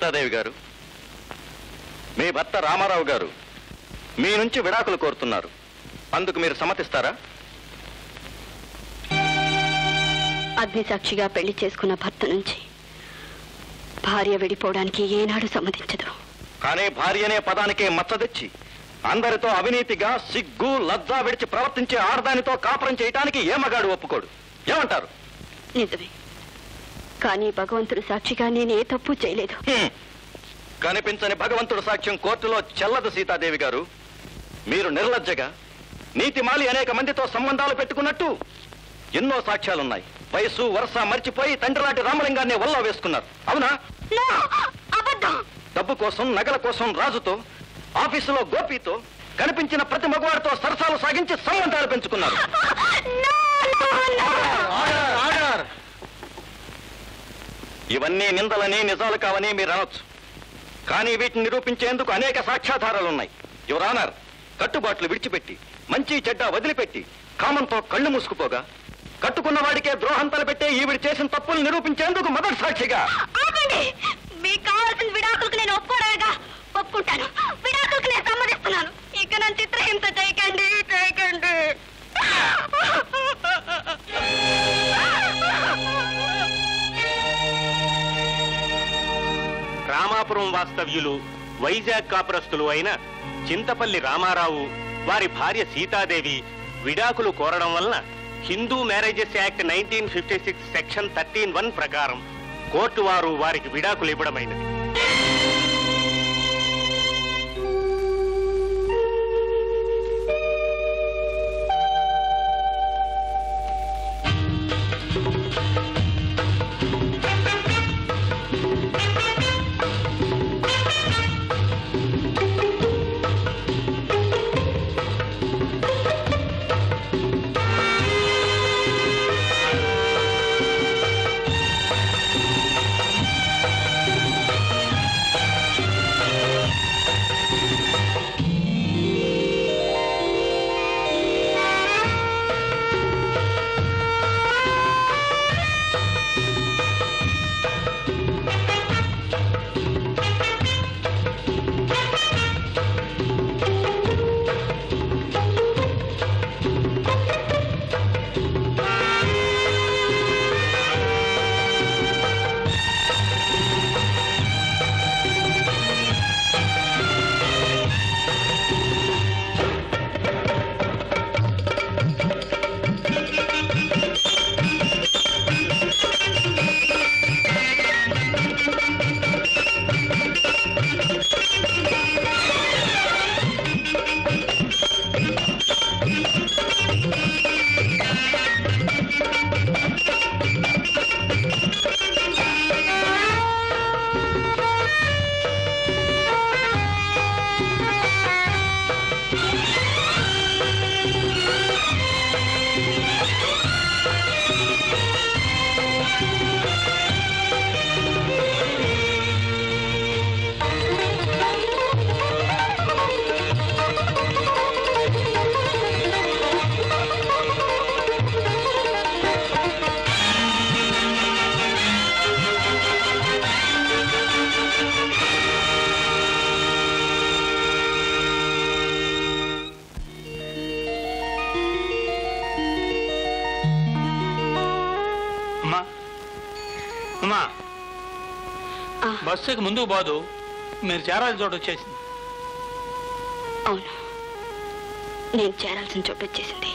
సీతాదేవి గారు మీ భర్త రామారావు గారు మీ నుంచి విడాకులు కోరుతున్నారు అందుకు మీరు సమ్మతిస్తారా అగ్నిసాక్షిగా పెళ్లి చేసుకున్న భర్త నుంచి భార్య విడిపోవడానికి ఏనాడు సమ్మతించదు కానీ భార్య అనే పదానికే మచ్చ తెచ్చి అందరితో అవినీతిగా సిగ్గు లజ్జా విడిచి ప్రవర్తించే ఆడదానితో కాపురం చేయటానికి ఏ మగాడు ఒప్పుకోడు ఏమంటారు నిజమే కానీ భగవంతుడు సాక్షిగా నేను ఏ తప్పు చేయలేదు హ్మ్. కనిపించని భగవంతుడు సాక్ష్యం కోర్టులో చెల్లదు సీతాదేవి గారు మీరు నిర్లజ్జగా నీతిమాలి అనేక మందితో సంబంధాలు పెట్టుకున్నట్టు ఎన్నో సాక్ష్యాలున్నాయి వయసు వరుస మర్చిపోయి తండ్రిలాంటి రామలింగాన్ని వల్ల వేసుకున్నారు అవునా అబద్ధం డబ్బు కోసం నగల కోసం రాజుతో ఆఫీసులో గోపితో కనిపించిన ప్రతి మగవాడితో సరసాలు సాగించి సంబంధాలు పెంచుకున్నారు ఇవన్నీ నిందలని నిజాలు కావని మీరు అనొచ్చు కానీ వీటిని నిరూపించేందుకు అనేక సాక్ష్యాధారాలున్నాయి యువరానర్ కట్టుబాట్లు విడిచిపెట్టి మంచి చెడ్డ వదిలిపెట్టి కామంతో కళ్ళు మూసుకుపోగా కట్టుకున్న వాడికే ద్రోహం తలపెట్టే ఈవిడ చేసిన తప్పులు నిరూపించేందుకు మొదటి సాక్షిగా ఆగండి మీకు కావాల్సిన విడాకులకు నేను ఒప్పుకోలేగా ఒప్పుకుంటాను విడాకులకు నేను సమ్మతిస్తున్నాను ఇక నన్ను చిత్రహింస చేయకండి చేయకండి రామాపురం వాస్తవ్యులు వైజాగ్ కాపురస్తులు అయిన చింతపల్లి రామారావు వారి భార్య సీతాదేవి విడాకులు కోరడం వలన Hindu marriages act nineteen fifty six section thirteen one ప్రకారం కోర్టు వారు వారికి విడాకులు ఇవ్వడమైనది అమ్మా అమ్మా ఆ, బస్సుకి ముందుకు పోదు మీరు చేరాలి చోటు వచ్చేసింది అవును నేను చేరాల్సిన చోటు వచ్చేసింది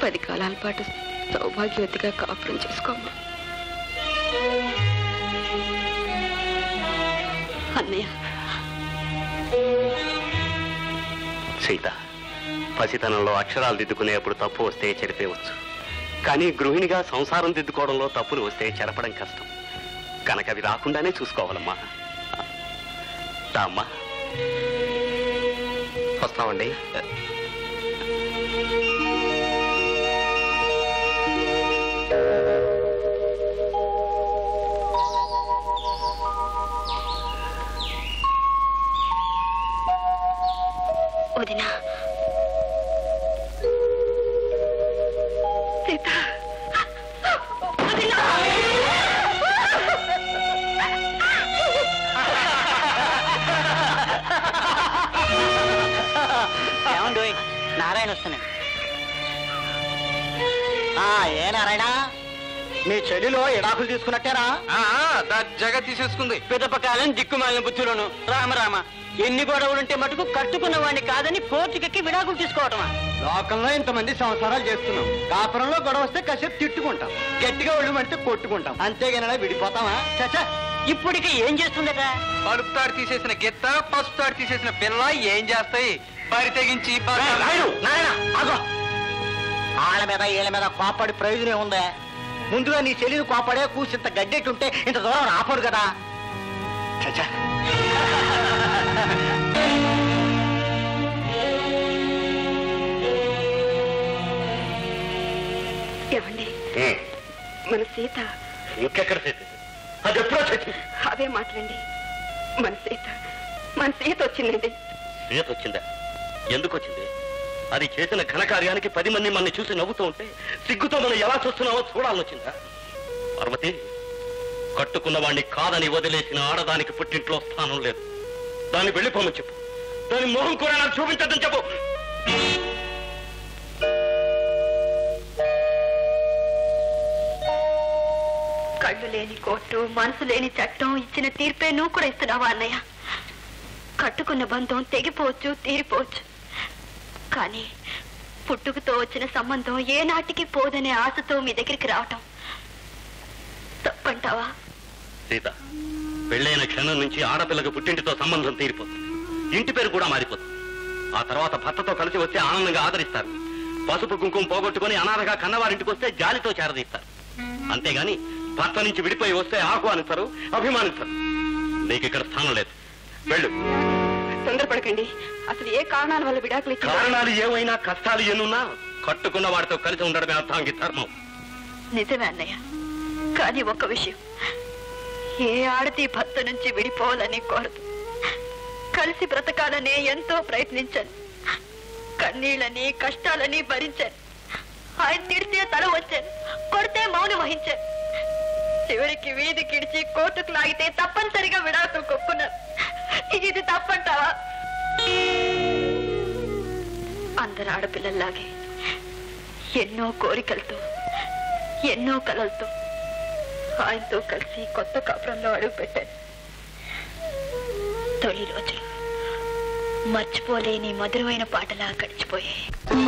పది కాలాల పాటు సౌభాగ్యవతిగా కాపురం చేసుకోమ్మా అన్నయ్య సీత పసితనంలో అక్షరాలు దిద్దుకునేప్పుడు తప్పు వస్తే చెరిపేయవచ్చు కానీ గృహిణిగా సంసారం దిద్దుకోవడంలో తప్పులు వస్తే చెరపడం కష్టం కనుక అవి రాకుండానే చూసుకోవాలమ్మా రా అమ్మా వస్తామండి వదినా సీత వదినా ఏమండి నారాయణ వస్తున్నాడు ఆ, ఏ నారాయణ మీ చెల్లిలో ఎడాకులు తీసుకున్నట్టేరా జగ తీసేసుకుంది పిదపకాలం దిక్కుమాలిన బుద్ధులను రామరామ ఎన్ని గొడవలుంటే మటుకు కట్టుకున్న వాడిని కాదని కోర్టుకెక్కి విడాకులు తీసుకోవటమా లోకంలో ఇంతమంది సంసారాలు చేస్తున్నాం కాపురంలో గొడవ వస్తే కాసేపు తిట్టుకుంటాం గట్టిగా ఒళ్ళు పడితే కొట్టుకుంటాం అంతేగానే విడిపోతామా చచ్చా ఇప్పటికి ఏం చేస్తుందట పలుపు తాడు తీసేసిన గిత్త పసుపు తాడు తీసేసిన పిల్ల ఏం చేస్తాయి బరి తెగించి ఆళ్ళ మీద ఈళ్ళ మీద కోపడి ప్రయోజనం ఉందా ముందుగా నీ చెల్లిని కోపడే కూసింత గడ్డెట్టుంటే ఇంత దూరం రాపడు కదా చచ్చా ఏమండి మన సీత ఇంకెక్కడ సీత అది ఎప్పుడో చెట్టు అవే మాట్లాడండి మన సీత మన సీత వచ్చిందండి సీత వచ్చిందా ఎందుకు వచ్చింది అది చేసిన ఘనకార్యానికి పది మంది మన చూసి నవ్వుతూ ఉంటే సిగ్గుతో మనం ఎలా చూస్తున్నావో చూడాలని వచ్చిందా పార్వతి కట్టుకున్న వాణ్ణి కాదని వదిలేసిన ఆడదానికి పుట్టింట్లో స్థానం లేదు దాన్ని వెళ్ళిపోమని చెప్పు దాని మొహం కూడా నాకు చూపించద్దని చెప్పు కళ్ళు లేని కోర్టు మనసు లేని చట్టం ఇచ్చిన తీర్పే నువ్వు కూడా ఇస్తున్నావా అన్నయ్య కట్టుకున్న బంధం తెగిపోవచ్చు తీరిపోవచ్చు కానీ పుట్టుకతో వచ్చిన సంబంధం ఏ నాటికి పోదనే ఆశతో మీ దగ్గరికి రావటం తప్పంటావా సీత పెళ్ళైన క్షణం నుంచి ఆడపిల్లకు పుట్టింటితో సంబంధం తీరిపోతుంది ఇంటి పేరు కూడా మారిపోతుంది ఆ తర్వాత భర్తతో కలిసి వచ్చి ఆనందంగా ఆదరిస్తారు పసుపు కుంకుమ పోగొట్టుకుని అనాథగా కన్నవారింటికి వస్తే జాలితో చేరదీస్తారు అంతేగాని భర్త నుంచి విడిపోయి వస్తే ఆహ్వానిస్తారు అభిమానిస్తారు నీకు ఇక్కడ స్థానం లేదు వెళ్ళు తొందరపడకండి అసలు ఏ కారణాల వల్ల విడాకులు ఇచ్చారు కారణాలు ఏమైనా కష్టాలు ఎన్నున్నా కట్టుకున్న వాడితో కలిసి ఉండడమే అర్థాంగి ధర్మం నిజమే అన్నయ్య కానీ ఒక్క విషయం ఏ ఆడది భర్త నుంచి విడిపోవాలని కోరదు కలిసి బ్రతకాలని ఎంతో ప్రయత్నించాను కన్నీళ్ళని కష్టాలని భరించాను ఆయన తిడితే తల వచ్చాను కొడితే మౌనం వహించాను చివరికి వీధి కిడిచి కోర్టుకు లాగితే తప్పనిసరిగా విడాకులు కొప్పున్నాను ఇది తప్పంటావా అందరు ఆడపిల్లల్లాగే ఎన్నో కోరికలతో ఎన్నో కలలతో ఆయనతో కలిసి కొత్త కాపురంలో అడుగు పెట్టాను తొలి రోజులు మర్చిపోలేని మధురమైన పాటలా గడిచిపోయాయి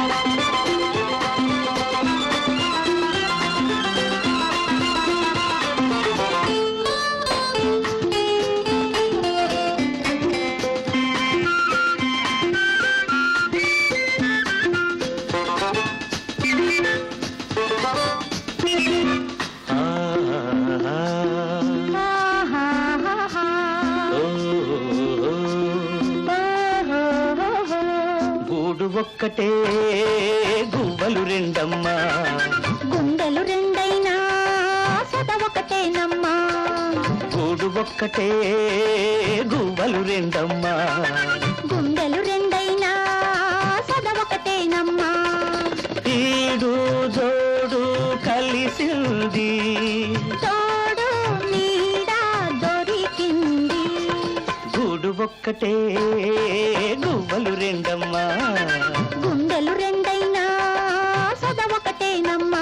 గూడు ఒక్కటే గువ్వలు రెండమ్మా గుండెలు రెండైనా సద ఒకటేనమ్మా గూడు ఒక్కటే గువ్వలు రెండమ్మా గుండెలు రెండైనా సద ఒకటేనమ్మా ఈడు జోడు కలిసింది తోడు నీడ దొరికింది గూడు ఒక్కటే గువ్వలు రెండమ్మా గుండెలు రెండైనా సద ఒకటేనమ్మా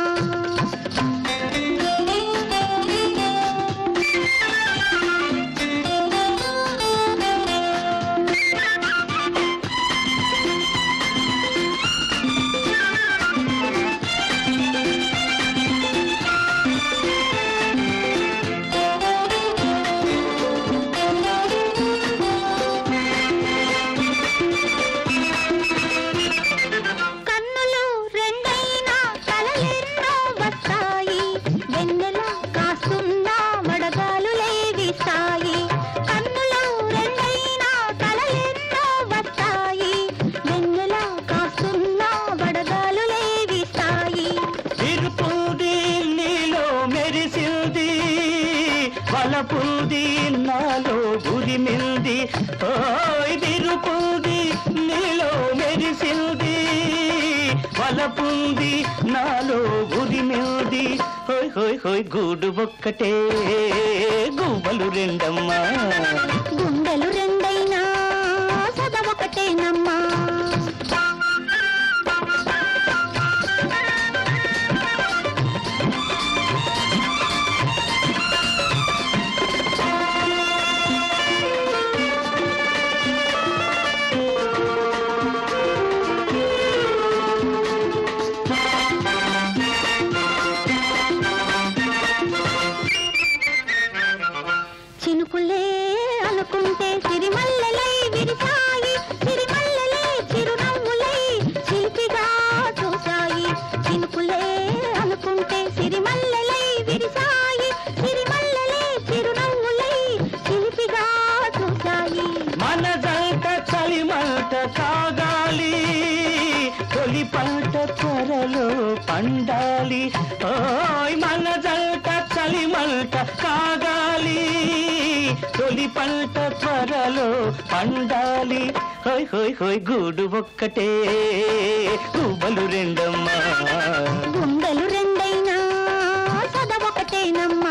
వలపుంది నాలో గురిమింది ఓయ్ విరుపుంది నీలో మెరిసింది వలపుంది నాలో గురిమింది హోయ్ హోయ్ హోయ్ గూడు ఒక్కటే గువ్వలు రెండమ్మా గుండెలు రెండైనా సద ఒకటేనమ్మా చినుకులే అనుకుంటే సిరిమల్లెలై విరిసాయి సిరిమల్లెలే చిరునవ్వులై చిలిపిగా చూశాయి చినుకులే అనుకుంటే సిరిమల్లెలై విరిసాయి సిరిమల్లెలే చిరునవ్వులై చిలిపిగా చూశాయి మనదంత చలిమంట కాగాలి తొలి పంట త్వరలో పండాలి ఓయ్ మనదంత చలిమంట కాగాలి తొలి పంట త్వరలో పండాలి హోయ్ హోయ్ హోయ్ గూడు ఒక్కటే గువ్వలు రెండమ్మా గుండెలు రెండైనా సద ఒకటేనమ్మా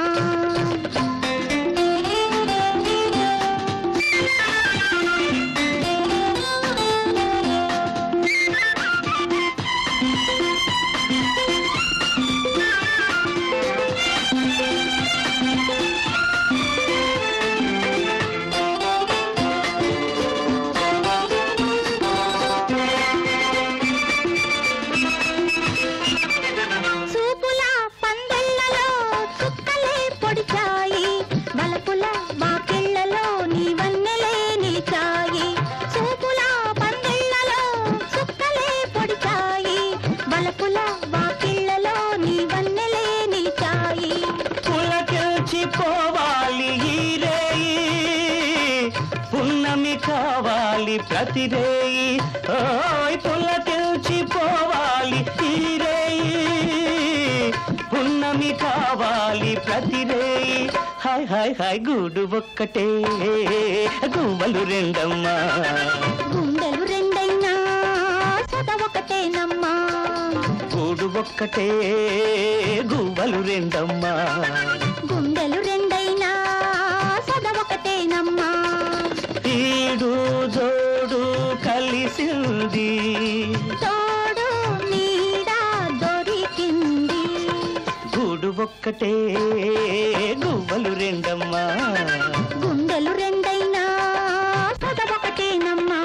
చూపుల పందెళ్లలో చుక్కలే పొడిచాయి బలపుల వాకిళ్లలో నీ వన్నెలే నిలిచాయి చూపుల పందెళ్లలో చుక్కలే పొడిచాయి బలపుల వాకిళ్లలో నీ వన్నెలే నిలిచాయి పులకిల్చి పోవాలి ఈ రేయి పున్నమి కావాలి ప్రతి రేయి ఓయ్ పులకిల్చి పోవాలి ఈ రేయి పున్నమి కావాలి ప్రతి రేయి హాయ్ హాయ్ హాయ్ గూడు ఒక్కటే గువ్వలు రెండమ్మా గుండెలు రెండైనా సద ఒకటేనమ్మా గూడు ఒక్కటే గువ్వలు రెండమ్మా గుండెలు రెండైనా సద ఒకటేనమ్మా ఈడు జోడు కలిసింది తోడు నీడ దొరికింది గూడు ఒక్కటే గువ్వలు రెండమ్మా గుండెలు రెండైనా సద ఒకటేనమ్మా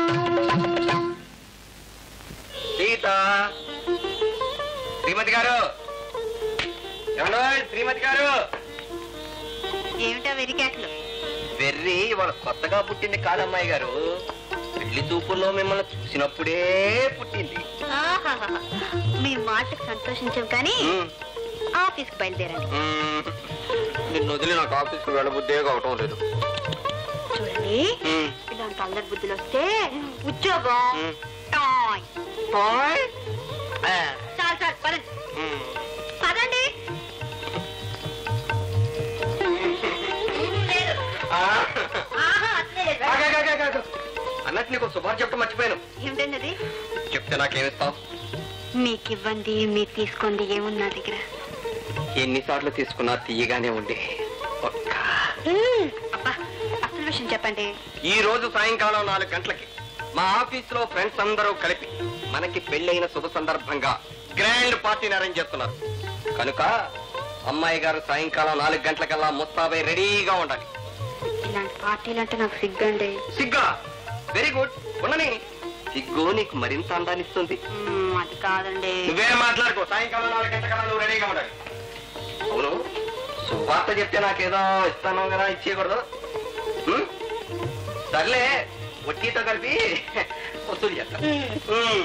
సీత శ్రీమతి గారు ఏమండో శ్రీమతి గారు ఏమిటో వెరికాకులు వెర్రి ఇవాళ కొత్తగా పుట్టింది కాదమ్మాయి గారు పెళ్లి చూపుల్లో మిమ్మల్ని చూసినప్పుడే పుట్టింది ఆహాహాహా. మీ మాటకు సంతోషించాం కానీ ఉమ్, ఆఫీస్కి బయలుదేరండి ఉమ్. నిన్ను వదిలి నాకు ఆఫీస్కి వెళ్ళబుద్దే కావటం లేదు చూడండి ఉమ్, ఇలాంటి అల్లరి బుద్ధులు వస్తే ఉద్యోగం ఉమ్. టాయ్. పోయ్. ఆ, చాలు చాలు పదండి ఉమ్. పదండి ఆ. ఆహా, అట్లే లేదు. ఆగు, ఆగు, ఆగు, ఆగు. అన్నట్టు నీకు శుభార్ చెప్పడం మర్చిపోయాను ఏమిటండి అది చెప్తే నాకేమిస్తావు మీకు ఇవ్వండి మీరు తీసుకోండి ఏమున్నా దగ్గర ఎన్నిసార్లు తీసుకున్నా తీయగానే ఉండే ఒక్క అబ్బా అసలు విషయం చెప్పండి ఈ రోజు సాయంకాలం నాలుగు గంటలకి మా ఆఫీస్ లో ఫ్రెండ్స్ అందరూ కలిపి మనకి పెళ్ళైన శుభ సందర్భంగా గ్రాండ్ పార్టీని అరేంజ్ చేస్తున్నారు కనుక అమ్మాయి గారు సాయంకాలం నాలుగు గంటలకల్లా ముస్తాబై రెడీగా ఉండాలి ఇలాంటి పార్టీలు అంటే నాకు సిగ్గండి సిగ్గా వెరీ గుడ్ ఉండని సిగ్గు నీకు మరింత అందాన్ని ఇస్తుంది మ్మ్, అది కాదండి నువ్వేం మాట్లాడుకో సాయంకాలం నాలుగు గంటలకల్లా నువ్వు రెడీగా ఉండాలి అవును సువార్త చెప్తే నాకేదో ఇస్తాను కదా ఇచ్చేయకూడదు ఉం? సర్లే వడ్డీతో కలిపి వసూలు చేస్తా ఉం.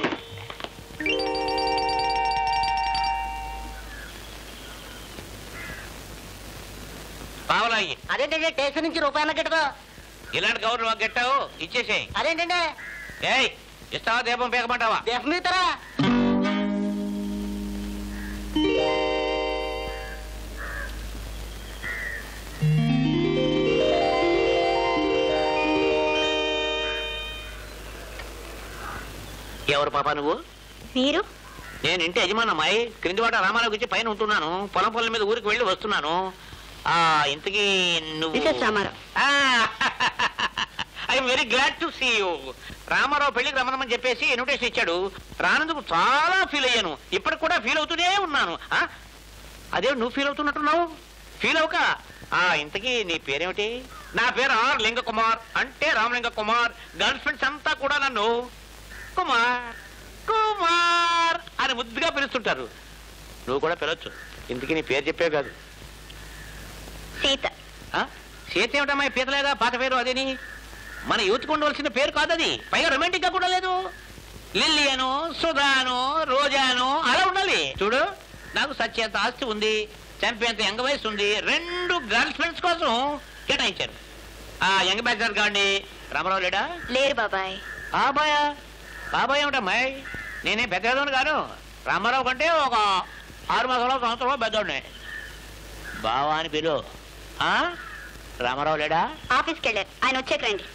పావలాయి అదేంటంటే స్టేషన్ నుంచి రూపాయల గిట్టదు ఇలాంటి గౌరవం మాకు గట్టావు ఇచ్చేసేయి అదేంటంటే ఏయ్ ఇస్తావా దీపం పీకమంటావా దేశం మీతరా ఎవరు పాపా నువ్వు మీరు నేను ఇంటి యజమానమ్మాయి క్రింది వాట రామారావు గురించి పైన ఉంటున్నాను పొలం పొలం మీద ఊరికి వెళ్ళి వస్తున్నాను ఆ ఇంతకీ నువ్వు Mrs Ramarao I'm very glad to see you Ramarao పెళ్లికి రమ్మనమని చెప్పేసి ఇన్విటేషన్ ఇచ్చాడు రానందుకు చాలా ఫీల్ అయ్యాను ఇప్పటికి కూడా ఫీల్ అవుతూనే ఉన్నాను ఆ? అదే నువ్వు ఫీల్ అవుతున్నట్టున్నావు ఫీల్ అవక ఆ ఇంతకీ నీ పేరేమిటి నా పేరు ఆర్ లింగ కుమార్ అంటే రామలింగ కుమార్ గర్ల్ ఫ్రెండ్స్ అంతా కూడా నన్ను కుమార్ కుమార్ అని ముద్దుగా పిలుస్తుంటారు నువ్వు కూడా పిలవచ్చు ఇంతకీ నీ పేరు చెప్పే కాదు సీత ఆ? సీత ఏమిటమ్మా పీత లేదా పాత పేరు అదేని మన యూత్కి ఉండవలసిన పేరు కాదు అది పైగా రొమాంటిక్ గా కూడా లేదు లిల్లియను సుధాను రోజాను అలా ఉండాలి చూడు నాకు సత్యంత ఆస్తి ఉంది చంపేంత యంగ వయసు ఉంది రెండు గర్ల్ ఫ్రెండ్స్ కోసం కేటాయించారు ఆ యంగ్ బ్యాచర్ గాండి రామారావు లేడా లేరు బాబాయ్ బాబాయ్ బాబాయ్ ఏమిటమ్మాయి నేనే పెద్దవాడిని కాను రామారావు కంటే ఒక ఆరు మాసాల సంవత్సరంలో పెద్దోడిని బావా అని పిలు ఆ? రామారావు లేడా ఆఫీస్కి వెళ్ళారు ఆయన వచ్చాక రండి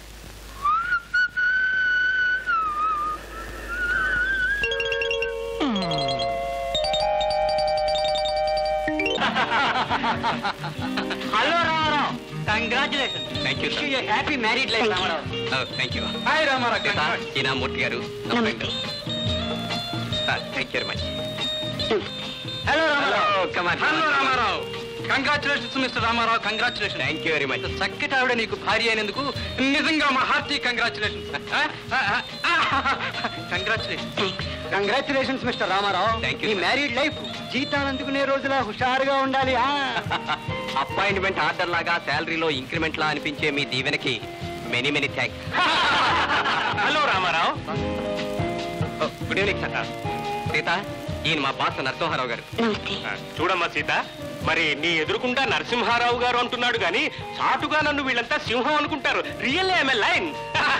hello Ramarao congratulation happy married life Ramarao thank you hi Ramarao ఈనామూర్తి గారు నమస్తే thank you very much hello Ramarao hello Ramarao congratulations Mr Ramarao congratulation thank you very much చక్కటి ఆవిడ నీకు భార్య అయినందుకు నిజంగా మా hearty congratulations congratulation congratulations Mr Ramarao Thank you, ఈ sir. మ్యారీడ్ లైఫ్ జీతాలు అందుకునే రోజులా హుషారుగా ఉండాలి ఆ? అపాయింట్మెంట్ ఆర్డర్ లాగా శాలరీలో ఇంక్రిమెంట్ లా అనిపించే మీ దీవెనకి many many thanks hello Ramarao good evening sir Sita ఈయన మా బాస్ నరసింహారావు గారు నమస్తే ఆ, చూడమ్మా సీత మరి నీ ఎదురుకుండా నరసింహారావు గారు అంటున్నాడు గాని చాటుగా నన్ను వీళ్ళంతా సింహం అనుకుంటారు రియల్ ఐఎమ్ లైన్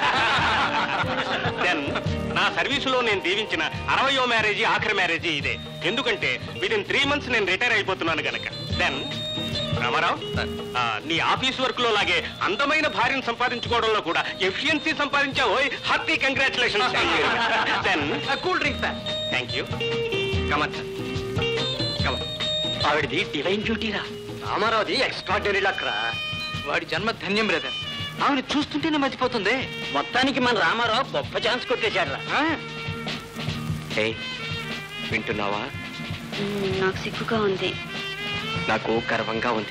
దెన్ నా సర్వీసులో నేను దీవించిన అరవయో మ్యారేజీ ఆఖరి మ్యారేజీ ఇదే ఎందుకంటే విత్ ఇన్ త్రీ మంత్స్ నేను రిటైర్ అయిపోతున్నాను గనక దెన్ రామారావు ఆ, నీ ఆఫీస్ వర్క్ లో లాగే అందమైన భార్యను సంపాదించుకోవడంలో కూడా ఎఫిషియన్సీ సంపాదించావు hearty congratulation then cool drink sir thank you come on sir come on ఆవిడది డివైన్ డ్యూటీరా రామారావుది ఎక్స్ట్రాడినరీ లక్రా వాడి జన్మ ధన్యం బ్రదర్ ఆమెను చూస్తుంటేనే మర్చిపోతుంది మొత్తానికి మన రామారావు గొప్ప ఛాన్స్ కొట్టేశాడు హే వింటున్నావా నాకు సిగ్గుగా ఉంది నాకు గర్వంగా ఉంది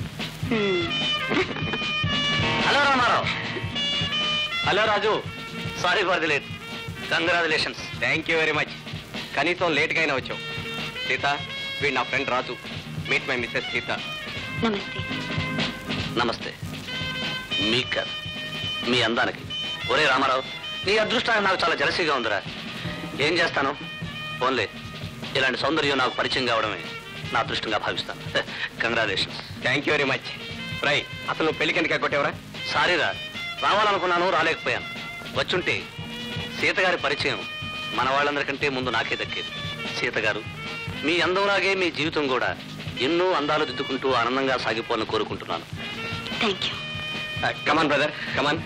hello Ramarao hello Raju sorry for the late congratulations thank you very much కనీసం లేట్గా అయినా వచ్చావు సీత వీడు నా friend Raju meet my Mrs Sita నమస్తే నమస్తే మీ కాదు మీ అందానికి ఒరే రామారావు నీ అదృష్టానికి నాకు చాలా జలసీగా ఉందిరా ఏం చేస్తాను ఓన్లే ఇలాంటి సౌందర్యం నాకు పరిచయం కావడమే నా అదృష్టంగా భావిస్తాను congratulations thank you very much రై అసలు నువ్వు పెళ్లికి ఎందుకు ఎగ్గొట్టేవరా సారీరా రావాలనుకున్నాను రాలేకపోయాను వచ్చుంటే సీత గారి పరిచయం మన వాళ్ళందరికంటే ముందు నాకే దక్కేది సీత గారు మీ అందంలాగే మీ జీవితం కూడా ఎన్నో అందాలు దిద్దుకుంటూ ఆనందంగా సాగిపోవాలని కోరుకుంటున్నాను thank you come on brother come on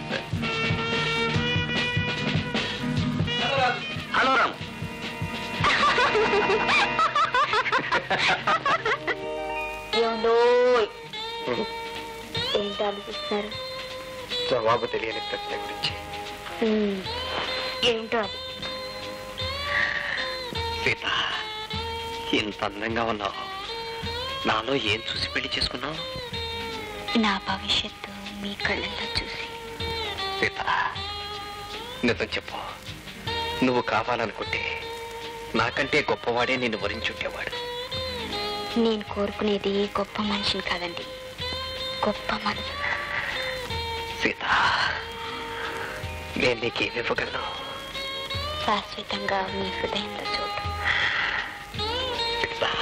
hello Ram ఏంటి ఆలోచిస్తున్నారు జవాబు తెలియని ప్రశ్న గురించి ఏమిటో అది సీత ఇంత అందంగా ఉన్నావు నాలో ఏం చూసి పెళ్లి చేసుకున్నావు నా భవిష్యత్తు మీ కళ్ళల్లో చూసి సీత నిజం చెప్పు నువ్వు కావాలనుకుంటే నాకంటే గొప్పవాడే నిన్ను వరించుండేవాడు నేను కోరుకునేది గొప్ప మనిషిని కాదండి గొప్ప మనసు సీత నేను నీకేమి ఇవ్వగలను శాశ్వతంగా మీ హృదయంలో చోటు Sita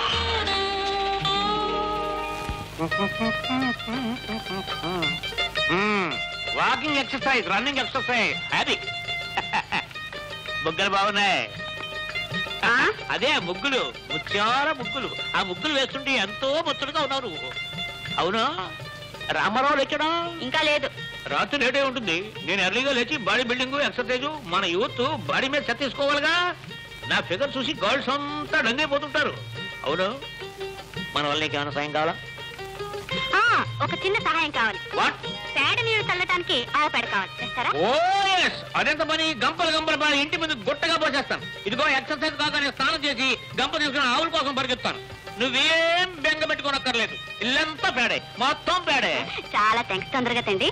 walking exercise running exercise అది ముగ్గులు బాగున్నాయి అదే ముగ్గులు ముత్యాల ముగ్గులు ఆ ముగ్గులు వేస్తుంటే ఎంతో ముచ్చటగా ఉన్నారు అవును రామారావు ఎక్కడా ఇంకా లేదు రాత్రి లేటే ఉంటుంది నేను ఎర్లీగా లేచి బాడీ బిల్డింగ్ ఎక్సర్సైజ్ మన యూత్ బాడీ మీద సెట్ తీసుకోవాలిగా నా ఫిగర్ చూసి గర్ల్స్ అంతా డంగైపోతుంటారు అవును మన వల్ల నీకేమైనా సాయం కావాలా ఒక చిన్న సహాయం కావాలి వాట్ పేడ నీరు చల్లటానికి ఆవు పేడ కావాలి చేస్తారా ఓ ఎస్ అదెంత పని గంపలు గంపలు పని ఇంటి మీద గుట్టగా పోసేస్తాను ఇదిగో ఎక్సర్సైజ్ కాగానే స్నానం చేసి గంప తీసుకుని ఆవుల కోసం పరిగెత్తాను నువ్వేం బెంగ పెట్టుకోనక్కర్లేదు ఇల్లంతా పేడే మొత్తం పేడే చాలా థ్యాంక్స్ తొందరగా తండి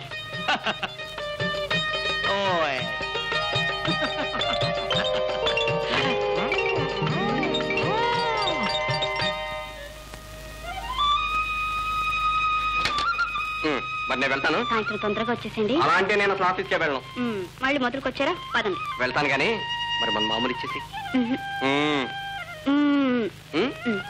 ఓయ్ ఉమ్, మరి నేను వెళ్తాను సాయంత్రం తొందరగా వచ్చేసండి అలా అంటే నేను అసలు ఆఫీస్కే వెళ్ళను ఉమ్, మళ్ళీ మొదలుకు వచ్చారా పదండి వెళ్తాను కానీ మరి మన మామూలు ఇచ్చేసి ఉహు. ఉమ్, ఉమ్, ఉమ్. ఉమ్.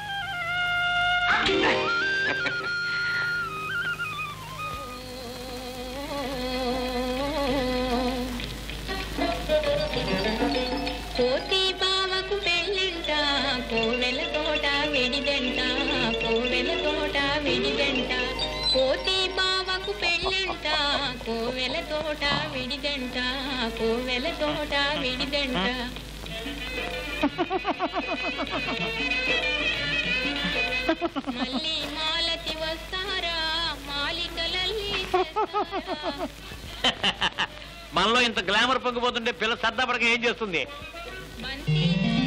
కోతి బావకు పెళ్ళంట కోవెల తోట విడిదంట కోవెల తోట విడిదంట కోతి బావకు పెళ్ళంట కోవెల తోట విడిదంట కోవెల తోట విడిదంట మళ్ళీ మాలతి వస్తారా మాలికలల్లి చేస్తారా? మనలో ఇంత గ్లామర్ పొంగిపోతుంటే పిల్ల సర్దాపడక ఏం చేస్తుంది బంతి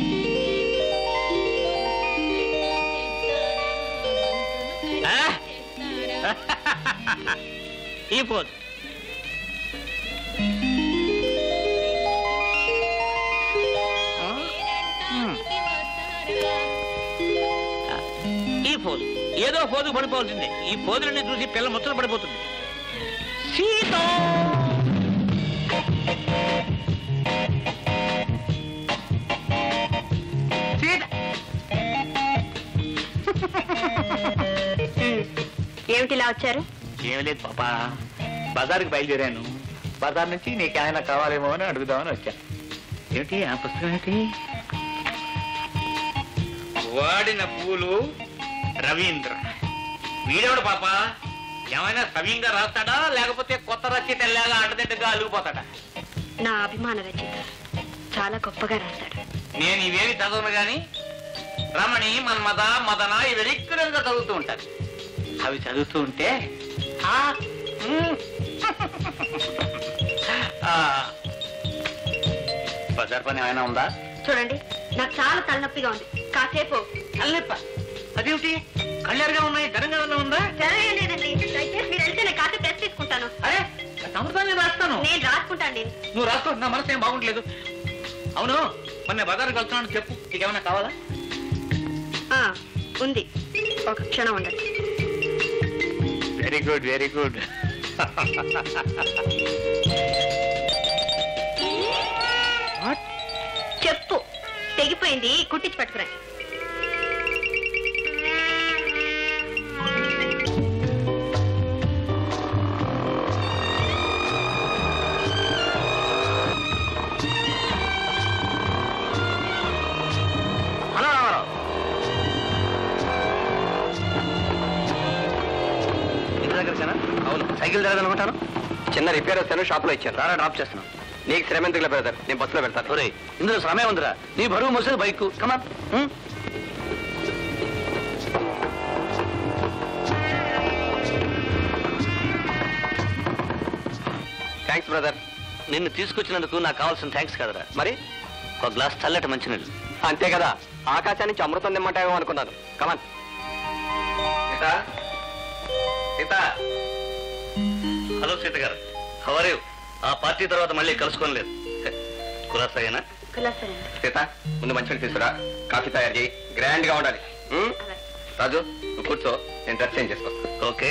ఆ? చేస్తారా? ఈ పోజ్ మీరంటానికి వస్తారా? ఈ పోజు ఏదో పోజు పడిపోవాల్సిందే ఈ పోజులన్నీ చూసి పిల్ల ముచ్చట పడిపోతుంది సీత సీత ఉమ్. ఏమిటి ఇలా వచ్చారు ఏమి లేదు పాపా బజార్కి బయలుదేరాను బజార్ నుంచి నీకేమైనా కావాలేమో అని అడుగుదామని వచ్చా ఏమిటి ఆ పుస్తకం ఏంటి వాడిన పూలు రవీంద్ర వీడెవడు పాప ఏమైనా సవ్యంగా రాస్తాడా లేకపోతే కొత్త రచయిత ఎల్లాగా అడ్డదిడ్డగా అలిగిపోతాడా నా అభిమాన రచయిత చాలా గొప్పగా రాశాడు నేను ఇవేమి చదవను గాని రమణి మన్మద మదన ఇవి రెగ్యులర్గా చదువుతూ ఉంటాను అవి చదువుతూ ఉంటే ఆ, మ్, ఆ, బజార్ పని ఏమైనా ఉందా చూడండి నాకు చాలా తలనొప్పిగా ఉంది కాసేపు తల్లెప్ప అదేమిటి కళ్ళారుగా ఉన్నాయి ధనంగా ఉందా లేదండి దయచేసి మీరు వెళ్తే నేను కాసేపు రెస్ట్ తీసుకుంటాను అరే సంవత్సరాన్ని రాస్తాను నేను రాసుకుంటాను నేను నువ్వు రాసుకో నా మనసు ఏం బాగుండలేదు అవును మొన్న బజార్కి వెళ్తున్నాను చెప్పు నీకేమైనా కావాలా ఆ, ఉంది ఒక క్షణం ఉండదు వెరీ గుడ్ వెరీ గుడ్ చెప్పు తెగిపోయింది కుట్టించి పట్టుకురా హలో రామారావు ఇంటి దగ్గరకేనా అవును సైకిల్ తిరగదనుకుంటాను చిన్న రిపేర్ వస్తాను షాప్ లో ఇచ్చాను రారా డ్రాప్ చేస్తున్నాను నీకు శ్రమ ఎందుకు బ్రదర్ నేను బస్సులో పెడతాను ఒరే ఇందులో శ్రమే ఉందిరా నీ బరువు మోసేది బైక్ కమాన్ థ్యాంక్స్ బ్రదర్ నిన్ను తీసుకొచ్చినందుకు నాకు కావాల్సిన థ్యాంక్స్ కదరా మరి ఒక గ్లాస్ చల్లటి మంచినీళ్ళు అంతే కదా ఆకాశం నుంచి అమృతం నిమ్మంటావేమో అనుకున్నాను కమాన్ సీత సీత హలో సీత గారు హవర్ ఆ పార్టీ తర్వాత మళ్ళీ కలుసుకోలేదు కులాసాయేనా కులాసరండి సీత ముందు మంచిని తీసుకురా కాఫీ తయారు చేయి గ్రాండ్ గా ఉండాలి ఉమ్? రాజు నువ్వు కూర్చో నేను డ్రెస్ చేంజ్ చేసుకో ఓకే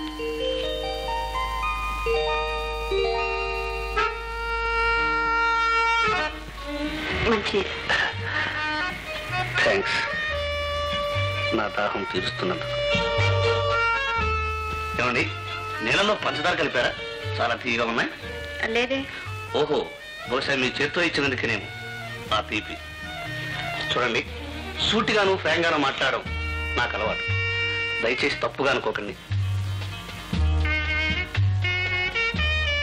మంచి థ్యాంక్స్ నా దాహం తీరుస్తున్నందుకు ఏమండి నీళ్ళలో పంచదార కలిపారా చాలా తీయగా ఉన్నాయి లేదే ఓహో బహుశా మీ చేత్తో ఇచ్చినందుకేనేమో ఆ తీపి చూడండి సూటిగాను ఫ్రాంక్గాను మాట్లాడడం నాకు అలవాటు దయచేసి తప్పుగా అనుకోకండి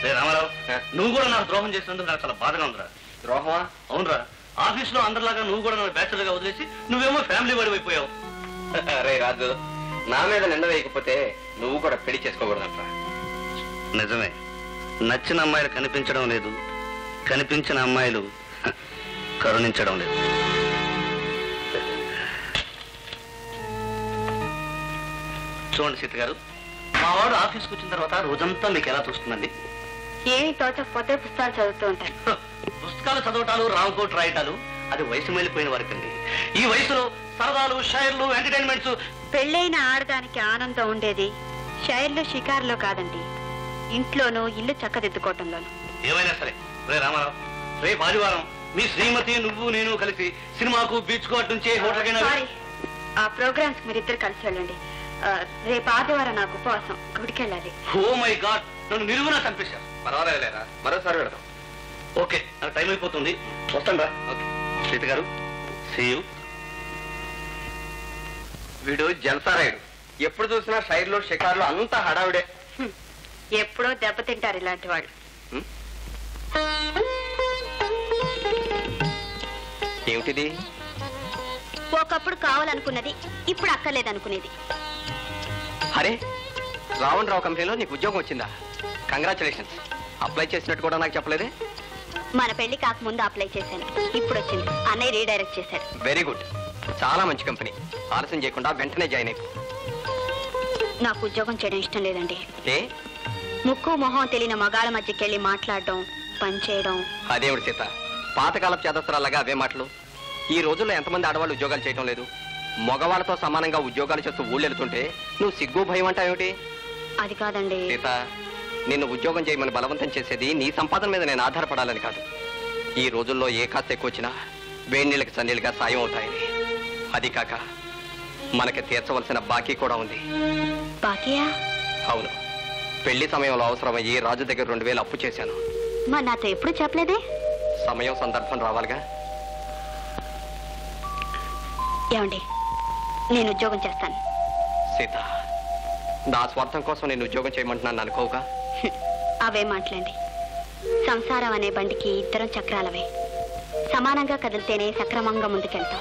రే రామారావు నువ్వు కూడా నాకు ద్రోహం చేసినందుకు నాకు చాలా బాధగా ఉందిరా ద్రోహమా అవునరా ఆఫీస్ లో అందరిలాగా నువ్వు కూడా నన్ను బ్యాచులర్ గా వదిలేసి నువ్వేమో ఫ్యామిలీ వాడి అయిపోయావు రే రాజు నా మీద నింద వేయకపోతే నువ్వు కూడా పెళ్లి చేసుకోకూడదంట్రా నిజమే నచ్చిన అమ్మాయిలు కనిపించడం లేదు కనిపించిన అమ్మాయిలు హ, కరుణించడం లేదు చూడండి సీత గారు మా వాడు ఆఫీస్కి వచ్చిన తర్వాత రోజంతా మీకు ఎలా చూస్తుందండి ఏమి తోచకపోతే పుస్తకాలు చదువుతూ ఉంటాను హ, పుస్తకాలు చదవటాలు రాంకోట్ రాయటాలు అది వయసు వెళ్ళిపోయిన వరకండి ఈ వయసులో సరదాలు షైర్లు ఎంటర్టైన్మెంట్స్ పెళ్ళైన ఆడదానికి ఆనందం ఉండేది షైర్లు షికారులో కాదండి ఇంట్లోనూ ఇల్లు చక్కదిద్దుకోవటంలోనూ ఏమైనా సరే రే రామారావు రేపు ఆదివారం మీ శ్రీమతి నువ్వు నేను కలిసి సినిమాకు బీచ్ కు నుంచి హోటల్కైనా సారీ ఆ ప్రోగ్రామ్స్ మీరిద్దరు కలిసి వెళ్ళండి ఆ, రేపు ఆదివారం నాకు ఉపవాసం గుడికి వెళ్ళాలి ఓ మై గాడ్ నన్ను నిలువునా కనిపించారు పర్వాలేదులేరా మరోసారి వెళదాం ఓకే నాకు టైం అయిపోతుంది వస్తాను రా ఓకే సీత గారు సీయు వీడు జల్సారాయుడు ఎప్పుడు చూసినా షైర్లు షికార్లు అంతా హడావిడే ఎప్పుడో దెబ్బతింటారు ఇలాంటి వాళ్ళు ఏమిటిది ఒకప్పుడు కావాలనుకున్నది ఇప్పుడు అక్కర్లేదనుకునేది అరే రావణ్ రావు కంపెనీలో నీకు ఉద్యోగం వచ్చిందా కంగ్రాచులేషన్స్ అప్లై చేసినట్టు కూడా నాకు చెప్పలేదే మన పెళ్లి కాకముందు అప్లై చేశాను ఇప్పుడు వచ్చింది అన్నయ్య రీడైరెక్ట్ చేశాడు వెరీ గుడ్ చాలా మంచి కంపెనీ ఆలస్యం చేయకుండా వెంటనే జాయిన్ అయిపో నాకు ఉద్యోగం చేయడం ఇష్టం లేదండి ఏ ముక్కు మొహం తెలియని మగాళ్ళ మధ్యకెళ్ళి మాట్లాడడం పని చేయడం అదేమిటి సీత పాతకాలపు చేదస్త్రాలుగా అవే మాటలు ఈ రోజుల్లో ఎంతమంది ఆడవాళ్ళు ఉద్యోగాలు చేయటం లేదు మగవాళ్ళతో సమానంగా ఉద్యోగాలు చేస్తూ ఊళ్ళెళ్తుంటే నువ్వు సిగ్గు భయం అంటావేమిటి అది కాదండి సీత నిన్ను ఉద్యోగం చేయమని బలవంతం చేసేది నీ సంపాదన మీద నేను ఆధారపడాలని కాదు ఈ రోజుల్లో ఏ కాస్త ఎక్కువ వచ్చినా వేడి నీళ్ళకి సన్నీళ్ళుగా సాయం అవుతాయని అది కాక మనకి తీర్చవలసిన బాకీ కూడా ఉంది బాకీయా అవును పెళ్లి సమయంలో అవసరమయ్యి రాజు దగ్గర రెండు వేలు అప్పు చేశాను మరి నాతో ఎప్పుడు చెప్పలేదే సమయం సందర్భం రావాలిగా ఏమండి నేను ఉద్యోగం చేస్తాను సీత నా స్వార్థం కోసం నేను ఉద్యోగం చేయమంటున్నాను అనుకోగా అవే మాటలండి సంసారం అనే బండికి ఇద్దరం చక్రాలవే సమానంగా కదిలితేనే సక్రమంగా ముందుకెళ్తాం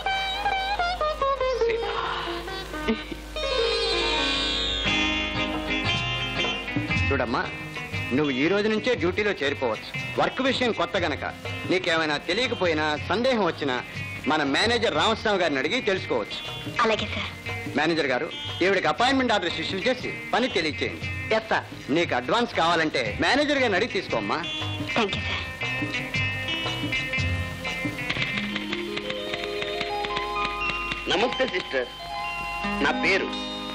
సీత చూడమ్మా నువ్వు ఈ రోజు నుంచే డ్యూటీలో చేరిపోవచ్చు వర్క్ విషయం కొత్త గనక నీకేమైనా తెలియకపోయినా సందేహం వచ్చినా మన మేనేజర్ రామస్వామి గారిని అడిగి తెలుసుకోవచ్చు అలాగే సార్ మేనేజర్ గారు ఈవిడికి అపాయింట్మెంట్ ఆర్డర్ ఇష్యూ చేసి పని తెలియచేయండి ఎత్తా నీకు అడ్వాన్స్ కావాలంటే మేనేజర్ గారిని అడిగి తీసుకోమ్మా థ్యాంక్ యూ సార్ నమస్తే సిస్టర్ నా పేరు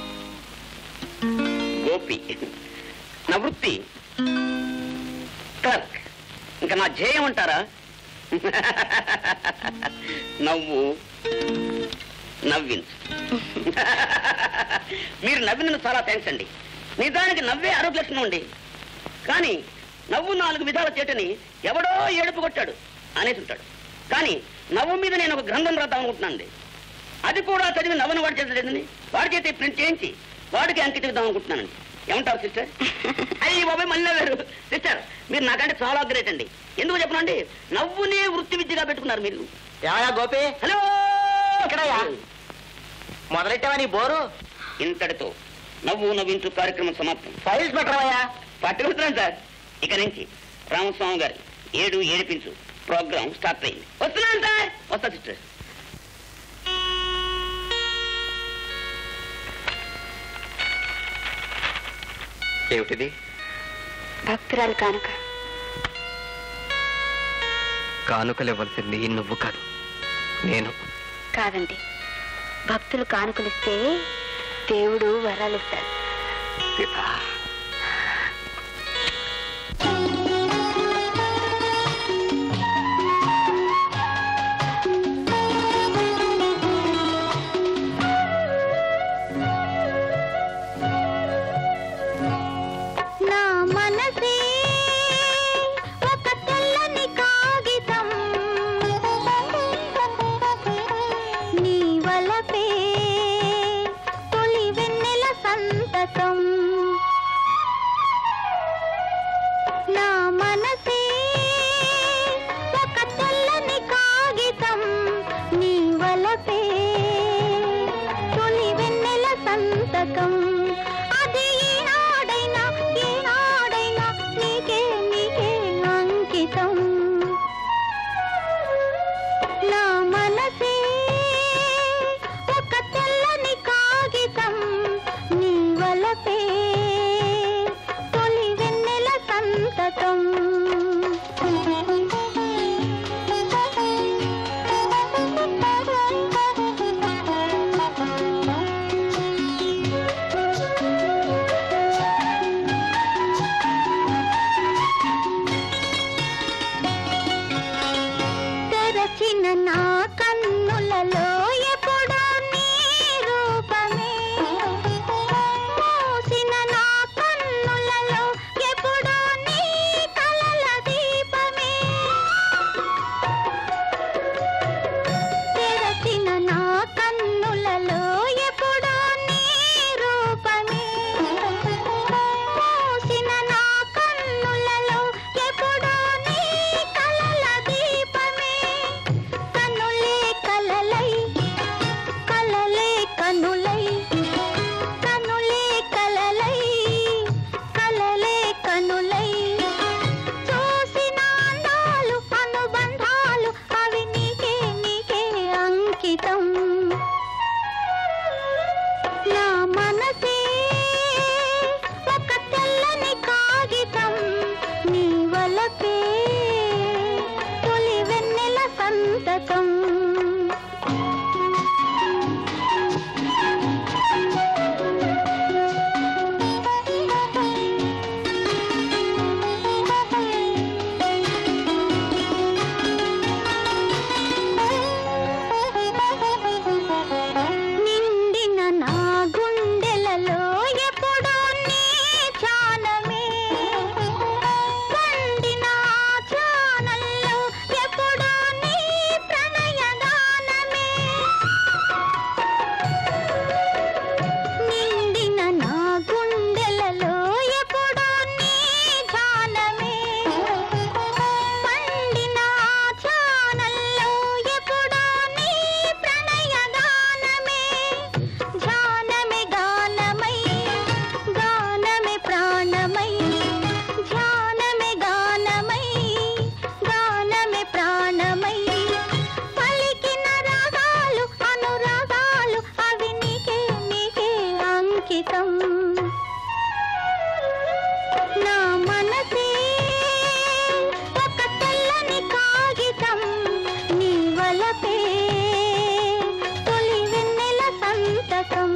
గోపి నా వృత్తి క్లర్క్ ఇంకా నా ధ్యేయం అంటారా నవ్వు నవ్వించు మీరు నవ్వినందుకు చాలా థ్యాంక్స్ అండి నిజానికి నవ్వే ఆరోగ్య లక్షణం అండి కానీ నవ్వు నాలుగు విధాల చేటని ఎవడో ఏడుపు కొట్టాడు అనేసి ఉంటాడు కానీ నవ్వు మీద నేను ఒక గ్రంథం రాద్దాం అనుకుంటున్నాను అది కూడా చదివి నవ్వను వాడు చేసేదండి వాడి చేతి ప్రింట్ చేయించి వాడికి అంకితం ఇద్దాం అనుకుంటున్నానండి ఏమంటారు సిస్టర్ అయ్యి బాబాయ్ మళ్ళీ నవ్వారు సిస్టర్ మీరు నాకంటే చాలా గ్రేట్ అండి ఎందుకు చెప్పనండి నవ్వునే వృత్తి విద్యగా పెట్టుకున్నారు మీరు ఏమయ్యా గోపి హలో ఎక్కడయ్యా? మొదలెట్టావా నీ బోరు ఇంతటితో నవ్వు నవ్వించు కార్యక్రమం సమాప్తం ఫైల్స్ పెట్టరావయ్యా పట్టుకుంటున్నాను సార్ ఇక నుంచి రామస్వామి గారి ఏడు ఏడిపించు ప్రోగ్రామ్ స్టార్ట్ అయింది వస్తున్నాను సార్ వస్తా సిస్టర్ ఏమిటిది భక్తురాలు కానుక కానుకలు ఇవ్వాల్సింది నువ్వు కాదు నేను కాదండి భక్తులు కానుకలిస్తే దేవుడు వరాలు ఇస్తాడు సీత నా మనసే ఒక తెల్లని కాగితం నీ వలపే తొలి వెన్నెల సంతకం వలపే తొలి వెన్నెల సంతకం అది ఈనాడైనా ఈనాడైనా నీకే నీకే అంకితం నా మనసే ఒక తెల్లని కాగితం నీ వలపే తొలి వెన్నెల సంతకం తెరచిన నా కన్నులలో ఎప్పుడో నీ రూపమే మూసిన నా కన్నులలో ఎప్పుడో నీ కలల దీపమే తెరచిన నా కన్నులలో ఎప్పుడో నీ రూపమే మూసిన నా కన్నులలో ఎప్పుడో నీ కలల దీపమే కనులే కలలై కలలే కనులై కనులే కలలై కలలే కనులై చూసిన అందాలు అనుబంధాలు అవి నీకే నీకే అంకితం నా మనసే ఒక తెల్లని కాగితం నీ వలపే తొలి వెన్నెల సంతకం నిండిన నా గుండెలలో ఎప్పుడో నీ ధ్యానమే పండిన ఆ ధ్యానంలో ఎప్పుడో నీ ప్రణయగానమే నిండిన నా గుండెలలో ఎప్పుడో నీ ధ్యానమే పండిన ఆ ధ్యానంలో ఎప్పుడో నీ ప్రణయగానమే ధ్యానమే గానమై గానమే ప్రాణమై ధ్యానమే గానమై గానమే ప్రాణమై పలికిన రాగాలు అనురాగాలు అవి నీకే నీకే అంకితం నా మనసే ఒక తెల్లని కాగితం నీ వలపే తొలి వెన్నెల సంతకం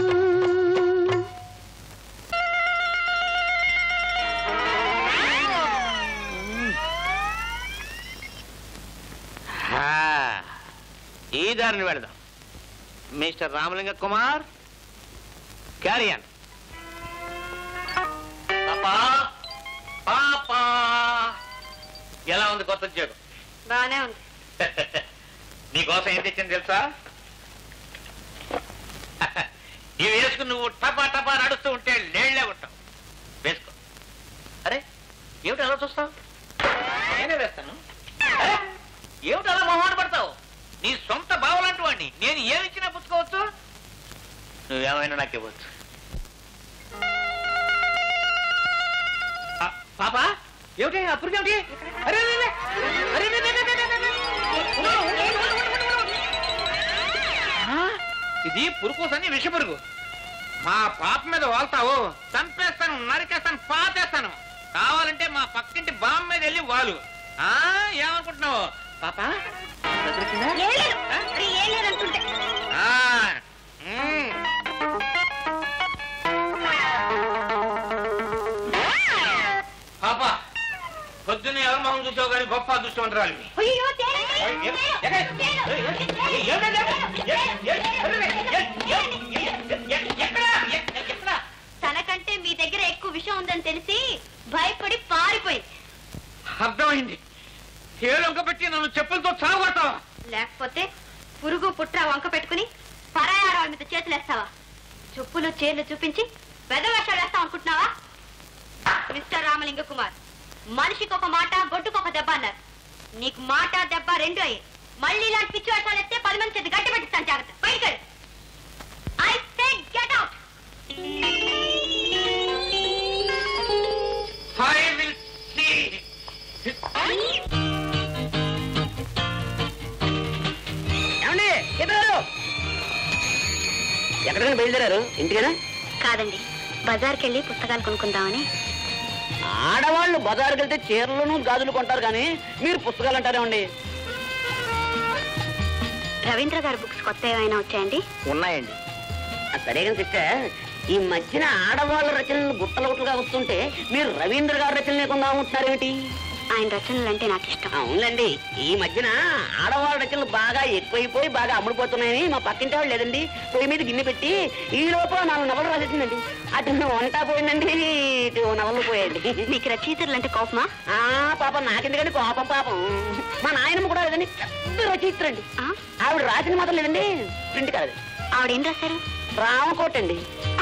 హా, ఈ దారిని వెళదాం మిస్టర్ రామలింగ కుమార్ క్యారియన్ పాపా పాపా ఎలా ఉంది కొత్త ఉద్యోగం బానే ఉంది నీకోసం ఏం తెచ్చింది తెలుసా ఇవి వేసుకుని నువ్వు టపా టపా నడుస్తూ ఉంటే లేళ్లే ఉంటావు వేసుకో అరే ఏమిటి అలా చూస్తావు నేనే వేస్తాను అరే, ఏమిటి అలా మొహమాట పడతావు నీ సొంత బావలాంటి వాడిని నేను ఏమిచ్చినా పుచ్చుకోవచ్చు నువ్వేమైనా నాకు ఇవ్వచ్చు ఆ, పాపా ఏమిటి అప్పుడు ఏమిటి అరే అరే, అరే, అరే, అరే, అరే, అరే, అరే, అరే. ఉండు, ఉండు, ఉండు, ఉండు, ఉండు, ఉండు. ఆ, ఇది పురుకోసని విష పురుగు మా పాప మీద వాళ్తావు చంపేస్తాను నరికేస్తాను పాతేస్తాను కావాలంటే మా పక్కింటి బామ్మ మీద వెళ్ళి వాళ్ళు ఆ ఏమనుకుంటున్నావు పాప దొరికిందా? ఆ? ఆ, మ్మ్. పాప పొద్దున్నే ఎవరి మొహం చూసావు కానీ గొప్ప అదృష్టవంతరాలు తనకంటే మీ దగ్గర ఎక్కువ విషయం ఉందని తెలిసి భయపడి పారిపోయింది అర్థమైంది ఏలొంక పెట్టి నన్ను చెప్పులతో చావగొడతావా లేకపోతే పురుగు పుట్ర వంక పెట్టుకుని పరాయారాల మీద చేతులేస్తావా చెప్పులు చీరలు చూపించి పెదవేషాలు వేస్తావు అనుకుంటున్నావా మిస్టర్ రామలింగ కుమార్ మనిషికి ఒక మాట గొడ్డుకు ఒక దెబ్బ అన్నారు నీకు మాట దెబ్బ రెండు అయ్యి మళ్ళీ ఇలాంటి పిచ్చి వేషాలు ఎత్తే పది మంది చేతి గట్టి పెట్టిస్తాను జాగ్రత్త బయటికి I say get out I will see. ఏమండి ఇద్దరు ఎక్కడికైనా బయలుదేరారు ఇంటికేనా కాదండి బజార్కి వెళ్ళి పుస్తకాలు కొనుక్కుందామని ఆడవాళ్ళు బజారుకి వెళ్తే చీరలను గాజులు కొంటారు కానీ మీరు పుస్తకాలు అంటారేమండి రవీంద్ర గారి బుక్స్ కొత్త ఏమైనా వచ్చాయండి ఉన్నాయండి ఆ, సరే కానీ సిస్టర్ ఈ మధ్యన ఆడవాళ్ళ రచనలు గుట్టలు గుట్టలుగా వస్తుంటే మీరు రవీంద్ర గారి రచనలే కొందామంటున్నారేమిటి ఆయన రచనలు అంటే నాకు ఇష్టం అవునులేండి ఈ మధ్యన ఆడవాళ్ళ రచనలు బాగా ఎక్కువైపోయి బాగా అమ్ముడుపోతున్నాయని మా పక్కింటి వాళ్ళు లేదండి పొయ్యి మీద గిన్నె పెట్టి ఈ లోపల నాలుగు నవలు రాసేసిందండి అటు వంట పోయిందండి ఇటు నవలు పోయండి మీకు రచయితలు అంటే కోపమా ఆ పాపం నాకెందుకండి కోపం పాపం మా నాయనమ్మ కూడా లేదండి పెద్ద రచయిత్రండి ఆ? ఆవిడ రాసిన మాత్రం లేదండి ప్రింట్ కాదు ఆవిడేం రాశారు రామకోట అండి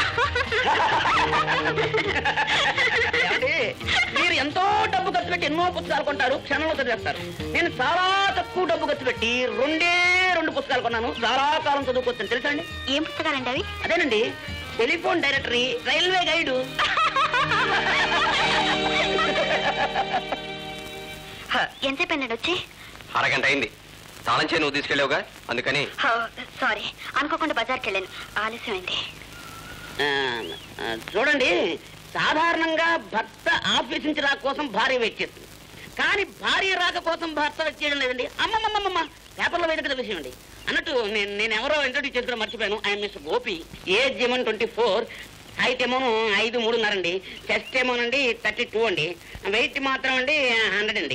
ఏమండి? మీరు ఎంతో డబ్బు ఖర్చు పెట్టి ఎన్నో పుస్తకాలు కొంటారు క్షణంలో చదివేస్తారు నేను చాలా తక్కువ డబ్బు ఖర్చు పెట్టి రెండే రెండు పుస్తకాలు కొన్నాను చాలా కాలం చదువుకోవచ్చని తెలుసా అండి ఏం పుస్తకాలండి అవి అదేనండి టెలిఫోన్ డైరెక్టరీ రైల్వే గైడు ఎంతసేపు అండి వచ్చి అరగంట అయింది తాళం చేయి నువ్వు తీసుకెళ్ళావుగా అందుకని సారీ అనుకోకుండా బజార్కి వెళ్ళాను ఆలస్యమైంది ఆ, ఆ, చూడండి సాధారణంగా భర్త ఆఫీస్ నుంచి రాక కోసం భార్య వెయిట్ చేస్తుంది కానీ భార్య రాక కోసం భర్త వెయిట్ చేయడం లేదండి అమ్మమ్మమ్మమ్మ పేపర్లో వేదిక విషయం అండి అన్నట్టు నేను నేను ఎవరో ఇంట్రొడ్యూస్ చేసుకోవడం మర్చిపోయాను ఐఎమ్ మిస్ గోపి ఏజ్ ఏమో ట్వంటీ ఫోర్ హైట్ ఏమో ఐదు మూడున్నర చెస్ట్ ఏమోనండి థర్టీ టూ అండి వెయిట్ మాత్రం అండి హండ్రెడ్ అండి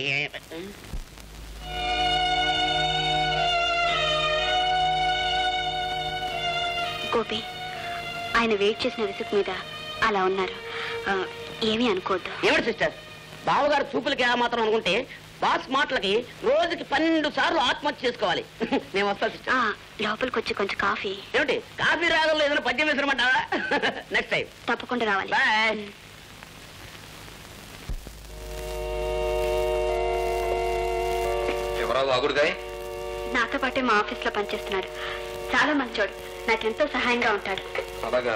గోపి ఆయన వెయిట్ చేసిన విసుగు మీద అలా ఉన్నారు ఆ, ఏమీ అనుకోవద్దు ఏమిటి సిస్టర్ బావగారు చూపులకి ఆ మాత్రం అనుకుంటే బాస్ మాటలకి రోజుకి పన్నెండు సార్లు ఆత్మహత్య చేసుకోవాలి నేను వస్తా సిస్టర్ ఆ, లోపలికి వచ్చి కొంచెం కాఫీ ఏమిటి కాఫీ రాగంలో ఏదైనా పద్యం వేసినమంటావా నెక్స్ట్ టైం తప్పకుండా రావాలి బాయ్ ఎవరా వాగుడుగాయ్ నాతో పాటే మా ఆఫీస్ లో పనిచేస్తున్నాడు చాలా మంచోడు నాకెంతో సహాయంగా ఉంటాడు అలాగా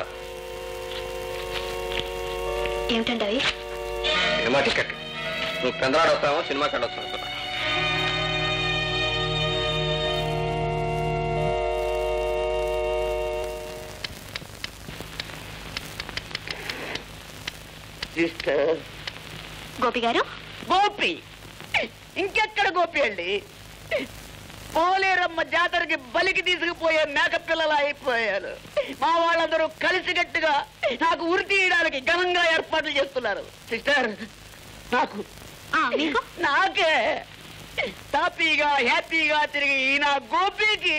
ఏమిటండి అవి సినిమా టికెట్ నువ్వు పెందరాడు వస్తామో సినిమాకి వెళ్ళొచ్చు అనుకున్నా సిస్టర్ గోపి గారు గోపి ఇంకెక్కడ గోపి అండి పోలేరమ్మ జాతరకి బలికి తీసుకుపోయే మేక పిల్లలు అయిపోయారు మా వాళ్ళందరూ కలిసికట్టుగా నాకు ఉరి తీయడానికి ఘనంగా ఏర్పాట్లు చేస్తున్నారు సిస్టర్ నాకు ఆ, మీకు నాకే తాపీగా హ్యాపీగా తిరిగి ఈ నా గోపికి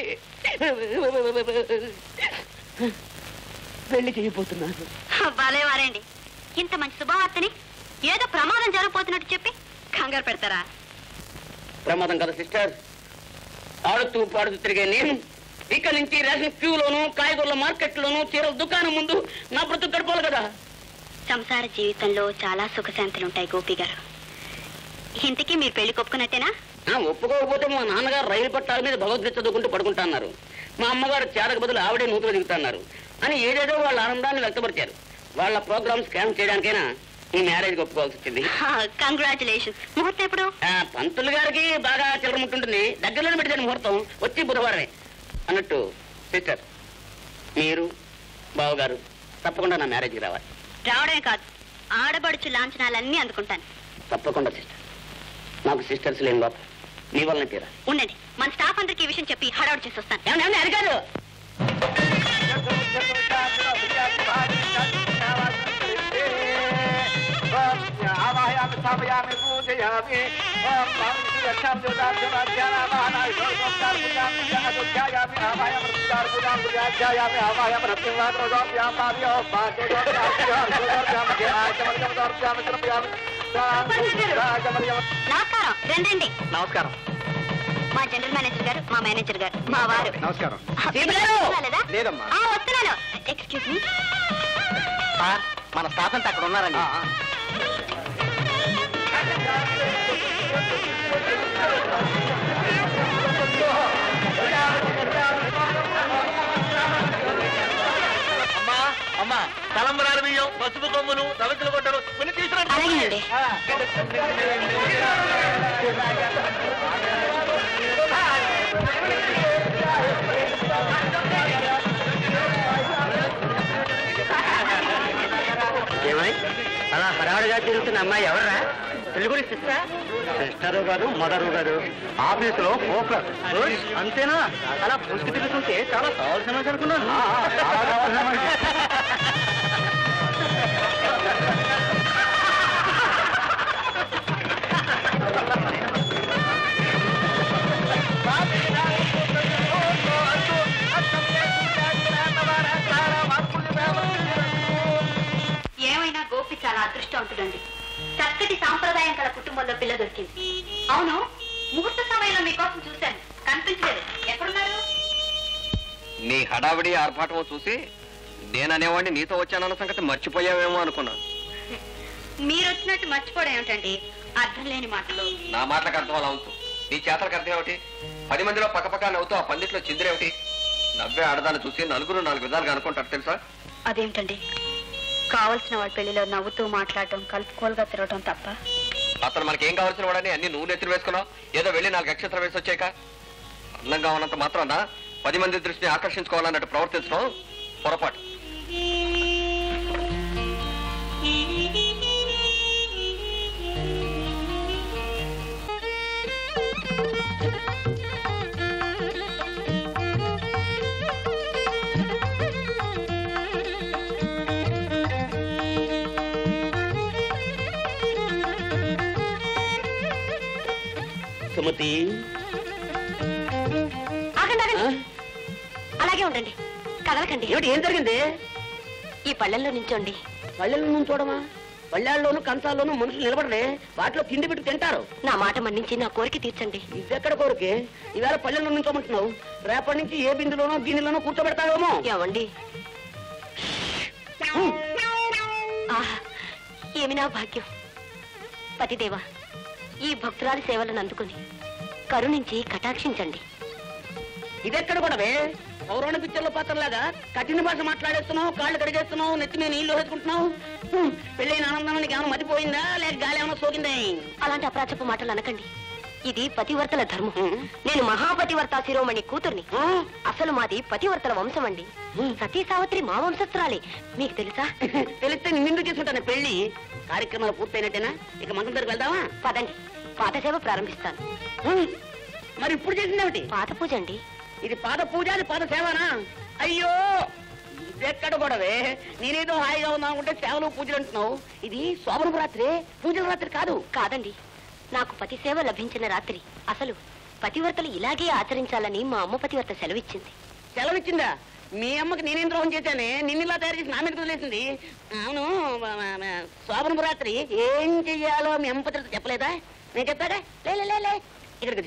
పెళ్లి చేయబోతున్నాను భలే వారండి ఇంత మంచి శుభవార్తని ఏదో ప్రమాదం జరగబోతున్నట్టు చెప్పి కంగారు పెడతారా ప్రమాదం కదా సిస్టర్ ఆడుతూ పాడుతూ తిరిగే నేను ఇక నుంచి రేషన్ క్యూలోను కాయగూరల మార్కెట్లోను చీరల దుకాణం ముందు నా బ్రతుకు గడపాలి కదా సంసార జీవితంలో చాలా సుఖశాంతులు ఉంటాయి గోపి గారు ఇంతకీ మీరు పెళ్లి కొప్పుకున్నట్టేనా ఆ, ఒప్పుకోకపోతే మా నాన్నగారు రైలు పట్టాల మీద భగవద్గీత చదువుకుంటూ పడుకుంటా అన్నారు మా అమ్మగారు చేరకు బదులు ఆవిడే నూతులు దిగుతున్నారు అని ఏదేదో వాళ్ళ ఆనందాన్ని వ్యక్తపరిచారు వాళ్ళ ప్రోగ్రామ్ స్కామ్ చేయడానికైనా ఈ మ్యారేజ్ ఒప్పుకోవాల్సి వచ్చింది కంగ్రాచులేషన్స్ ముహూర్తం ఎప్పుడు ఆ, పంతులు గారికి బాగా చిల్లర ముట్టుంటుంది దగ్గరలోనే పెట్టాను ముహూర్తం వచ్చి బుధవారమే అన్నట్టు సిస్టర్ మీరు బావగారు తప్పకుండా నా మ్యారేజ్కి రావాలి రావడమే కాదు ఆడబడుచు లాంఛనాలన్నీ అందుకుంటాను తప్పకుండా సిస్టర్ నాకు సిస్టర్స్ లేని బాబు మీ వల్లనే తీరా ఉండండి మన స్టాఫ్ అందరికి ఈ విషయం చెప్పి హడావుడి చేసి వస్తాను ఏమండి ఏమండి అది కాదు ఆవాహయామి స్థాపయామి పూజయామి ఓం మాం శ్రీరక్షాం జ్యోతార్జునాధ్యానామానాయ సోమోక్తార్ పూజామి అయోధ్యాయామి ఆవాయ మృత్యుదార్ పూజాం పూజాధ్యాయామి ఆవాయ మృత్యువాన్ రోగోభ్యాం భావ్యో పాఠోభ్యాం నమస్కారం రండి రండి నమస్కారం మా జనరల్ మేనేజర్ గారు మా మేనేజర్ గారు మా వారు నమస్కారం సీపలేరు. రాలేదా? లేదమ్మా. ఆ, వస్తున్నాను ఎక్స్క్యూజ్ మీ సార్ మన స్టాఫ్ అంతా అక్కడ ఉన్నారండి ఆ తలంబరాల బియ్యం పసుపు కొమ్ములు తలకులు కొట్టలు కొన్ని తీసుకురండి అలాగేనండి. ఏమై అలా హడావుడిగా తిరుగుతున్న అమ్మాయి ఎవర్రా తెలుగుడి సిస్టర్ సిస్టరు కాదు మదరు కాదు ఆఫీసులో ఫోకస్ అంతేనా అలా పుసుకు తిరుగుతుంటే చాలా కావాల్సిన మనిషి అనుకున్నాను చాలా కావాల్సిన మనిషి. ఏమైనా గోపి చాలా అదృష్టవంతుడండి చక్కటి సాంప్రదాయం గల కుటుంబంలో పిల్ల దొరికింది అవును ముహూర్త సమయంలో మీకోసం చూశాను కనిపించలేదు ఎక్కడున్నారు నీ హడావిడి ఆర్భాటం చూసి నేననేవాడిని నీతో వచ్చానన్న సంగతి మర్చిపోయావేమో అనుకున్నాను మీరు వచ్చినట్టు మర్చిపోవడం ఏమిటండి అర్థం లేని మాటలు నా మాటలకు అర్థం అలా అవుతూ నీ చేతలకు అర్థం ఏమిటి పది మందిలో పక్కపక్క నవ్వుతూ ఆ పందిట్లో చిందిరేమిటి నవ్వే ఆడదాన్ని చూసి నలుగురు నాలుగు విధాలుగా అనుకుంటారు తెలుసా అదేమిటండి కావలసిన వాళ్ళ పెళ్లిలో నవ్వుతూ మాట్లాడటం కలుపుకోలుగా తిరగటం తప్ప అతను మనకేం కావాల్సిన వాడని అన్ని నువ్వు నెత్తులు వేసుకున్నావు ఏదో వెళ్ళి నాలుగు నక్షత్రం వేసి వచ్చాక అందంగా ఉన్నంత మాత్రాన పది మంది దృష్టిని ఆకర్షించుకోవాలన్నట్టు ప్రవర్తించడం పొరపాటు సుమతి ఆగండి ఆగండి అలాగే ఉండండి కదలకండి ఏమిటి ఏం జరిగింది ఈ పళ్ళెల్లో నించోండి పళ్ళెల నుంచి చూడమా పళ్ళాల్లోనూ కంచాల్లోనూ మనుషులు నిలబడలే వాటిలో తిండి పెట్టి తింటారు నా మాట మన్నించి నా కోరిక తీర్చండి ఇదెక్కడ కోరికే ఈవేళ పల్లెల్లో నుంచోమంటున్నావు రేపటి నుంచి ఏ బిందులోనో గిన్నెలోనో కూర్చోబెడతావేమో ఏమండి ఆహా ఏమి నా భాగ్యం పతిదేవా ఈ భక్తురాలి సేవలను అందుకుని కరుణించి కటాక్షించండి ఇదెక్కడ కూడావే పౌరాణ పిక్చర్ల పాత్రలాగా కఠిన భాష మాట్లాడేస్తున్నావు కాళ్ళు కడిగేస్తున్నావు నెత్తి మీద నీళ్లు వేసుకుంటున్నావు హ్మ్, పెళ్ళైన ఆనందం నీకు ఏమైనా మతిపోయిందా లేక గాలి ఏమైనా సోకిందా అలాంటి అప్రాచపు మాటలు అనకండి ఇది పతివర్తల ధర్మం నేను మహాపతివర్త శిరోమణి కూతుర్ని అసలు మాది పతివర్తల వంశం అండి సతీ సావిత్రి మా వంశస్త్రాలే మీకు తెలుసా తెలిస్తే నిన్ను చేసుకుంటాను పెళ్లి కార్యక్రమాలు పూర్తయినట్టేనా ఇక మంత్రం దగ్గరికి వెళ్దామా పదండి పాత సేవ ప్రారంభిస్తాను హ్మ్, మరి ఇప్పుడు చేసిందేమిటి పాత పూజ అండి ఇది పాద పూజ అది పాద సేవనా అయ్యో ఇదెక్కడ గొడవే నేనేదో హాయిగా ఉన్నా ఉంటే సేవలు పూజలు అంటున్నావు ఇది శోభనపు రాత్రి పూజల రాత్రి కాదు కాదండి నాకు పతి సేవ లభించిన రాత్రి అసలు పతివర్తలు ఇలాగే ఆచరించాలని మా అమ్మ పతివర్త సెలవిచ్చింది సెలవిచ్చిందా మీ అమ్మకి నేనేం ద్రోహం చేశానే నిన్నిలా తయారు చేసి నా మీద వదిలేసింది అవును మ- మ- మ- శోభనపు రాత్రి ఏం చెయ్యాలో మీ అమ్మ పత్రిక చెప్పలేదా నేను చెప్తాగా లే లే, లే లే ఇక్కడికి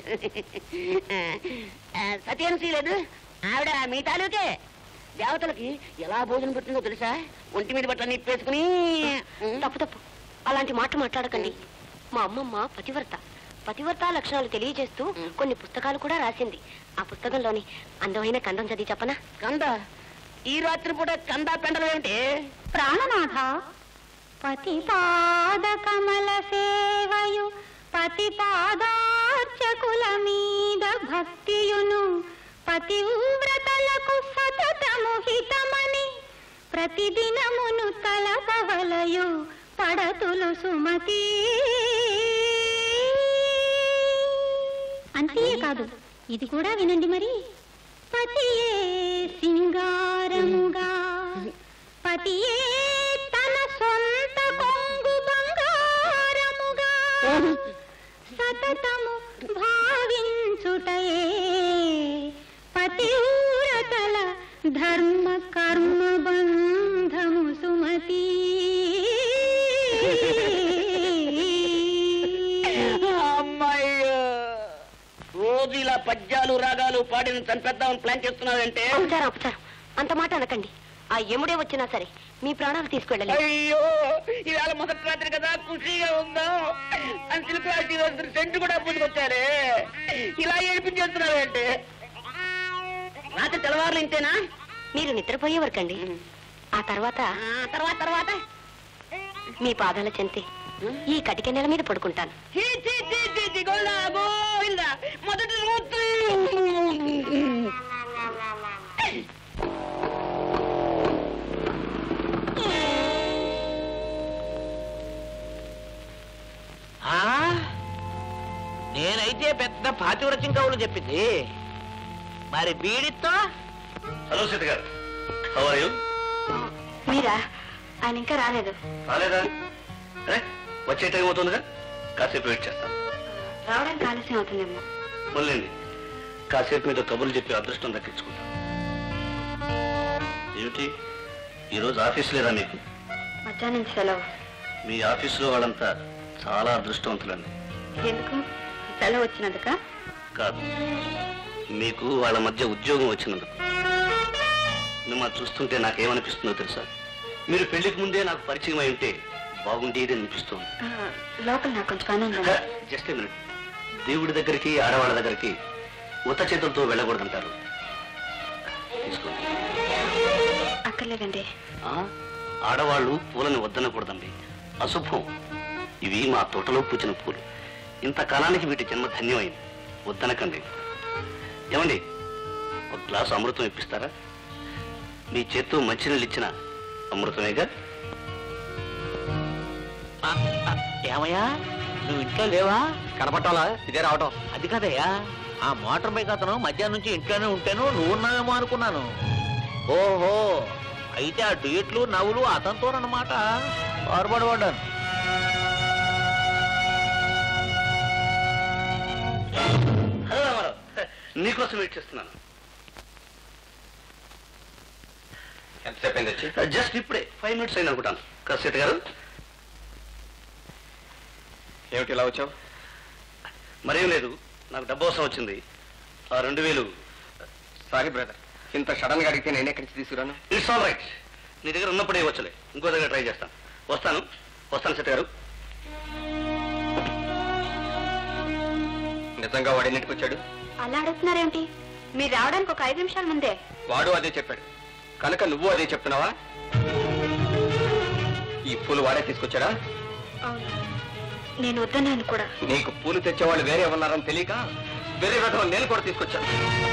సత్యానికి లేదు ఆవిడ మీ తాలూకే దేవతలకి ఎలా భోజనం పెట్టిందో తెలుసా ఒంటి మీద బట్టలు నిప్పేసుకుని తప్పు తప్పు అలాంటి మాట మాట్లాడకండి మా అమ్మమ్మ పతివర్త పతివర్త లక్షణాలు తెలియజేస్తూ కొన్ని పుస్తకాలు కూడా రాసింది ఆ పుస్తకంలోని అందమైన కందం చదివి చెప్పనా కంద ఈ రాత్రి పూట కంద పెండలు ఏమిటి ప్రాణనాథ పతి పాద కమల సేవయు పతి పాదార్చకుల మీద భక్తియును పతివ్రతలకు సతతము హితమని ప్రతిదినమును తలపవలయు పడతులు సుమతి అంతేకాదు ఇది కూడా వినండి మరి పతియే సింగారముగా పతియే తన సొంత కొంగు బంగారముగా సతతము భావించుటయే పతివ్రతల ధర్మ కర్మ బంధము సుమతి అమ్మాయ్యో రోజు ఇలా పద్యాలు రాగాలు పాడిన చంపేద్దామని ప్లాన్ చేస్తున్నావంటే అపచారం అపచారం అంత మాట అనకండి ఆ యముడే వచ్చినా సరే మీ ప్రాణాలు తీసుకెళ్ళలేదు అయ్యో ఇవాళ మొదటి రాత్రి కదా ఖుషీగా ఉందాం అని సిల్క్ వస్తుంది సెంటు కూడా పూసుకొచ్చారే ఇలా ఏడిపించేస్తున్నావేంటే రాత్రి తెల్లవారులు ఇంతేనా మీరు నిద్రపోయే వరకండి ఆ తర్వాత తర్వాత తర్వాత మీ పాదాల చెంతే ఈ కటిక నెల మీద పడుకుంటాను చీ, చీ, చీ, చీ, చీ, గోవిందా, గోవిందా. మొదటి రోజు ఆ? నేనైతే పెద్ద పాతివ్రత్యం కవులు చెప్పింది మరి బీడితో హలో సీత గారు హౌ ఆర్ యూ మీరా ఆయన ఇంకా రాలేదు రాలేదా అరే వచ్చే టైం అవుతుందిగా కాసేపు వెయిట్ చేస్తాను రావడానికి ఆలస్యం అవుతుందేమో మొదలండి కాసేపు మీద కబుర్లు చెప్పి అదృష్టం దక్కించుకుంటాం ఏమిటి ఈరోజు ఆఫీస్ లేదా మీకు మధ్యాహ్నం నుంచి సెలవు మీ ఆఫీసులో వాళ్ళంతా చాలా అదృష్టవంతులండి ఎందుకు సెలవు వచ్చినందుక కాదు మీకు వాళ్ళ మధ్య ఉద్యోగం వచ్చినందుకు మిమ్మల్ని చూస్తుంటే నాకేమనిపిస్తుందో తెలుసా మీరు పెళ్లికి ముందే నాకు పరిచయం అయి ఉంటే బాగుండేది అనిపిస్తుంది లోపల నాకు కొంచెం పని ఉందండి జస్ట్ మినిట్ దేవుడి దగ్గరికి ఆడవాళ్ళ దగ్గరికి ఉత్త చేతులతో వెళ్ళకూడదంటారు తీసుకోండి అక్కర్లేదండి ఆ, ఆడవాళ్ళు పూలని వద్దనకూడదండి అశుభం ఇవి మా తోటలో పూచిన పూలు ఇంతకాలానికి వీటి జన్మ ధన్యమైంది వద్దనకండి ఏమండి ఒక గ్లాసు అమృతం ఇప్పిస్తారా మీ చేత్తో మంచినీళ్ళు ఇచ్చిన అమృతమేగా ఆ, ఆ, ఏమయ్యా నువ్వు ఇంట్లో లేవా కనపట్టాలా ఇదే రావటం అది కదయ్యా ఆ మోటార్ బైక్ అతను మధ్యాహ్నం నుంచి ఇంట్లోనే ఉంటాను నువ్వు ఉన్నావేమో అనుకున్నాను ఓహో అయితే ఆ డేట్లు నవ్వులు అతనితోనమాట పొరపడబడ్డాను హలో రామారావు నీకోసం వెయిట్ చేస్తున్నాను ఎంతసేపు అయింది వచ్చి జస్ట్ ఇప్పుడే ఫైవ్ మినిట్స్ అయింది అనుకుంటాను కసీత గారు ఏమిటి ఇలా వచ్చావు మరేం లేదు నాకు డబ్బు అవసరం వచ్చింది ఆ రెండు వేలు సారీ బ్రదర్ ఇంత సడన్ గా అడిగితే నేను ఎక్కడి నుంచి తీసుకురాను ఇట్స్ ఆల్ రైట్ నీ దగ్గర ఉన్నప్పుడే వచ్చలే ఇంకో దగ్గర ట్రై చేస్తాను వస్తాను వస్తాను సీత గారు నిజంగా వాడు ఎన్నింటికి వచ్చాడు అలా అడుగుతున్నారేమిటి మీరు రావడానికి ఒక ఐదు నిమిషాల ముందే వాడు అదే చెప్పాడు కనుక నువ్వు అదే చెప్తున్నావా ఈ పూలు వాడే తీసుకొచ్చాడా అవును నేను వద్దన్నాను కూడా నీకు పూలు తెచ్చేవాళ్ళు వేరే ఉన్నారని తెలియక వేరే విధం నేను కూడా తీసుకొచ్చాను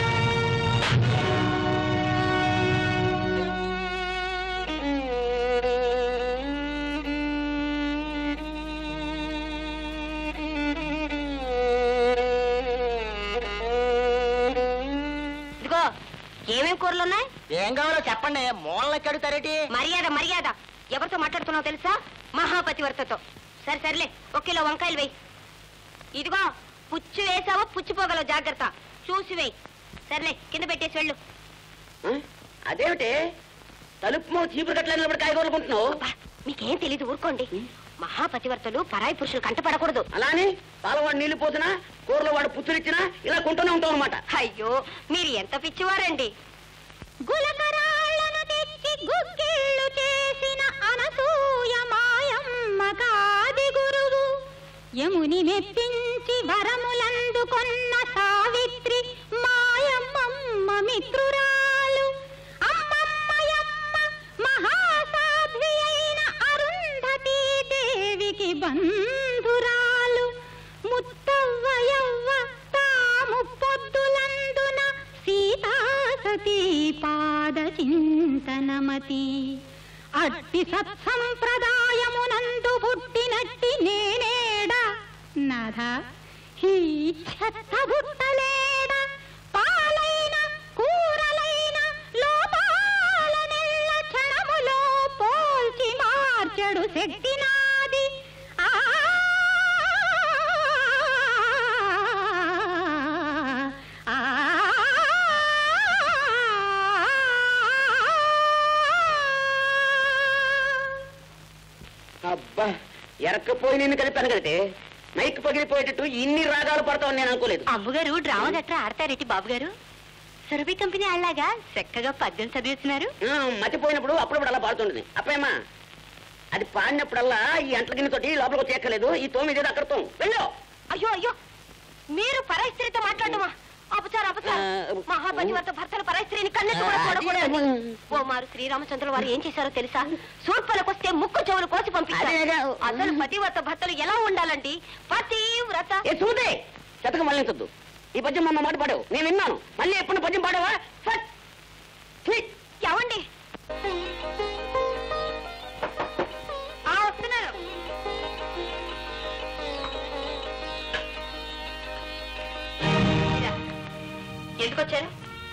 ఇదిగో ఏమేం కూరలు ఉన్నాయి ఏం కావాలో చెప్పండి మూలకి అడుగుతారేటి మర్యాద మర్యాద ఎవరితో మాట్లాడుతున్నావు తెలుసా మహాపతివర్తతో సరే సర్లే ఒక కిలో వంకాయలు వేయి ఇదిగో పుచ్చు వేసావో పుచ్చిపోగలవు జాగ్రత్త చూసి వేయి సర్లే కింద పెట్టేసి వెళ్ళు అదేమిటి తలుపు మో చీపురు గట్ల నిలబడి కాయగూరలు కొంటున్నావు అబ్బా, మీకేం తెలీదు ఊరుకోండి మహాపతివర్తలు పరాయి పురుషులు కంటపడకూడదు అలానే పాలవాడు నీళ్లు పోసినా కూరలో వాడు పుచ్చులిచ్చినా ఇలా కొంటూనే ఉంటావు అనమాట అయ్యో మీరు ఎంత పిచ్చివారండి గులకరాళ్ళను తెచ్చి గుగ్గిళ్ళు చేసిన అనసూయ మాయమ్మ కాది గురువు యముని మెప్పించి వరములందుకొన్న సావిత్రి మాయమ్మమ్మ మిత్రురాలు అమ్మమ్మయమ్మ మహాసాధ్వి అయిన అరుంధతీ దేవికి బంధురాలు ముత్తవ్వయవ్వ తాము పొద్దులందున సీతాసతీ పాద చింతనమతి అట్టి సత్సంప్రదాయమునందు పుట్టినట్టి నేనేడ నధ ఈ చెత్త బుట్టలేడ పాలైన కూరలైన లోపాల నెల్ల క్షణములో పోల్చి మార్చడు శక్తి నాది ఆ ఆ అబ్బా ఎరక్కపోయి నిన్ను కలిపాను కదే మైక్ పగిలిపోయేటట్టు ఇన్ని రాగాలు పడతావని నేను అనుకోలేదు అమ్మగారు డ్రామా గట్రా ఆడతారేటి బాబు గారు సురభి కంపెనీ అల్లాగా చక్కగా పద్యం చదివిస్తున్నారు ఆ, మతిపోయినప్పుడు అప్పుడప్పుడు అలా పాడుతుంటుంది అప్పేమా అది పాడినప్పుడల్లా ఈ అంట్ల గిన్నెతోటి లోపలికి వచ్చేయక్కర్లేదు ఈ తోమి ఇదేదో అక్కడ తోము వెళ్ళు అయ్యో అయ్యో మీరు పరాయి స్త్రీతో మాట్లాడటమా అపచారం అపచారం మహాపతివర్త భర్తల పరస్త్రీని కన్నెత్తి కూడా చూడకూడదు ఓ మారు శ్రీరామచంద్రుల వారు ఏం చేశారో తెలుసా సూర్పలకొస్తే ముక్కు చెవులు కోసి పంపించారు అసలు పతివర్త భర్తలు ఎలా ఉండాలండి పతివ్రత ఏ చూదే శతకం మళ్ళించొద్దు ఈ పద్యం మా మాట పాడావు నేను విన్నాను మళ్ళీ ఎప్పుడు పద్యం పాడావా ఫట్ ఛీ! ఏమండి ఆ వస్తున్నారు ఇలా. ఎందుకు వచ్చారు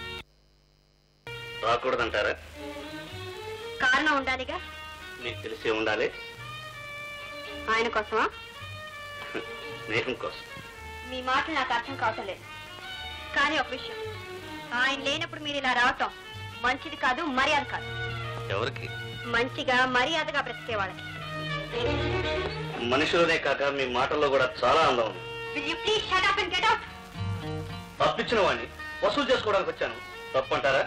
రాకూడదంటారా కారణం ఉండాలిగా మీకు తెలిసే ఉండాలి ఆయన కోసమా స్నేహం కోసం మీ మాటలు నాకు అర్థం కావటం లేదు కానీ ఒక విషయం ఆయన లేనప్పుడు మీరు ఇలా రావటం మంచిది కాదు మర్యాద కాదు ఎవరికి మంచిగా మర్యాదగా బ్రతికే వాళ్ళకి మనుషులనే కాక మీ మాటల్లో కూడా చాలా అందం ఉంది Will you please shut up and get out? తప్పించిన వాడిని వసూలు చేసుకోవడానికి వచ్చాను తప్పంటారా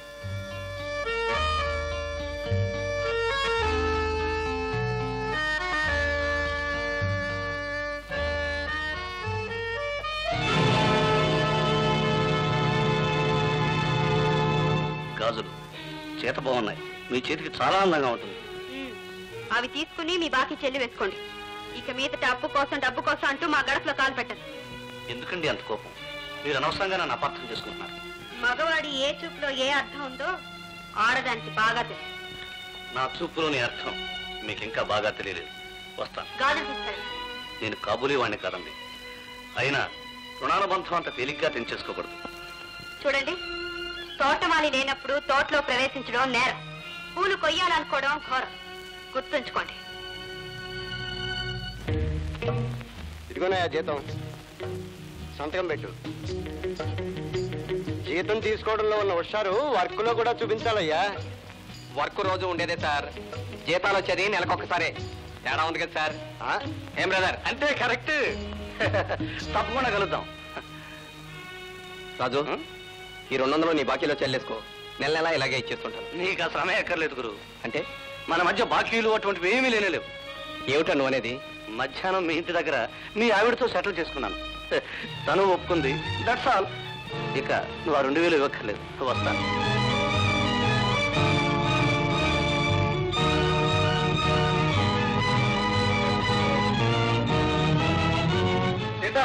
గాజులు చేత బాగున్నాయి మీ చేతికి చాలా అందంగా ఉంటుంది మ్మ్. అవి తీసుకుని మీ బాకీ చెల్లి వేసుకోండి ఇక మీద డబ్బు కోసం డబ్బు కోసం అంటూ మా గడపలో కాలు పెట్టదు ఎందుకండి అంత కోపం మీరు అనవసరంగా నన్ను అపార్థం చేసుకుంటున్నారు మగవాడి ఏ చూపులో ఏ అర్థం ఉందో ఆడదానికి బాగా తెలుసు నా చూపులోని అర్థం మీకు ఇంకా బాగా తెలియలేదు వస్తాను గాజులు తీస్తాడు నేను కాబూలీ వాడిని కాదండి అయినా రుణానుబంధం అంత తేలిగ్గా తెంచేసుకోకూడదు చూడండి తోటమాలి లేనప్పుడు తోటలో ప్రవేశించడం నేరం పూలు కొయ్యాలనుకోవడం ఘోరం గుర్తుంచుకోండి ఇదిగోనయ్యా జీతం సంతకం పెట్టు జీతం తీసుకోవడంలో ఉన్న హుషారు వర్క్ లో కూడా చూపించాలయ్యా వర్క్ రోజు ఉండేదే సార్ జీతాలు వచ్చేది నెలకొకసారే తేడా ఉంది కదా సార్ ఆ? ఏం బ్రదర్ అంతే కరెక్ట్ తప్పకుండా కలుద్దాం రాజు ఈ రెండు వందలు నీ బాకీలో చెల్లేసుకో నెల నెలా ఇలాగే ఇచ్చేస్తుంటాను నీకు ఆ సమయం ఎక్కర్లేదు గురు అంటే మన మధ్య బాకీలు అటువంటివి ఏమీ లేనేలేవు ఏమిటా నువ్వు అనేది మధ్యాహ్నం మీ ఇంటి దగ్గర మీ ఆవిడతో సెటిల్ చేసుకున్నాను తను ఒప్పుకుంది దట్స్ ఆల్ ఇక నువ్వు ఆ రెండు వేలు ఇవ్వక్కర్లేదు వస్తాను సీత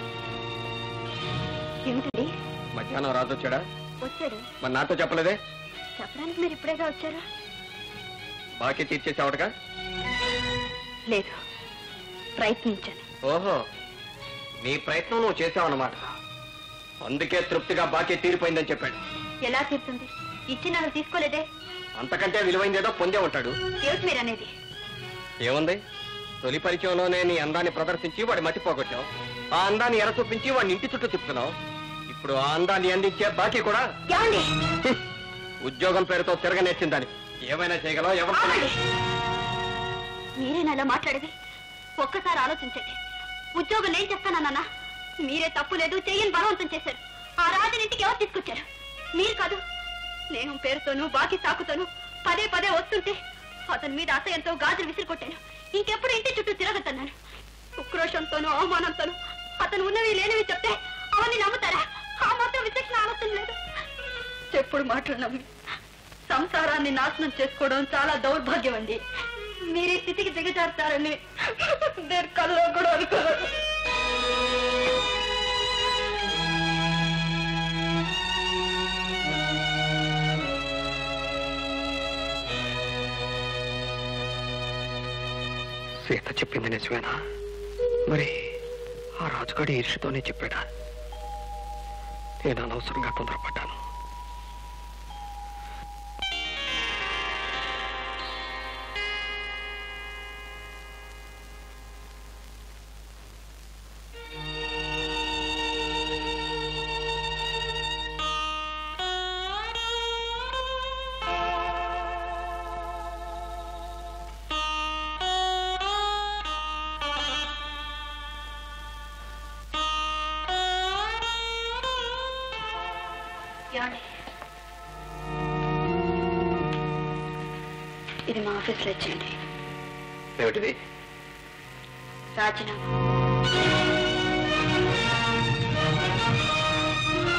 ఏమిటండి మధ్యాహ్నం రాజు వచ్చాడా వచ్చాడు మరి నాతో చెప్పలేదే చెప్పడానికి మీరు ఇప్పుడేగా వచ్చారా బాకీ తీర్చేసావుటగా లేదు ప్రయత్నించాను ఓహో నీ ప్రయత్నం నువ్వు చేసావన్నమాట అందుకే తృప్తిగా బాకీ తీరిపోయిందని చెప్పాడు ఎలా తీరుతుంది ఇచ్చి నన్ను తీసుకోలేదే అంతకంటే విలువైందేదో పొందే ఉంటాడు ఏమిటి మీరు అనేది ఏముంది తొలి పరిచయంలోనే నీ అందాన్ని ప్రదర్శించి వాడి మట్టి పోగొట్టావు ఆ అందాన్ని ఎర చూపించి వాడిని ఇంటి చుట్టూ తిప్పుతున్నావు ఇప్పుడు ఆ అందాన్ని అందించే బాకీ కూడా ఏమండి హ్మ్, ఉద్యోగం పేరుతో తిరగనేర్చిందని ఏమైనా చేయగలవు ఎవరు ఆగండి. మీరేనా ఇలా మాట్లాడేది ఒక్కసారి ఆలోచించండి ఉద్యోగం నేను చెప్తానన్నా మీరే తప్పు లేదు చెయ్యని బలవంతం చేశారు ఆ రాజునింటికి ఎవరు తీసుకొచ్చారు మీరు కాదు స్నేహం పేరుతోనూ బాకీ సాకుతోనూ పదే పదే వస్తుంటే అతని మీద అసహ్యంతో గాజులు విసిరి కొట్టాను ఇంకెప్పుడు ఇంటి చుట్టూ తిరగతన్నాను ఉక్రోషంతోనూ అవమానంతోనూ అతను ఉన్నవి లేనివి చెప్తే అవన్నీ నమ్ముతారా ఆ మాత్రం విచక్షణ ఆలోచన లేదు చెప్పుడు మాటలు నమ్మి సంసారాన్ని నాశనం చేసుకోవడం చాలా దౌర్భాగ్యం అండి మీరు ఈ స్థితికి దిగజారుతారని నేను కల్లో కూడా అనుకోలేదు సీత చెప్పింది నిజమేనా మరి ఆ రాజుగాడి ఈర్షితోనే చెప్పాడా నేను అనవసరంగా తొందరపడ్డాను ఏమండి? ఇది మా ఆఫీస్లో ఇచ్చేయండి ఏమిటిది రాజీనామా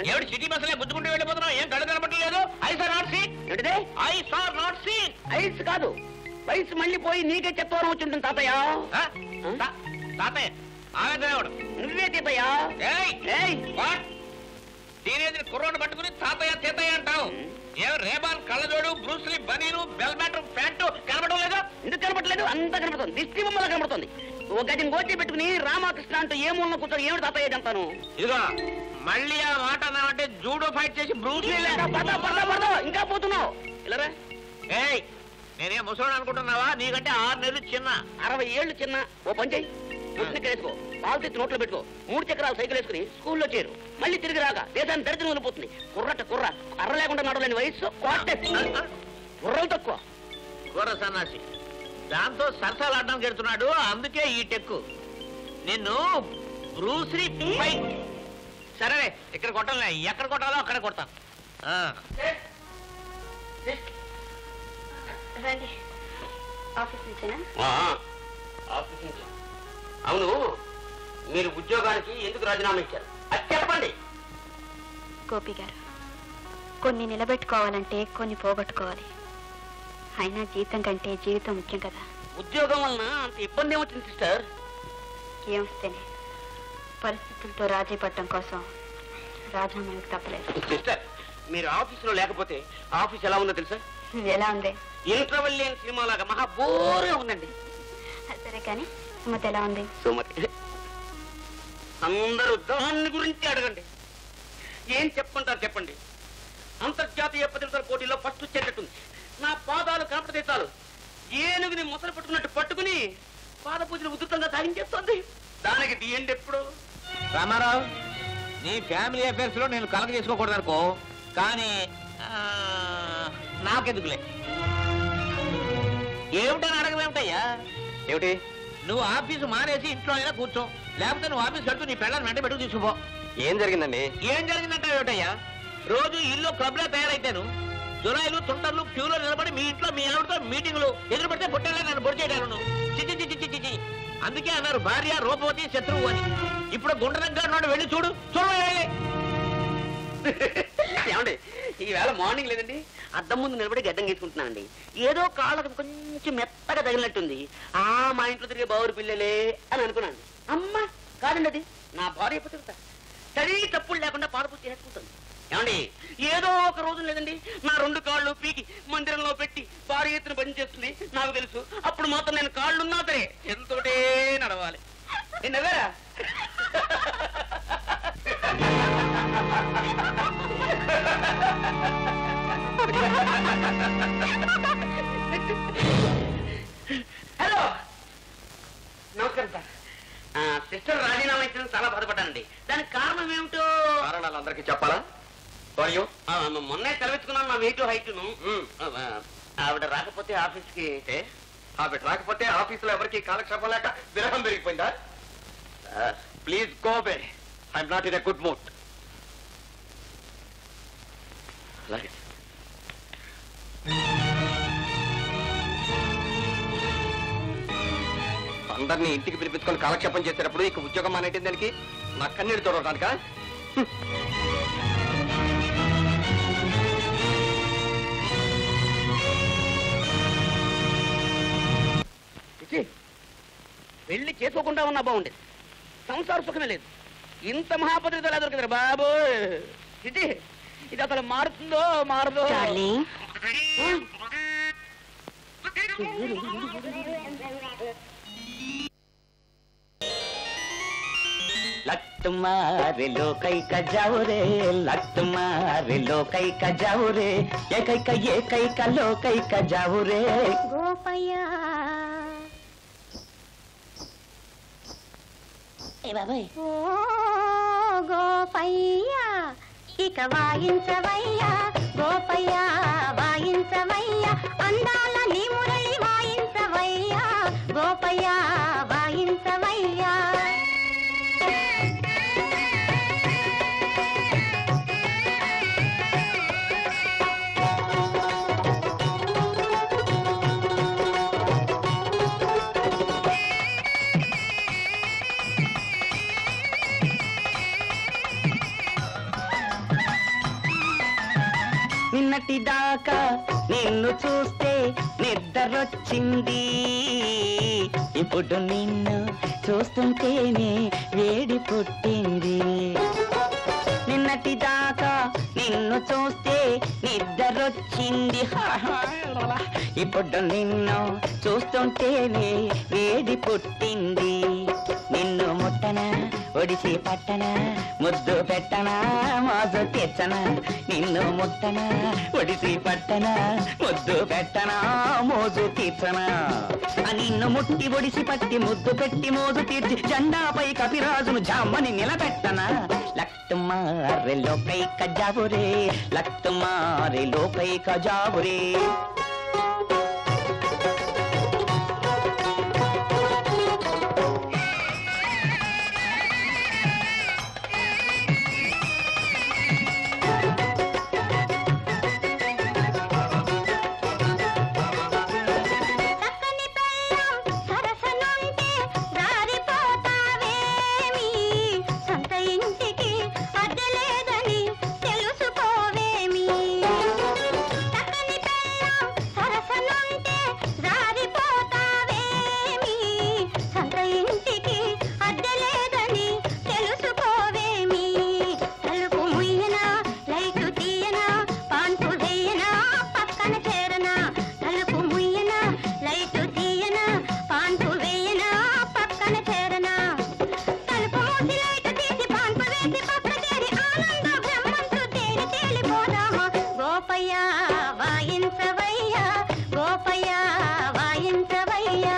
ఏమిటి సిటీ బస్సులే గుద్దుకుంటూ వెళ్ళిపోతున్నావు ఏం కళ్ళు కనబట్టలేదు ఐ సార్ నాట్ సీన్ ఏంటిదే I sir not seen eyes కాదు వయసు మళ్ళీ పోయి నీకే చెత్తవరం వచ్చి ఉంటుంది తాతయ్య తాతయ్య ఆవేదనేవాడు నువ్వే తీతయ్యా ఏయ్ ఏయ్ వాట్ టీనేజ్ కుర్రోడు పట్టుకుని తాతయ్య తీతయ్య అంటావు ఏం రేబాన్ కళ్ళజోడు బ్రూస్లీ బనీను బెల్ బ్యాటర్ ప్యాంటు కనబడడం లేదా ఎందుకు కనపడలేదు అంత కనపడుతుంది దిష్టి బొమ్మలా కనపడుతుంది ఒక గది గోచి పెట్టుకుని రామకృష్ణ అంటూ ఏ మూలన కూర్చొని ఏమిటి తాతయ్య అంటాను ఇదిగో మళ్ళీ ఆ మాట అన్నావంటే జూడో ఫైట్ చేసి బ్రూస్లీ లేక పడతా పడతా పడతా ఇంకా పోతున్నావు ఇలారా ఏయ్ నేనేం ముసలోడు అనుకుంటున్నావా నీకంటే ఆరు నెలలు చిన్న అరవై ఏళ్ళు చిన్న ఓ పని చేయి పుట్టినక్కడ వేసుకో పాలు తెచ్చి నోట్లో పెట్టుకో మూడు చక్రాలు సైకిల్ వేసుకుని స్కూల్లో చేరు మళ్ళీ తిరిగి రాగా దేశాన్ని దరిద్రం వదిలిపోతుంది కుర్రట కుర్ర కర్ర లేకుండా నడవలేని వయసు కోటే కుర్రలు తక్కువ కూర సన్నాసి దాంతో సరసాలు అడ్డం గెడుతున్నాడు అందుకే ఈ టెక్కు నిన్ను బ్రూస్లీ ఫైట్ సరే ఇక్కడ కొట్టాలే ఎక్కడ కొట్టాలో అక్కడ కొడతాను ఆ. రండి ఆఫీస్ నుంచేనా ఆఫీస్ నుంచి. అవును మీరు ఉద్యోగానికి ఎందుకు రాజీనామా ఇచ్చారు అది చెప్పండి గోపి గారు కొన్ని నిలబెట్టుకోవాలంటే కొన్ని పోగొట్టుకోవాలి అయినా జీతం కంటే జీవితం ముఖ్యం కదా ఉద్యోగం వలన అంత ఇబ్బంది ఏమొచ్చింది సిస్టర్ ఏమొస్తేనే పరిస్థితులతో రాజీ పడటం కోసం రాజీనామాలకు తప్పలేదు సిస్టర్ మీరు ఆఫీసులో లేకపోతే ఆఫీస్ ఎలా ఉందో తెలుసా ఎలా ఉంది ఇంటర్వెల్ సినిమా లాగా మహా బోరుగా ఉందండి సరే కానీ సుమతి ఎలా ఉంది సుమతి అందరూ దాన్ని గురించి అడగండి ఏం చెప్పంటారు చెప్పండి అంతర్జాతీయ పత్రికల పోటీలో ఫస్ట్ వచ్చేటట్టుంది నా పాదాలు కనపడితే చాలు ఏనుగుని మొసలు పట్టుకున్నట్టు పట్టుకుని పాద పూజలు ఉధృతంగా సాగించేస్తుంది దానికి తీయండి ఎప్పుడు రామారావు నీ ఫ్యామిలీ అఫైర్స్ లో నేను కలగ చేసుకోకూడదు అనుకో కానీ ఆ, నాకెందుకులే ఏమిటని అడగమేమిటయ్యా ఏమిటి నువ్వు ఆఫీసు మానేసి ఇంట్లో అయినా కూర్చో లేకపోతే నువ్వు ఆఫీస్ వెళ్తూ నీ పిల్లల్ని వెంట పెట్టుకు తీసుకుపో ఏం జరిగిందండి ఏం జరిగిందంటే ఏమిటయ్యా రోజు ఇల్లు క్లబ్ లో తయారైతాను జులైలు తుంటర్లు క్యూలో నిలబడి మీ ఇంట్లో మీ ఆవిడతో మీటింగ్లు ఎదురు పడితే పుట్టలే నన్ను పొడి చేయడాను చిచి చిచి చిచి చిచి అందుకే అన్నారు భార్య రూపవతి శత్రువు అని ఇప్పుడు గుండ్ర దగ్గర నుండి వెళ్ళి చూడు చూడు వెళ్ళి ఏమండి ఈవేళ మార్నింగ్ లేదండి అద్దం ముందు నిలబడి గడ్డం గీసుకుంటున్నానండి ఏదో కాళ్ళకు కొంచెం మెత్తగా తగిలినట్టుంది ఆ మా ఇంట్లో తిరిగే బావురు పిల్లలే అని అనుకున్నాను అమ్మ కాదండి అది నా భార్య పుట్టుకుంటా తడి తప్పులు లేకుండా పాదపూర్తి చేసుకుంటుంది ఏమండి ఏదో ఒక రోజు లేదండి నా రెండు కాళ్ళు పీకి మందిరంలో పెట్టి భారీ ఎత్తున పని చేస్తుంది నాకు తెలుసు అప్పుడు మాత్రం నేను కాళ్ళున్నా సరే ఎంతోటే నడవాలి ఏ నవ్వారా హలో నమస్కారం సార్ ఆ, సిస్టర్ రాజీనామా ఇచ్చిన చాలా బాధపడ్డానండి దానికి కారణం ఏమిటో కారణాలు అందరికీ చెప్పాలా మరియు ఆ, మ- మొన్నే సెలవిచ్చుకున్నాను నా వెయిట్ హైట్ను ఆవిడ రాకపోతే ఆఫీస్కి ఆవిడ రాకపోతే ఆఫీసులో ఎవరికి కాలక్షేపం లేక విరహం పెరిగిపోయిందా please go bye I'm not in a good mood అలాగే అందరినీ ఇంటికి పిలిపించుకొని కాలక్షేపం చేసేటప్పుడు ఇక ఉద్యోగం అనేటింది దానికి నా కన్నీరు చూడటానికా చిచి, పెళ్లి చేసుకోకుండా ఉన్నా బాగుండేది సంసార సుఖమే లేదు ఇంత మహాపత్రిక ఎలా దొరికింది బాబు ఇది ఇది అసలు మారుతుందో మారదో लट मारे लो कई का जाओ रे लट मारे लो कई का जाओ रे ये कई का ये कई का लो कई का जाओ रे గోపయ్య ఏ బాబాయ్ ఓ గోపయ్య ఇక వాయించవయ్యా గోపయ్య వాయించవయ్యా అందాల నీ మురళి వాయించవయ్యా గోపయ్య వాయించవయ్యా నిన్నటి దాకా నిన్ను చూస్తే నిద్రొచ్చింది ఇప్పుడు నిన్ను చూస్తుంటేనే వేడి పుట్టింది నిన్నటి దాకా నిన్ను చూస్తే నిద్రొచ్చింది ఇప్పుడు నిన్ను చూస్తుంటేనే వేడి పుట్టింది నిన్ను ముట్టన ఒడిసి పట్టన ముద్దు పెట్టన మోజు తెచ్చన నిన్ను ముట్టన ఒడిసి పట్టన ముద్దు పెట్టన మోజు తీర్చన ఆ నిన్ను ముట్టి ఒడిసి పట్టి ముద్దు పెట్టి మోజు తీర్చి జెండాపై కపిరాజును జామ్మని నిలబెట్టన లక్తుమారే లోకై కజావురే లక్తుమారే లోకై కజావురే సరసనుంటే జారిపోతావేమి సొంత ఇంటికి అద్దె లేదని తెలుసుకోవేమి చక్కని పెళ్ళాం సరసనుంటే జారిపోతావేమి సొంత ఇంటికి అద్దె లేదని తెలుసుకోవేమి తలుపు ముయ్యనా లైటు తీయనా పాన్పు వేయనా పక్కన చేరనా తలుపు ముయ్యనా లైటు తీయనా పాన్పు వేయనా పక్కన చేరనా తలుపు మూసి లైటు తీసి పాన్పు వేసి పక్కన చేరి ఆనంద బ్రహ్మంతో తేలి తేలిపోదామా గోపయ్య వాయించవయ్యా గోపయ్య వాయించవయ్యా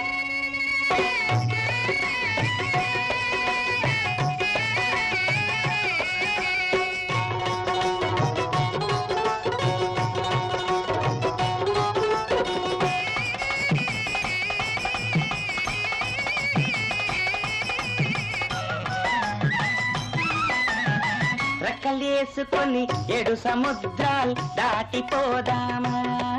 రెక్కలేసుకొని ఏడు సముద్రాలు దాటిపోదామా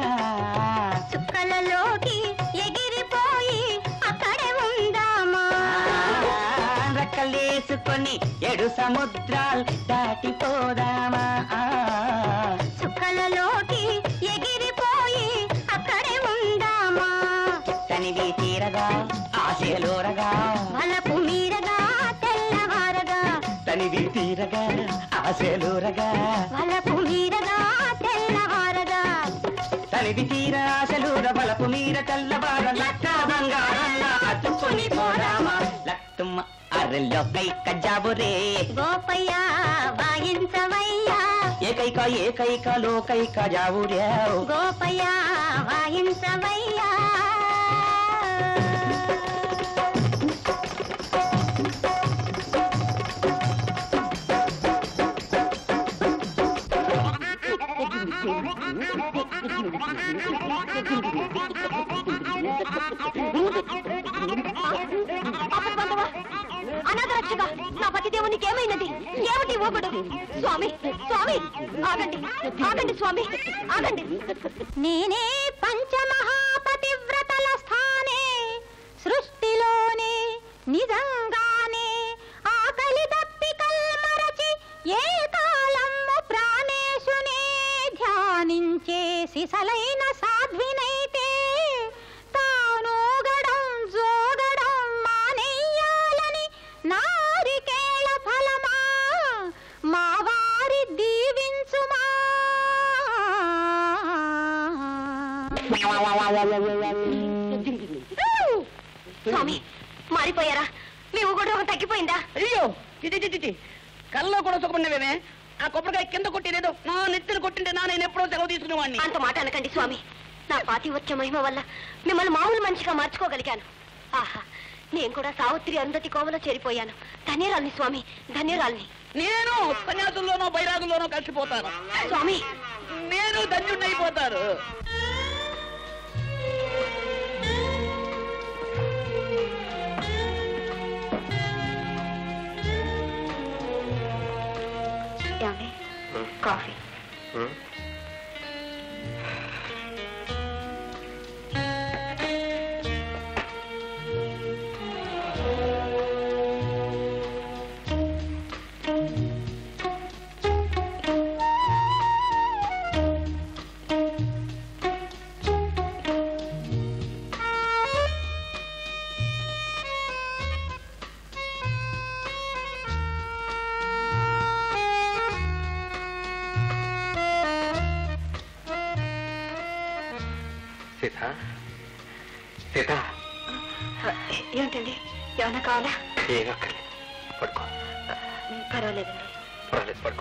చుక్కలలోకి ఎగిరిపోయి అక్కడే ఉందామా రెక్కలేసుకొని ఏడు సముద్రాలు దాటిపోదామా చుక్కలలోకి ఎగిరిపోయి అక్కడే ఉందామా తనివి తీరగా ఆశలోరగా వలపు మీరగా తెల్లవారగా తనివి తీరగా ఆశలోరగా వలపు మీరగా తెల్లవారగా తనివి తీర ఆశలూర బలపు మీర తెల్లవార లక్క బంగారంలా అతుక్కొని పోదామా లక్తుమ్మ అరెల్లో కై కజాబురే గోపయ్య వాయించవయ్యా ఏకైక ఏకైక లోకైక జావురే గోపయ్య వాయించవయ్యా అనాథరక్షక నా పతిదేవునికి ఏమైనది ఏమిటి ఊగుడు స్వామి స్వామి ఆగండి ఆగండి స్వామి ఆగండి నేనే పంచమహాపతివ్రతల స్థానే సృష్టిలోనే నిజంగానే ఆకలి దప్పికల్ మరచి ఏ కాలము ప్రాణేశునే ధ్యానించే సిసలైన సాధ్వినైతే తానోగడం జోగడం మానేయాలని నారికేళ ఫలమా మా వారి దీవించుమా స్వామి మారిపోయారా మీ ఊగుడు రోగం తగ్గిపోయిందా అయ్యో చిటి చిటి చిటి కల్లో కూడా సుఖపడినవేమే ఆ కొబ్బరికాయ కింద కొట్టిలేదో నా నెత్తిని కొట్టింటే నా నేను ఎప్పుడో సెలవు తీసుకునేవాడిని అంత మాట అనకండి స్వామి నా పాతివత్య మహిమ వల్ల మిమ్మల్ని మామూలు మనిషిగా మార్చుకోగలిగాను ఆహా నేను కూడా సావిత్రి అరుంధతి కోవలో చేరిపోయాను ధన్యరాల్ని స్వామి ధన్యరాల్ని నేను సన్యాసుల్లోనో బైరాగుల్లోనో కలిసిపోతాను స్వామి నేను ధన్యుడైపోతారు ఏమండి కాఫీ సీత ఏమిటండి ఏమన్నా కావాలా ఏం అక్కర్లేదు పడుకో పర్వాలేదండి పర్వాలేదు పడుకో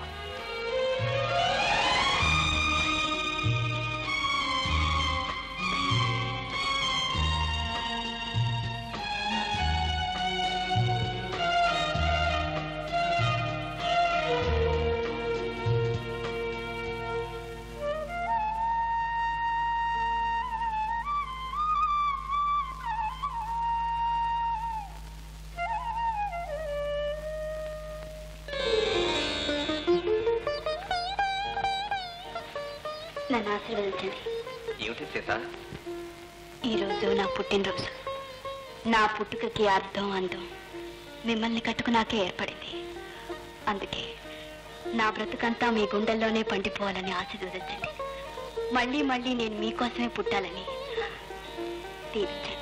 నన్ను ఆశీర్వదించండి ఏమిటి సీత ఈరోజు నా పుట్టినరోజు నా పుట్టుకకి అర్థం అందం మిమ్మల్ని కట్టుకున్నాకే ఏర్పడింది అందుకే నా బ్రతుకంతా మీ గుండెల్లోనే పండిపోవాలని ఆశీర్వదించండి మళ్ళీ మళ్ళీ నేను మీకోసమే పుట్టాలని దీవించండి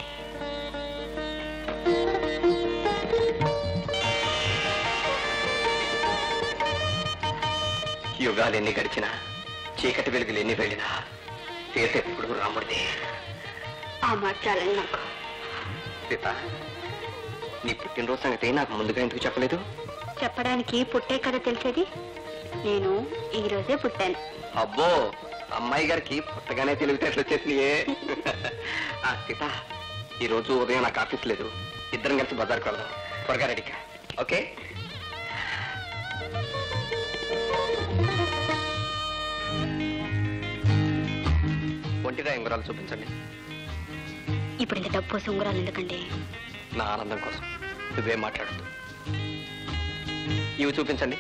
యుగాలు ఎన్ని గడిచినా చీకటి వెలుగులు ఎన్ని వెళ్ళినా సీత ఎప్పుడు రాముడిది ఆ మాట చాలండి నాకు సీత నీ పుట్టినరోజు సంగతి నాకు ముందుగా ఎందుకు చెప్పలేదు చెప్పడానికి పుట్టే కదా తెలిసేది నేను ఈ రోజే పుట్టాను అబ్బో అమ్మాయి గారికి పుట్టగానే తెలివితేటలు వచ్చేసినాయే ఆ, సీత ఈ రోజు ఉదయం నాకు ఆఫీస్ లేదు ఇద్దరం కలిసి బజార్కి వెళ్దాం త్వరగా రెడీకా ఓకే ఒంటిగా ఉంగరాలు చూపించండి ఇప్పుడు ఇంత డబ్బు ఉంగరాలు ఎందుకండి నా ఆనందం కోసం నువ్వేం మాట్లాడద్దు ఇవి చూపించండి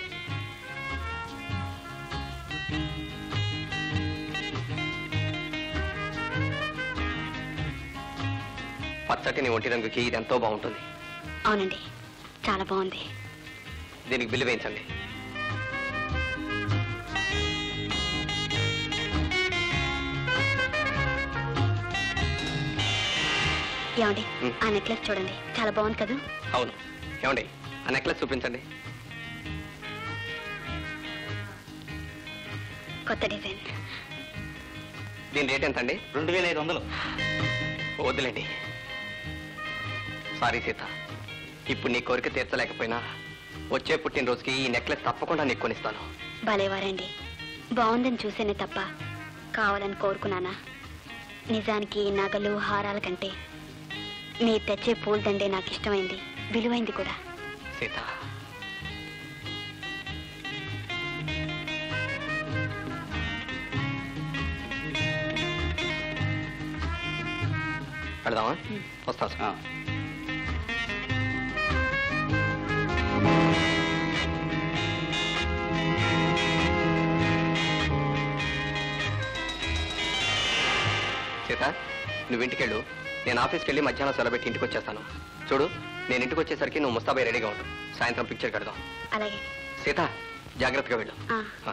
పచ్చటి నీ ఒంటి రంగుకి ఇది ఎంతో బాగుంటుంది అవునండి చాలా బాగుంది దీనికి బిల్లు వేయించండి ఏమండి ఆ నెక్లెస్ చూడండి చాలా బాగుంది కదా అవును ఏమండి ఆ నెక్లెస్ చూపించండి కొత్త డిజైన్ దీని రేట్ ఎంత అండి రెండు వేల ఐదు వందలు వద్దులేండి సారీ సీత ఇప్పుడు నీ కోరిక తీర్చలేకపోయినా వచ్చే పుట్టినరోజుకి ఈ నెక్లెస్ తప్పకుండా నీకు కొనిస్తాను భలేవారండి బాగుందని చూసేనే తప్ప కావాలని కోరుకున్నానా నిజానికి ఈ నగలు హారాల కంటే మీరు తెచ్చే పూలదండే నాకు ఇష్టమైంది విలువైంది కూడా సీత వెళదామా వస్తా సార్ సీత నువ్వు ఇంటికెళ్ళు నేను ఆఫీస్కి వెళ్ళి మధ్యాహ్నం సెలబెట్టి ఇంటికి వచ్చేస్తాను చూడు నేను ఇంటికి వచ్చేసరికి నువ్వు ముస్తాబాయ్ రెడీగా ఉండు సాయంత్రం పిక్చర్ కడదాం అలాగే సీత జాగ్రత్తగా వెళ్ళు ఆ. ఆ.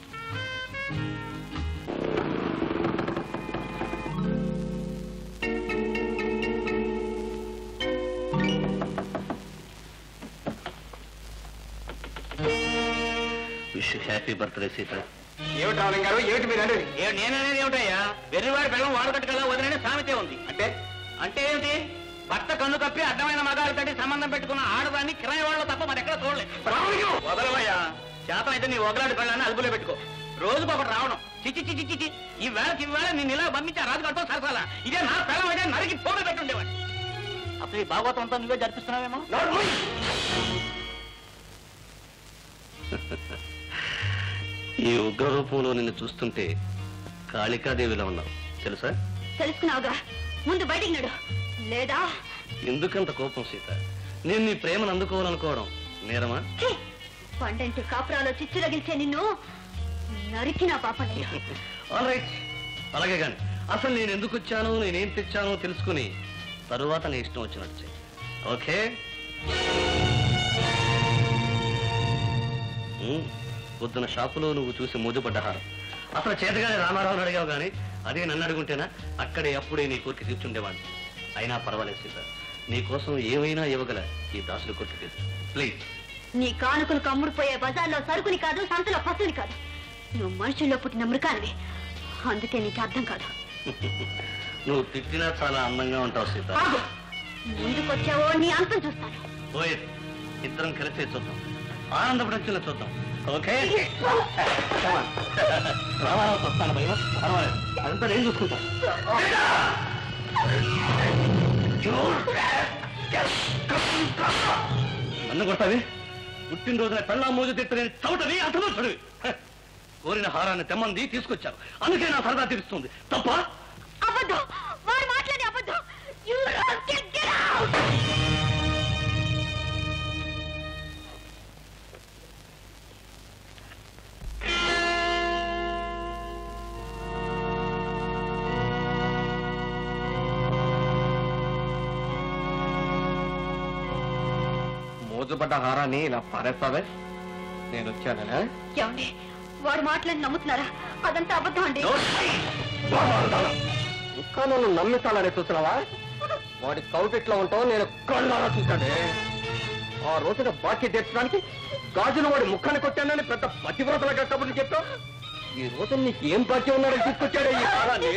విష్ హ్యాపీ బర్త్డే సీత ఏమిటి రామలింగ గారు ఏమిటి మీరు అనేది నేననేది ఏమిటయ్యా వెర్రివాడి పిల్లలు వాడకట్టుకెళ్ళ వదిలేనే సామెతే ఉంది అంటే అంటే ఏమిటి భర్త కన్ను కప్పి అడ్డమైన మగాడితోటి సంబంధం పెట్టుకున్న ఆడదాన్ని కిరాయి వాళ్ళు తప్ప మరి ఎక్కడ చూడలేదు వదలవయ్యా శాతం అయితే నీ వగలాడి పెళ్ళాన్ని అదుపులో పెట్టుకో రోజుకు ఒకటి రావడం చిచి చిచి చిచి ఈ వేళకి ఈ వేళ నేను ఇలా పంపించా రాజుగారితో సరసాల ఇదే నా పిల్లం అయితే నరికి పోగ పెట్టుండేవాడి అసలు ఈ భాగవతం అంతా నువ్వే జరిపిస్తున్నావేమో ఈ ఉగ్ర రూపంలో నిన్ను చూస్తుంటే కాళికాదేవిలా ఉన్నావు తెలుసా తెలుసుకున్నావుగా ముందు బయటికి నడు లేదా ఎందుకంత కోపం సీత నేను నీ ప్రేమను అందుకోవాలనుకోవడం నేరమా ఛీ! పండంటి కాపురాలో చిచ్చు రగిల్చే నిన్ను నరికిన పాపనయ్య ఆల్ రైట్ అలాగే కానీ అసలు నేను ఎందుకు వచ్చానో నేనేం తెచ్చానో తెలుసుకుని తరువాత నీ ఇష్టం వచ్చినట్టు చెయ్యి ఓకే ఉమ్, పొద్దున షాపులో నువ్వు చూసి మోజుపడ్డ హారం అసలు చేతగానే రామారావుని అడిగావు కానీ అదే నన్ను అడుగుంటేనా అక్కడే అప్పుడే నీ కోరిక తీర్చుండేవాడిని అయినా పర్వాలేదు సీత నీ కోసం ఏమైనా ఇవ్వగల ఈ దాసుల కోరిక తీర్చు ప్లీజ్ నీ కానుకలు కమ్ముడుపోయే బజార్లో సరుకుని కాదు సంతలో పసుని కాదు నువ్వు మనుషుల్లో పుట్టిన మృగానివి అందుకే నీకు అర్థం కాదు నువ్వు తిట్టినా చాలా అందంగా ఉంటావు సీత ఆగు. ముందుకొచ్చావో నీ అంతం చూస్తాను పోయి ఇద్దరం కలిసి చూద్దాం ఆనందపడించిన చూద్దాం ఓకే రామారావు వస్తాను భయం పర్వాలేదు అదంతా నేను చూసుకుంటా నన్ను కొడతావి పుట్టినరోజున పెళ్ళా మోజు తిట్టని చవటవి అసమర్థుడివి హ! కోరిన హారాన్ని తెమ్మంది తీసుకొచ్చారు అందుకే నా సరదా తీరుస్తుంది తప్ప అబద్ధం వాడు మాట్లాడే అబద్ధం You rascal, get out! మోజుపడ్డ హారాన్ని ఇలా పారేస్తావే నేను వచ్చానా ఏమండి వాడు మాటలని నమ్ముతున్నారా అదంతా అబద్ధం అండి ఇంకా నన్ను నమ్మిస్తానని చూస్తున్నావా వాడి కౌపిట్లో ఉంటావు నేను కళ్ళారా చూశాడే ఆ రోజున బాకీ తీర్చడానికి గాజును వాడి ముఖాన్ని కొట్టానని పెద్ద పతివ్రతలుగా కబుర్లు చెప్పావు ఈ రోజు నీకు ఏం బాకీ ఉన్నాడని తీసుకొచ్చాడే ఈ హారాన్ని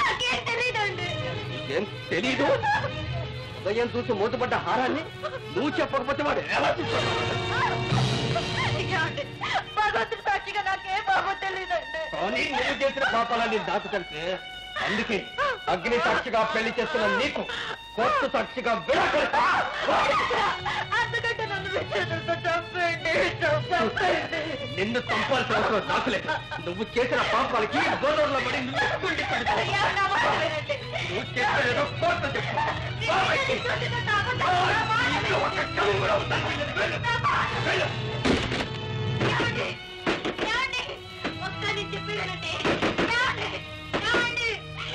ఏం తెలీదు ఉదయం చూసి మూతపడ్డ హారాన్ని నువ్వు చెప్పకపోతే వాడు ఎలా చూస్తాడు ఏమండి? భగవంతుడి సాక్షిగా నాకే బాబు తెలియదండి కానీ నువ్వు చేసిన పాపాలని దాచుకంటే అందుకే అగ్ని సాక్షిగా పెళ్లి చేస్తున్న నీకు కోర్టు సాక్షిగా విడాకులు అంతకంటే నన్ను విచ్చేతులతో చంపండి చంపండి నిన్ను చంపాల్సిన అవసరం నాకు లేదు నువ్వు చేసిన పాపాలకి గోదావరిలో పడి నువ్వు గుండె పెడతావు. నువ్వు చేసిన ఏదో కోర్టు చెప్పు. బాబాయ్కి. ఇంట్లో ఒక్క కవి కూడా ఉండాలి. వెళ్ళు. వెళ్ళు. ఒకసారి చెప్పి వినండి ఏమండి? ఏమండి?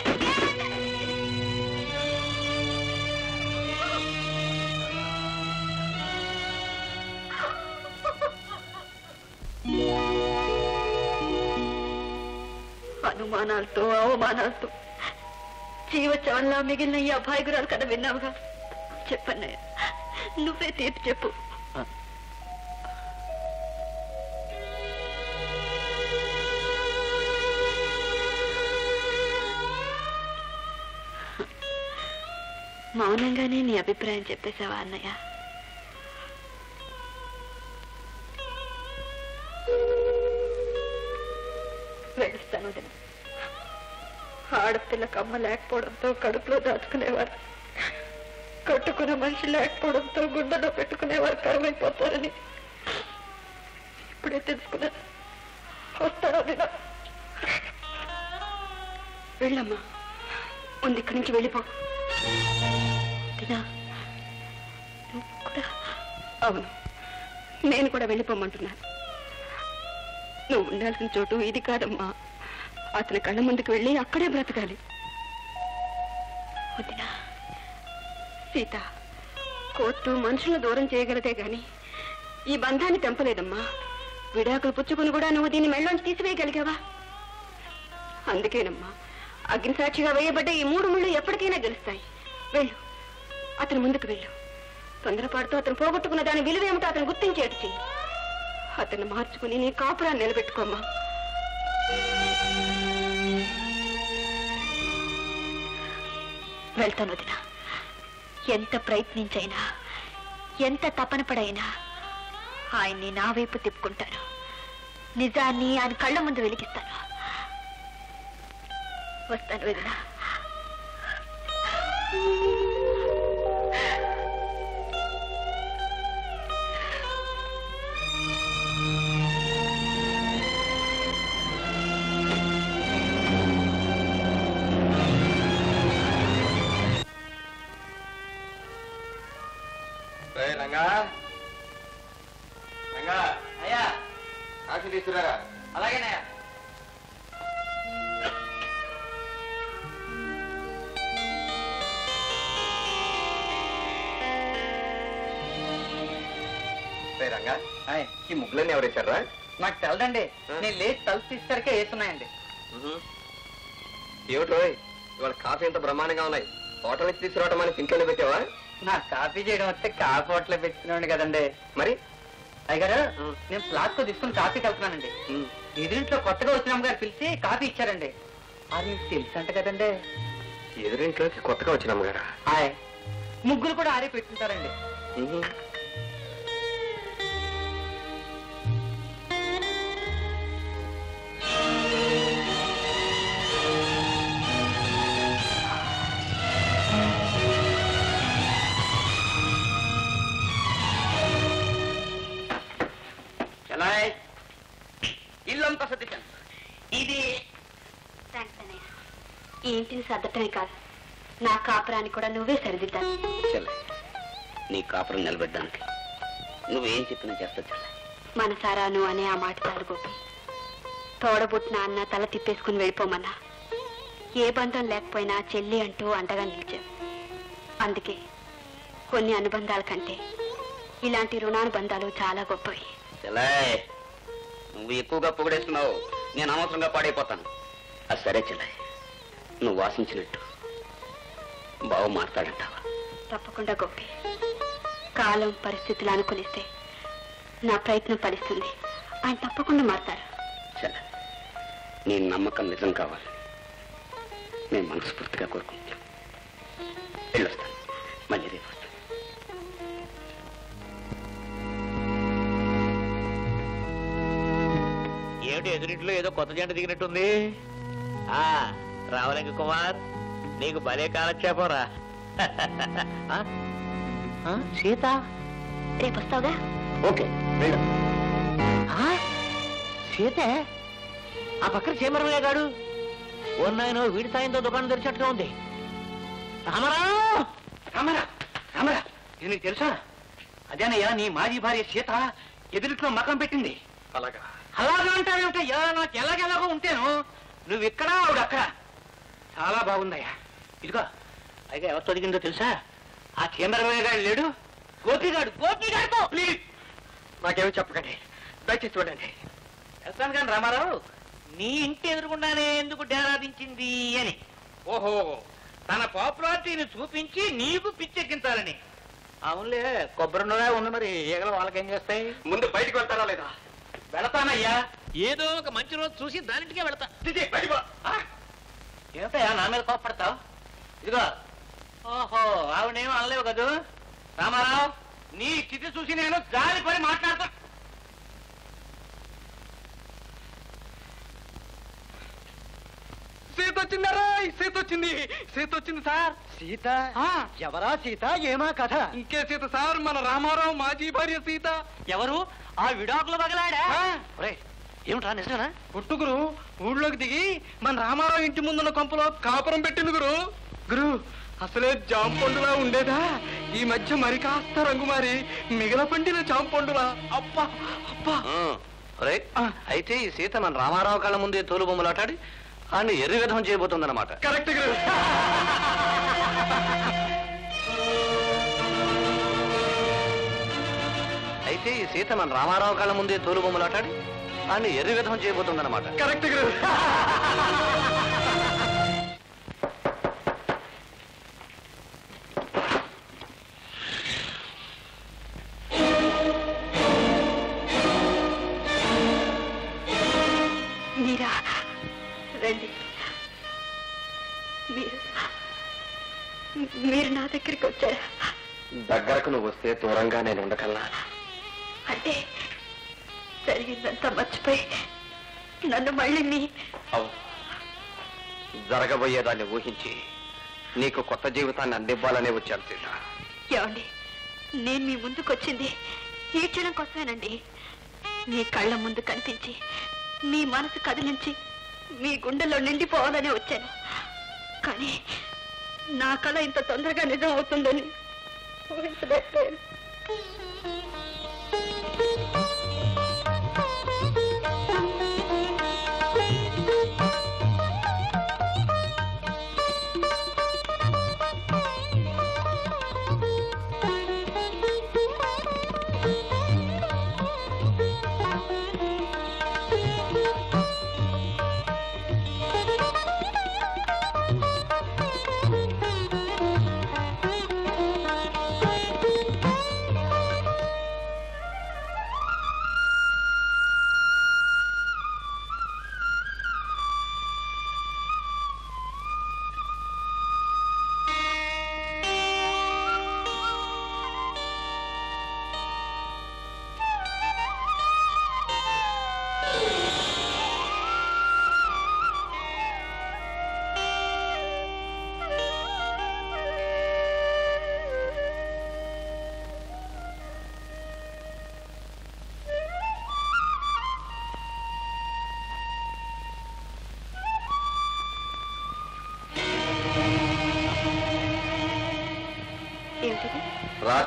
అనుమానాలతో అవమానాలతో జీవచవల్లా మిగిలిన ఈ అభాయగురాలు కథ విన్నావుగా చెప్పన్నయ్య నువ్వే తీర్పు చెప్పు మౌనంగానే నీ అభిప్రాయం చెప్పేశావా అన్నయ్య వెలుస్తాను వదిన. ఆడపిల్లకు అమ్మ లేకపోవడంతో కడుపులో దాచుకునేవారు కట్టుకున్న మనిషి లేకపోవడంతో గుండెలో పెట్టుకునేవారు కరువైపోతారని ఇప్పుడే తెలుసుకున్నాను వస్తాను వదిన. వెళ్ళమ్మా ముందు ఇక్కడి నుంచి వెళ్ళిపో వదినా, నువ్వు కూడా అవును నేను కూడా వెళ్ళిపోమంటున్నాను నువ్వు ఉండాల్సిన చోటు ఇది కాదమ్మా అతని కళ్ళ ముందుకు వెళ్ళి అక్కడే బ్రతకాలి వదినా సీత కోర్టు మనుషులను దూరం చేయగలదే గాని ఈ బంధాన్ని తెంపలేదమ్మా విడాకులు పుచ్చుకుని కూడా నువ్వు దీన్ని మెళ్ళలోంచి తీసివేయగలిగావా అందుకేనమ్మా అగ్నిసాక్షిగా వేయబడ్డ ఈ మూడు ముళ్ళు ఎప్పటికైనా గెలుస్తాయి వెళ్ళు అతని ముందుకు వెళ్ళు తొందరపాటుతో అతను పోగొట్టుకున్న దాని విలువేమిటో అతను గుర్తించేటి చెయ్యి అతన్ని మార్చుకుని నీ కాపురాన్ని నిలబెట్టుకోమ్మా వెళ్తాను వదిన ఎంత ప్రయత్నించైనా ఎంత తపన పడైనా ఆయన్ని నా వైపు తిప్పుకుంటాను నిజాన్ని ఆయన కళ్ళ ముందు వెలిగిస్తాను వస్తాను వదిన ఏయ్ రంగా రంగా అయ్యా కాఫీ తీసుకురారా అలాగేనయ్యా ఏయ్ రంగా ఈ ముగ్గులన్నీ ఎవరేశారా నాకు తెలదండి నేను లేచి తలుపు తీసేసరికి వేస్తున్నాయండి ఏమిటి రోయ్ ఇవాళ కాఫీ ఎంత బ్రహ్మాండంగా ఉన్నాయి హోటల్ నుంచి తీసుకురావటం మనకి ఇంట్లోనే పెట్టావా నాకు కాఫీ చేయడం వస్తే కాఫీ హోటల్ పెట్టుకున్నాను కదండి మరి అయ్యగారు నేను ఫ్లాస్క్ తీసుకుని కాఫీ కలుపుతున్నానండి ఎదురింట్లో కొత్తగా వచ్చిన గారు పిలిచి కాఫీ ఇచ్చారండి అది మీకు తెలుసు అంట కదండి ఎదురింట్లోకి కొత్తగా వచ్చిన అమ్మగారా హాయ్ ముగ్గురు కూడా ఆరే పెట్టుకుంటారండి చలాయ్ ఇల్లంతా సర్దిశాను ఇది థ్యాంక్స్ అన్నయ్య ఈ ఇంటిని సర్దటమే కాదు నా కాపురాన్ని కూడా నువ్వే సరిదిద్దాను చెల్ల నీ కాపురం నిలబెట్టడానికి నువ్వేం చెప్పినా చేస్తా చెల్ల మనసారా నువ్వు అనే ఆ మాట చాలు గోపి తోడబుట్టిన అన్న తల తిప్పేసుకుని వెళ్ళిపోమన్నా ఏ బంధం లేకపోయినా చెల్లి అంటూ అండగా నిలిచావు అందుకే కొన్ని అనుబంధాల కంటే ఇలాంటి రుణానుబంధాలు చాలా గొప్పవి చెల్లాయ్ నువ్వు ఎక్కువగా పొగడేస్తున్నావు నేను అనవసరంగా పాడైపోతాను అది సరే చెల్లాయ్ నువ్వు వాసించినట్టు బావ మాట్లాడంటావా తప్పకుండా గోపి కాలం పరిస్థితులు అనుకూలిస్తే నా ప్రయత్నం ఫలిస్తుంది ఆయన తప్పకుండా మారతారు చెల్ల నీ నమ్మకం నిజం కావాలి నేను మనస్ఫూర్తిగా కోరుకుంటున్నాను వెళ్ళొస్తాను మళ్ళీ రేపు వస్తాను ఏమిటి ఎదురింట్లో ఏదో కొత్త జంట దిగినట్టుంది ఆ రావలింగ కుమార్ నీకు భలే కాలక్షేపం రా ఆ? ఆ, సీత రేపు వస్తావుగా ఓకే వెళ్ళు ఆ? సీతే ఆ పక్కన చీమరమయ్య గాడు ఉన్నాయనో వీడి సాయంతో దుకాణం తెరిచినట్టుగా ఉంది రామరావు రామరా రామరా ఇది నీకు తెలుసా అదేనయ్యా నీ మాజీ భార్య సీత ఎదురుట్లో మకం పెట్టింది అలాగా అలాగే అంటావేమిటయ్యా నాకు ఎలాగెలాగో ఉంటేను నువ్వు ఇక్కడ ఆవిడ అక్కడ చాలా బాగుందయ్యా ఇదిగో అయితే ఎవరితో దిగిందో తెలుసా ఆ చంద్రబాబు గారు లేడు గోపిగాడు గోపిగాడుతో ప్లీజ్ నాకేమీ చెప్పకండి దయచేసి చూడండి వెళ్తాను కానీ రామారావు నీ ఇంటి ఎదురుకుండానే ఎందుకు డేరాదించింది అని ఓహో తన పాపులారిటీని చూపించి నీకు పిచ్చెక్కించాలని అవునులే కొబ్బరి నూనె ఉంది మరి ఈగలు వాళ్ళకేం చేస్తాయి ముందు బయటికి వెళ్తారా లేదా వెళతానయ్యా ఏదో ఒక మంచి రోజు చూసి దానింటికే వెళతా చిచి, బయటికి పో. ఆ? ఏమిటయ్యా నా మీద కోపడతావు ఇదిగో ఓహో ఆవిడేమో అనలేవు కదూ రామారావు నీ స్థితి చూసి నేను జాలిపడి మాట్లాడతా సీత వచ్చిందారా సీత వచ్చింది సీత వచ్చింది సార్ సీత ఎవరా సీత ఏమా కథ ఇంకే సీత సార్ మన రామారావు మాజీ భార్య సీత ఎవరు ఆ విడాకులు పగలాడా ఏమిట్రా నిజమేనా పుట్టుగురు ఊళ్ళోకి దిగి మన రామారావు ఇంటి ముందున్న కొంపలో కాపురం పెట్టింది గురు గురు అసలే జాంపండులా ఉండేదా ఈ మధ్య మరి కాస్త రంగు మారి మిగల పండిన జాంపండులా అబ్బా అబ్బా రే అయితే ఈ సీత మన రామారావు కళ్ళ ముందే తోలు బొమ్మలాటాడి ఆయన ఎర్రి విధం చేయబోతుందన్నమాట కరెక్ట్ గురు అయితే ఈ సీత మన రామారావు కళ్ళ ముందే తోలు బొమ్మలాటాడి ఆయన ఎర్రి విధం చేయబోతుందన్నమాట కరెక్ట్ గురు మీరా రండి మీరు మీరు నా దగ్గరికి వచ్చారా దగ్గరకు నువ్వు వస్తే దూరంగా నేను ఉండకల్లా అంటే జరిగిందంతా మర్చిపోయి నన్ను మళ్ళీ మీ అవు జరగబోయేదాన్ని ఊహించి నీకు కొత్త జీవితాన్ని అందివ్వాలనే వచ్చాను సీత ఏమండి నేను మీ ముందుకు వచ్చింది ఈ క్షణం కోసమేనండి మీ కళ్ళ ముందు కనిపించి మీ మనసు కదిలించి మీ గుండెల్లో నిండిపోవాలని వచ్చాను కానీ నా కళ ఇంత తొందరగా నిజం అవుతుందని ఊహించలేకపోయాను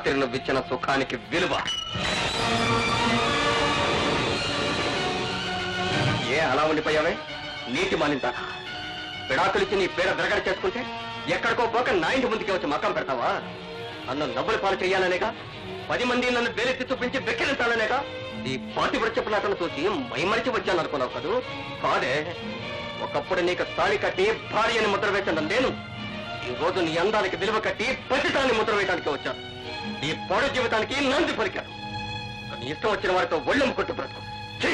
రాత్రి నువ్విచ్చిన సుఖానికి విలువ ఏ అలా ఉండిపోయావే నీటి మాలింత విడాకులిచ్చి నీ పేర విరగడ చేసుకుంటే ఎక్కడికో పోక నా ఇంటి ముందుకే వచ్చి మకం పెడతావా నన్ను నవ్వులు పాలు చేయాలనేగా పది మంది నన్ను వేలెత్తి చూపించి వెక్కిరించాలనేగా ఈ పాటి చెప్పినట్టు చూసి మైమరిచి వచ్చాను అనుకున్నావు కదూ కాదే ఒకప్పుడు నీకు తాళి కట్టి భార్యని ముద్ర వేసిన నేను ఈ రోజు నీ అందానికి విలువ కట్టి ప్రతిదాన్ని ముద్ర వేయడానికి వచ్చాను ఈ పాడు జీవితానికి నంది పలికాను నీ ఇష్టం వచ్చిన వారితో ఒళ్ళెం కొట్టు బ్రతుకు ఛీ!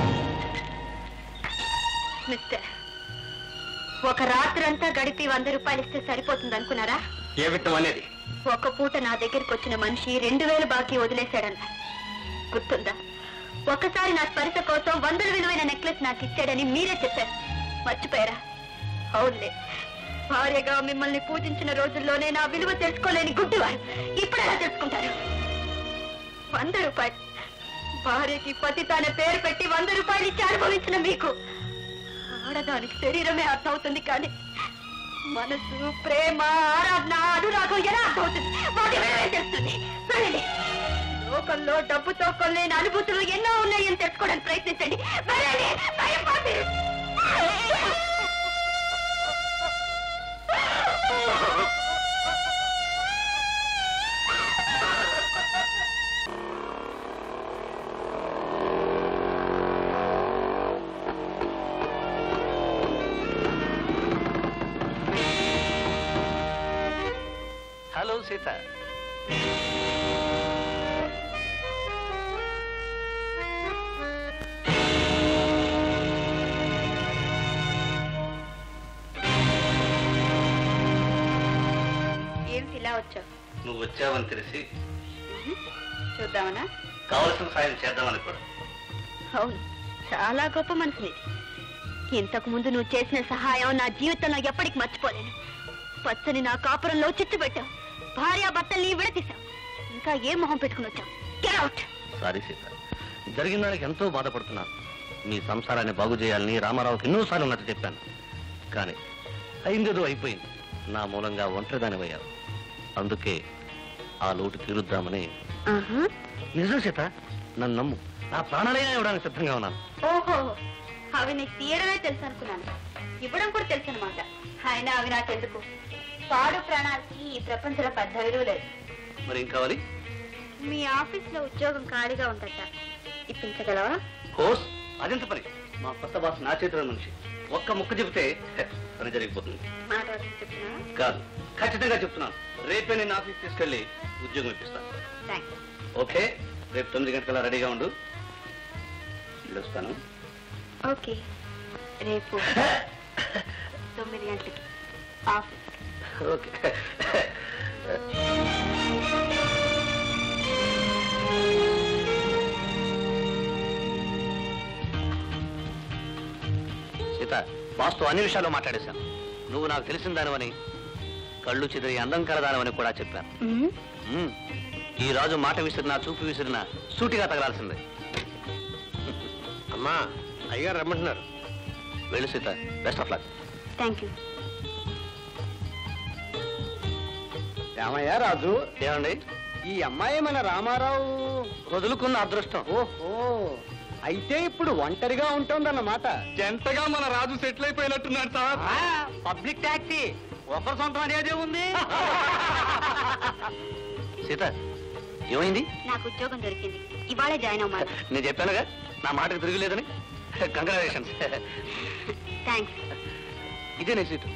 మిస్టర్ ఒక రాత్రంతా గడిపి వంద రూపాయలు ఇస్తే సరిపోతుంది అనుకున్నారా ఏ విట్టం అనేది ఒక పూట నా దగ్గరికి వచ్చిన మనిషి రెండు వేలు బాకీ వదిలేశాడన్న గుర్తుందా ఒకసారి నా స్పర్శ కోసం వందల విలువైన నెక్లెస్ నాకు ఇచ్చాడని మీరే చెప్పారు మర్చిపోయారా అవునులే భార్యగా మిమ్మల్ని పూజించిన రోజుల్లోనే నా విలువ తెలుసుకోలేని గుడ్డివారు ఇప్పుడు ఎలా తెలుసుకుంటారు వంద రూపాయలు భార్యకి పతి తన పేరు పెట్టి వంద రూపాయలు ఇచ్చి అనుభవించిన మీకు ఆడదానికి శరీరమే అర్థమవుతుంది కానీ మనసు ప్రేమ ఆరాధన అనురాగం ఎలా అర్థమవుతుంది వాటి విలువే తెలుస్తుంది వెళ్ళండి. లోకంలో డబ్బుతో కొనలేని అనుభూతులు ఎన్నో ఉన్నాయని తెలుసుకోవడానికి ప్రయత్నించండి వెళ్ళండి. భయపడకండి. హలో సీత ఏమిటి ఇలా వచ్చావు నువ్వు వచ్చావని తెలిసి చూద్దామనా కావలసిన సాయం చేద్దామని కూడా అవును చాలా గొప్ప మనసునిది ఇంతకు ముందు నువ్వు చేసిన సహాయం నా జీవితంలో ఎప్పటికి మర్చిపోలేను పచ్చని నా కాపురంలో చిచ్చు పెట్టావు భార్య భర్తల్ని విడతీశావు ఇంకా ఏ మొహం పెట్టుకుని వచ్చావు Get out. సారీ సీత జరిగిన దానికి ఎంతో బాధపడుతున్నాను మీ సంసారాన్ని బాగు చేయాలని రామారావుకి ఎన్నోసార్లు ఉన్నట్టు చెప్పాను కానీ అయిందేదో అయిపోయింది నా మూలంగా ఒంటరిదాని అయ్యావు అందుకే ఆ లోటు తీరుద్దామని నిజం సీత నన్ను నమ్ము నా ప్రాణాలైనా ఇవ్వడానికి సిద్ధంగా ఉన్నాను ఓహో అవి నీకు తీయడమే తెలుసు అనుకున్నాను ఇవ్వడం కూడా తెలుసు అనమాట అయినా అవి నాకెందుకు పాడు ప్రాణాలకి ఈ ప్రపంచంలో పెద్ద విలువ లేదు మరి ఏం కావాలి మీ ఆఫీస్ లో ఉద్యోగం ఖాళీగా ఉందట ఇప్పించగలవా కోర్స్ అదెంత పని మా కొత్త బాస్ నా చేతిలో నుంచి ఒక్క ముక్క చెబితే హె, పని జరిగిపోతుంది మాట వరుస చెప్తున్నా కాదు ఖచ్చితంగా చెప్తున్నాను రేపే నేను ఆఫీస్ తీసుకెళ్ళి ఉద్యోగం ఇప్పిస్తాను థ్యాంక్స్ ఓకే రేపు తొమ్మిది గంటల రెడీగా ఉండు వెళ్ళొస్తాను ఓకే రేపు తొమ్మిది గంటలకి ఆఫీస్ ఓకే సీత బాస్తో అన్ని విషయాలు మాట్లాడేశాను నువ్వు నాకు తెలిసిన దానివని కళ్ళు చెదిరి అందం కలదానవని కూడా చెప్పాను మ్మ్. ఈ రాజు మాట విసిరినా చూపు విసిరినా సూటిగా తగలాల్సిందే అమ్మా అయ్యారు రమ్మంటున్నారు వెళ్ళు Sita best of luck thank you Ramayya Raju ఏమండి ఈ అమ్మాయి మన రామారావు వదులుకున్న అదృష్టం ఓహో అయితే ఇప్పుడు ఒంటరిగా ఉంటుందన్నమాట ఎంతగా మన రాజు సెటిల్ అయిపోయినట్టున్నాడు సార్ పబ్లిక్ టాక్సీ ఒకరి సొంతం అనేది ఉంది సీత ఏమైంది నాకు ఉద్యోగం దొరికింది ఇవాళే జాయిన్ అవ్వాలి నేను చెప్పానుగా నా మాటకు తిరగలేదని కంగ్రాచులేషన్స్ థ్యాంక్స్ ఇదే నీ సీటు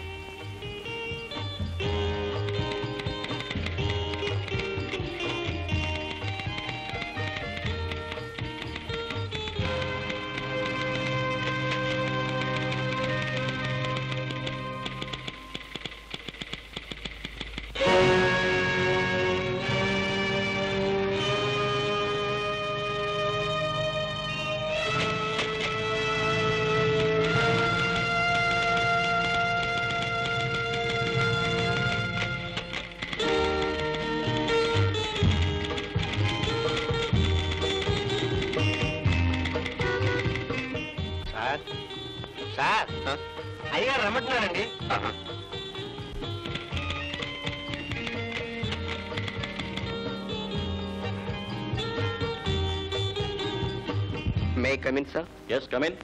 సార్ సార్ అయ్యగారు రమ్మంటున్నారండి may come in sir yes come in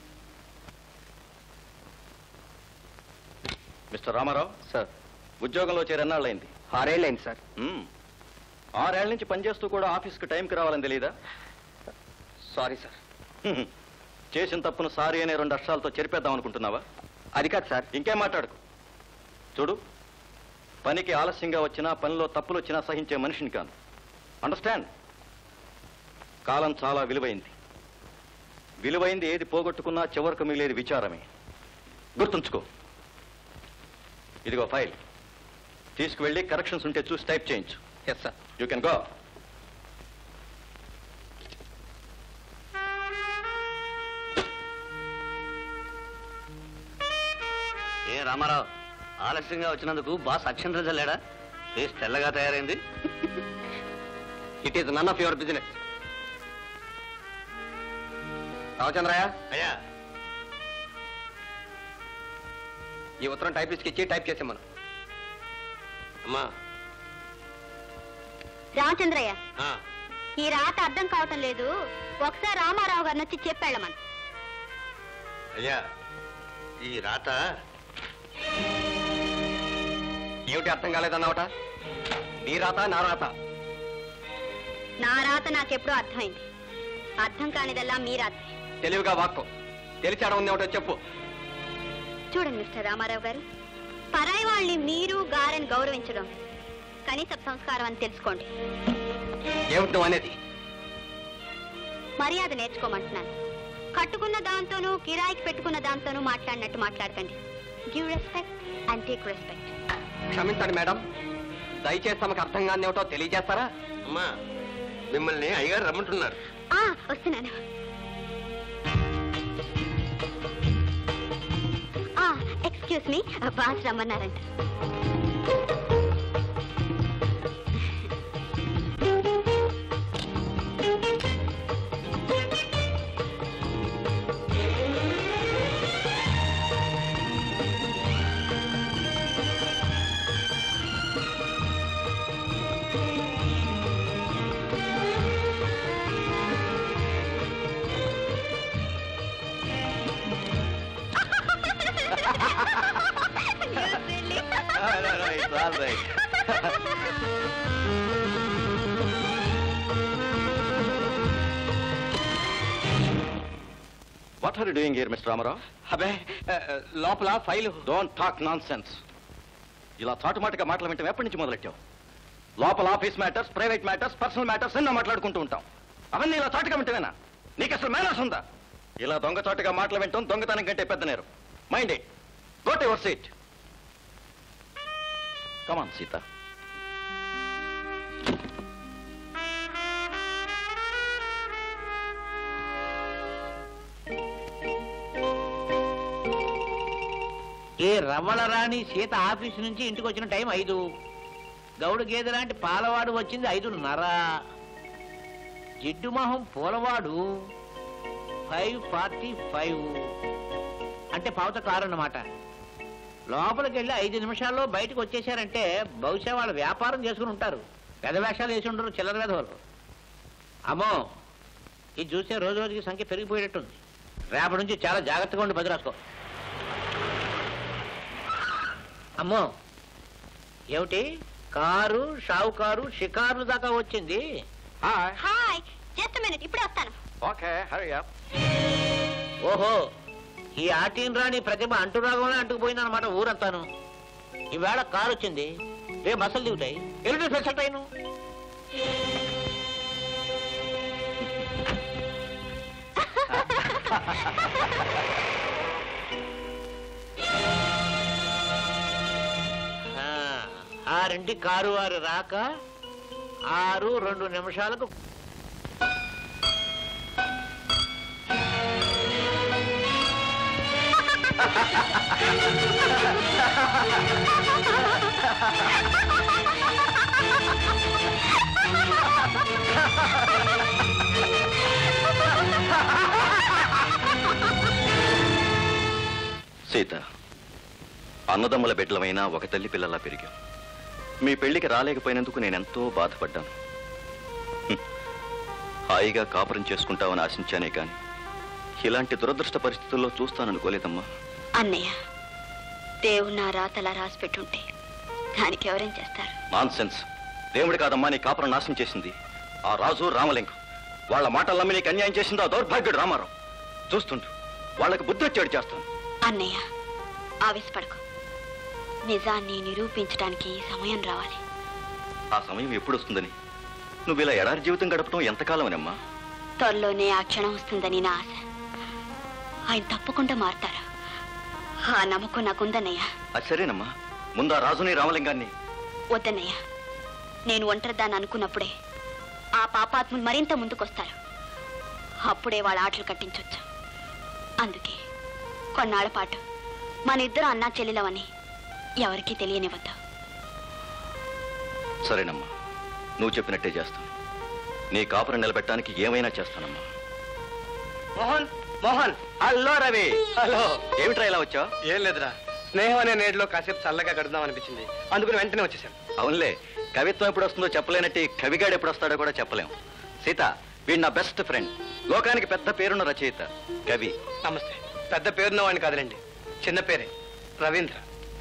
Mr Ramarao sir ఉద్యోగంలో చేరెన్నాళ్ళైంది ఆరేళ్ళైంది సార్ మ్మ్. ఆరేళ్ల నుంచి పనిచేస్తూ కూడా ఆఫీస్కి టైంకి రావాలని తెలియదా సారీ సార్ హ్మ్. చేసిన తప్పును సారీ అనే రెండు అక్షరాలతో చెరిపేద్దాం అనుకుంటున్నావా అది కాదు సార్ ఇంకేం మాట్లాడుకు చూడు పనికి ఆలస్యంగా వచ్చినా పనిలో తప్పులు వచ్చినా సహించే మనిషిని కాను అండర్స్టాండ్ కాలం చాలా విలువైంది విలువైంది ఏది పోగొట్టుకున్నా చివరకు మిగిలేది విచారమే గుర్తుంచుకో ఇదిగో ఫైల్ తీసుకువెళ్ళి కరెక్షన్స్ ఉంటే చూసి టైప్ చేయించు yes sir you can go ఏ రామారావు ఆలస్యంగా వచ్చినందుకు బాస్ అక్షంతలు చల్లాడా ఫేస్ తెల్లగా తయారైంది it is none of your business Ramachandraiah అయ్యా ఈ ఉత్తరం టైపిస్ట్కి ఇచ్చి టైప్ చేసాం మనం అమ్మా రామచంద్రయ్య ఆ, ఈ రాత అర్థం కావటం లేదు ఒకసారి రామారావు గారిని వచ్చి చెప్పాళ్ళమని అయ్యా ఈ రాత ఏమిటి అర్థం కాలేదన్నావట నీ రాత నా రాత నా రాత నాకెప్పుడో అర్థమైంది అర్థం కానిదల్లా మీ రాత తెలివిగా వాక్కు తెలిసాడ ఉంది ఏమిటో చెప్పు చూడండి మిస్టర్ రామారావు గారు పరాయి వాళ్ళని మీరు గారని గౌరవించడం కనీస సంస్కారం అని తెలుసుకోండి ఏమిటి నువ్వు అనేది మర్యాద నేర్చుకోమంటున్నాను కట్టుకున్న దాంతోనూ కిరాయికి పెట్టుకున్న దాంతోనూ మాట్లాడినట్టు మాట్లాడకండి give respect and take respect క్షమించండి మేడం దయచేసి తమకు అర్థం కాని ఏమిటో తెలియజేస్తారా అమ్మా మిమ్మల్ని అయ్యగారు రమ్మంటున్నారు ఆ వస్తున్నాను ఎక్స్క్యూజ్ మీ బాస్ రమ్మన్నారంట what are doing here Mr Ramarao అబే లోపల file don't talk nonsense ఇలా చాటుమాటుగా మాటలు వింటాం ఎప్పటి నుంచి మొదలెట్టావు లోపల office matters private matters personal matters ఎన్నో మాట్లాడుకుంటూ ఉంటాం అవన్నీ ఇలా చాటుగా వింటవేనా నీకు అసలు మేనర్స్ ఉందా ఇలా దొంగ చాటుగా మాటలు వింటాం దొంగతనం కంటే పెద్ద నేరం mind it go to your seat come on Sita ఏ రవ్వల రాణి సీత ఆఫీస్ నుంచి ఇంటికి వచ్చిన టైం ఐదు గౌడు గేదె లాంటి పాలవాడు వచ్చింది ఐదున్నర జిడ్డు మొహం పూలవాడు ఫైవ్ ఫార్టీ ఫైవ్ అంటే పావుత కారు అన్నమాట లోపలికి వెళ్ళి ఐదు నిమిషాల్లో బయటకు వచ్చేసారంటే బహుశా వాళ్ళు వ్యాపారం చేసుకుని ఉంటారు పెద్ద వేషాలు వేసి ఉండరు చిల్లర వేధవాళ్ళు అమ్మో ఇది చూస్తే రోజు రోజుకి సంఖ్య పెరిగిపోయేటట్టుంది రేపటి నుంచి చాలా జాగ్రత్తగా ఉండి పది రాసుకో అమ్మో ఏమిటి కారు షావుకారు షికారులు దాకా వచ్చింది హాయ్ జస్ట్ మినిట్ ఇప్పుడే వస్తాను ఓకే హరి అప్ ఓహో ఈ ఆటీన్ రాణి ప్రతిభ అంటురాగంలో అంటుకుపోయిందన్నమాట ఊరంతాను ఈవేళ కారు వచ్చింది రేపు బస్సులు దిగుతాయి ఎల్లుండి స్పెషల్ ట్రైను ఆ, ఆరింటి కారు వారు రాక ఆరు రెండు నిమిషాలకు సీత అన్నదమ్ముల బిడ్డలమైనా ఒక తల్లి పిల్లలా పెరిగాం మీ పెళ్లికి రాలేకపోయినందుకు నేనెంతో బాధపడ్డాను హ్మ్. హాయిగా కాపురం చేసుకుంటామని ఆశించానే కాని ఇలాంటి దురదృష్ట పరిస్థితుల్లో చూస్తాననుకోలేదమ్మా అన్నయ్య దేవుడు నా రాతలా రాసి పెట్టుంటే దానికి ఎవరేం చేస్తారు నాన్ సెన్స్ దేవుడి కాదమ్మా నీ కాపురం నాశనం చేసింది ఆ రాజు రామలింగం వాళ్ళ మాటలు నమ్మి నీకు అన్యాయం చేసింది ఆ దౌర్భాగ్యుడు రామారావు చూస్తుంటూ వాళ్ళకి బుద్ధి వచ్చేడు చేస్తాను అన్నయ్య ఆవేశపడకు నిజాన్ని నిరూపించడానికి సమయం రావాలి ఆ సమయం ఎప్పుడు వస్తుందని నువ్వు ఇలా ఎడారి జీవితం గడపడం ఎంతకాలమనమ్మా త్వరలోనే ఆ క్షణం వస్తుందని నా ఆశ ఆయన తప్పకుండా మారతారు ఆ నమ్మకం నాకుందన్నయ్య అది సరేనమ్మా ముందు ఆ రాజుని రామలింగాన్ని వద్దన్నయ్య నేను ఒంటరిదాన్ని అనుకున్నప్పుడే ఆ పాపాత్ములు మరింత ముందుకొస్తారు అప్పుడే వాళ్ళ ఆటలు కట్టించొచ్చు అందుకే కొన్నాళ్ల పాటు మన ఇద్దరు అన్నా చెల్లెలవని ఎవరికీ తెలియనివద్దు సరేనమ్మా నువ్వు చెప్పినట్టే చేస్తాను నీ కాపురం నిలబెట్టడానికి ఏమైనా చేస్తానమ్మా మోహన్ మోహన్ హలో రవి హలో ఏమిట్రా ఇలా వచ్చావు ఏం లేదురా స్నేహం అనే నేటిలో కాసేపు చల్లగా గడుదాం అనిపించింది అందుకని వెంటనే వచ్చేసాను అవునులే కవిత్వం ఎప్పుడు వస్తుందో చెప్పలేనట్టు ఈ కవిగాడు ఎప్పుడు వస్తాడో కూడా చెప్పలేం సీత వీడు నా బెస్ట్ ఫ్రెండ్ లోకానికి పెద్ద పేరున్న రచయిత కవి నమస్తే పెద్ద పేరున్న వాడిని కాదులేండి చిన్న పేరే రవీంద్ర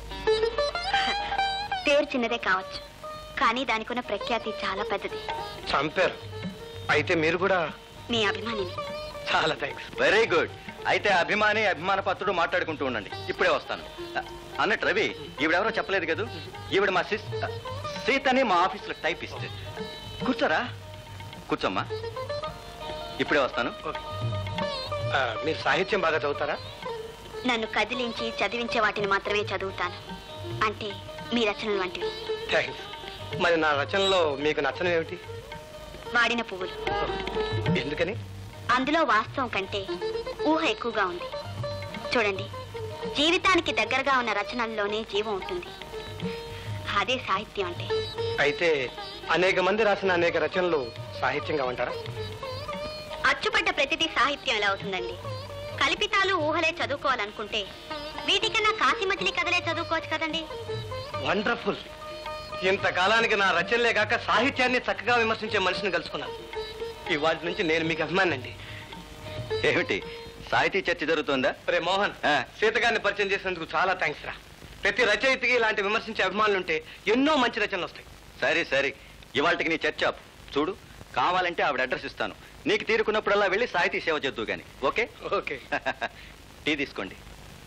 పేరు చిన్నదే కావచ్చు కానీ దానికున్న ప్రఖ్యాతి చాలా పెద్దది చంపారు అయితే మీరు కూడా మీ అభిమానిని చాలా థ్యాంక్స్ వెరీ గుడ్ అయితే అభిమాని అభిమాన పత్రుడు మాట్లాడుకుంటూ ఉండండి ఇప్పుడే వస్తాను అ- అన్నట్టు రవి ఈవిడెవరో చెప్పలేదు కదా ఈవిడ మా సిస్ సీతని మా ఆఫీసులో టైపిస్ట్ కూర్చోరా కూర్చోమ్మా ఇప్పుడే వస్తాను ఆ, మీరు సాహిత్యం బాగా చదువుతారా నన్ను కదిలించి చదివించే వాటిని మాత్రమే చదువుతాను అంటే మీ రచనలు వంటివి థ్యాంక్స్ మరి నా రచనలో మీకు నచ్చనివి ఏమిటి వాడిన పువ్వులు ఎందుకని అందులో వాస్తవం కంటే ఊహ ఎక్కువగా ఉంది చూడండి జీవితానికి దగ్గరగా ఉన్న రచనల్లోనే జీవం ఉంటుంది అదే సాహిత్యం అంటే అయితే అనేక మంది రాసిన అనేక రచనలు సాహిత్యంగా ఉంటారా అచ్చుపడ్డ ప్రతిదీ సాహిత్యం ఎలా అవుతుందండి కల్పితాలు ఊహలే చదువుకోవాలనుకుంటే వీటికన్నా కాశీమచిలి కథలే చదువుకోవచ్చు కదండి వండర్ఫుల్ ఇంతకాలానికి నా రచనలే కాక సాహిత్యాన్ని చక్కగా విమర్శించే మనిషిని కలుసుకున్నాను ఇవాటి నుంచి నేను మీకు అభిమానండి ఏమిటి సాహితీ చర్చ జరుగుతుందా రే మోహన్ సీతగారిని పరిచయం చేసినందుకు చాలా థ్యాంక్స్ రా ప్రతి రచయితకి ఇలాంటి విమర్శించే అభిమానులు ఉంటే ఎన్నో మంచి రచనలు వస్తాయి సరే సరే ఇవాళకి నీ చర్చ ఆపు. చూడు కావాలంటే ఆవిడ అడ్రస్ ఇస్తాను నీకు తీరుకున్నప్పుడల్లా వెళ్ళి సాహితీ సేవ చేద్దు గాని ఓకే ఓకే టీ తీసుకోండి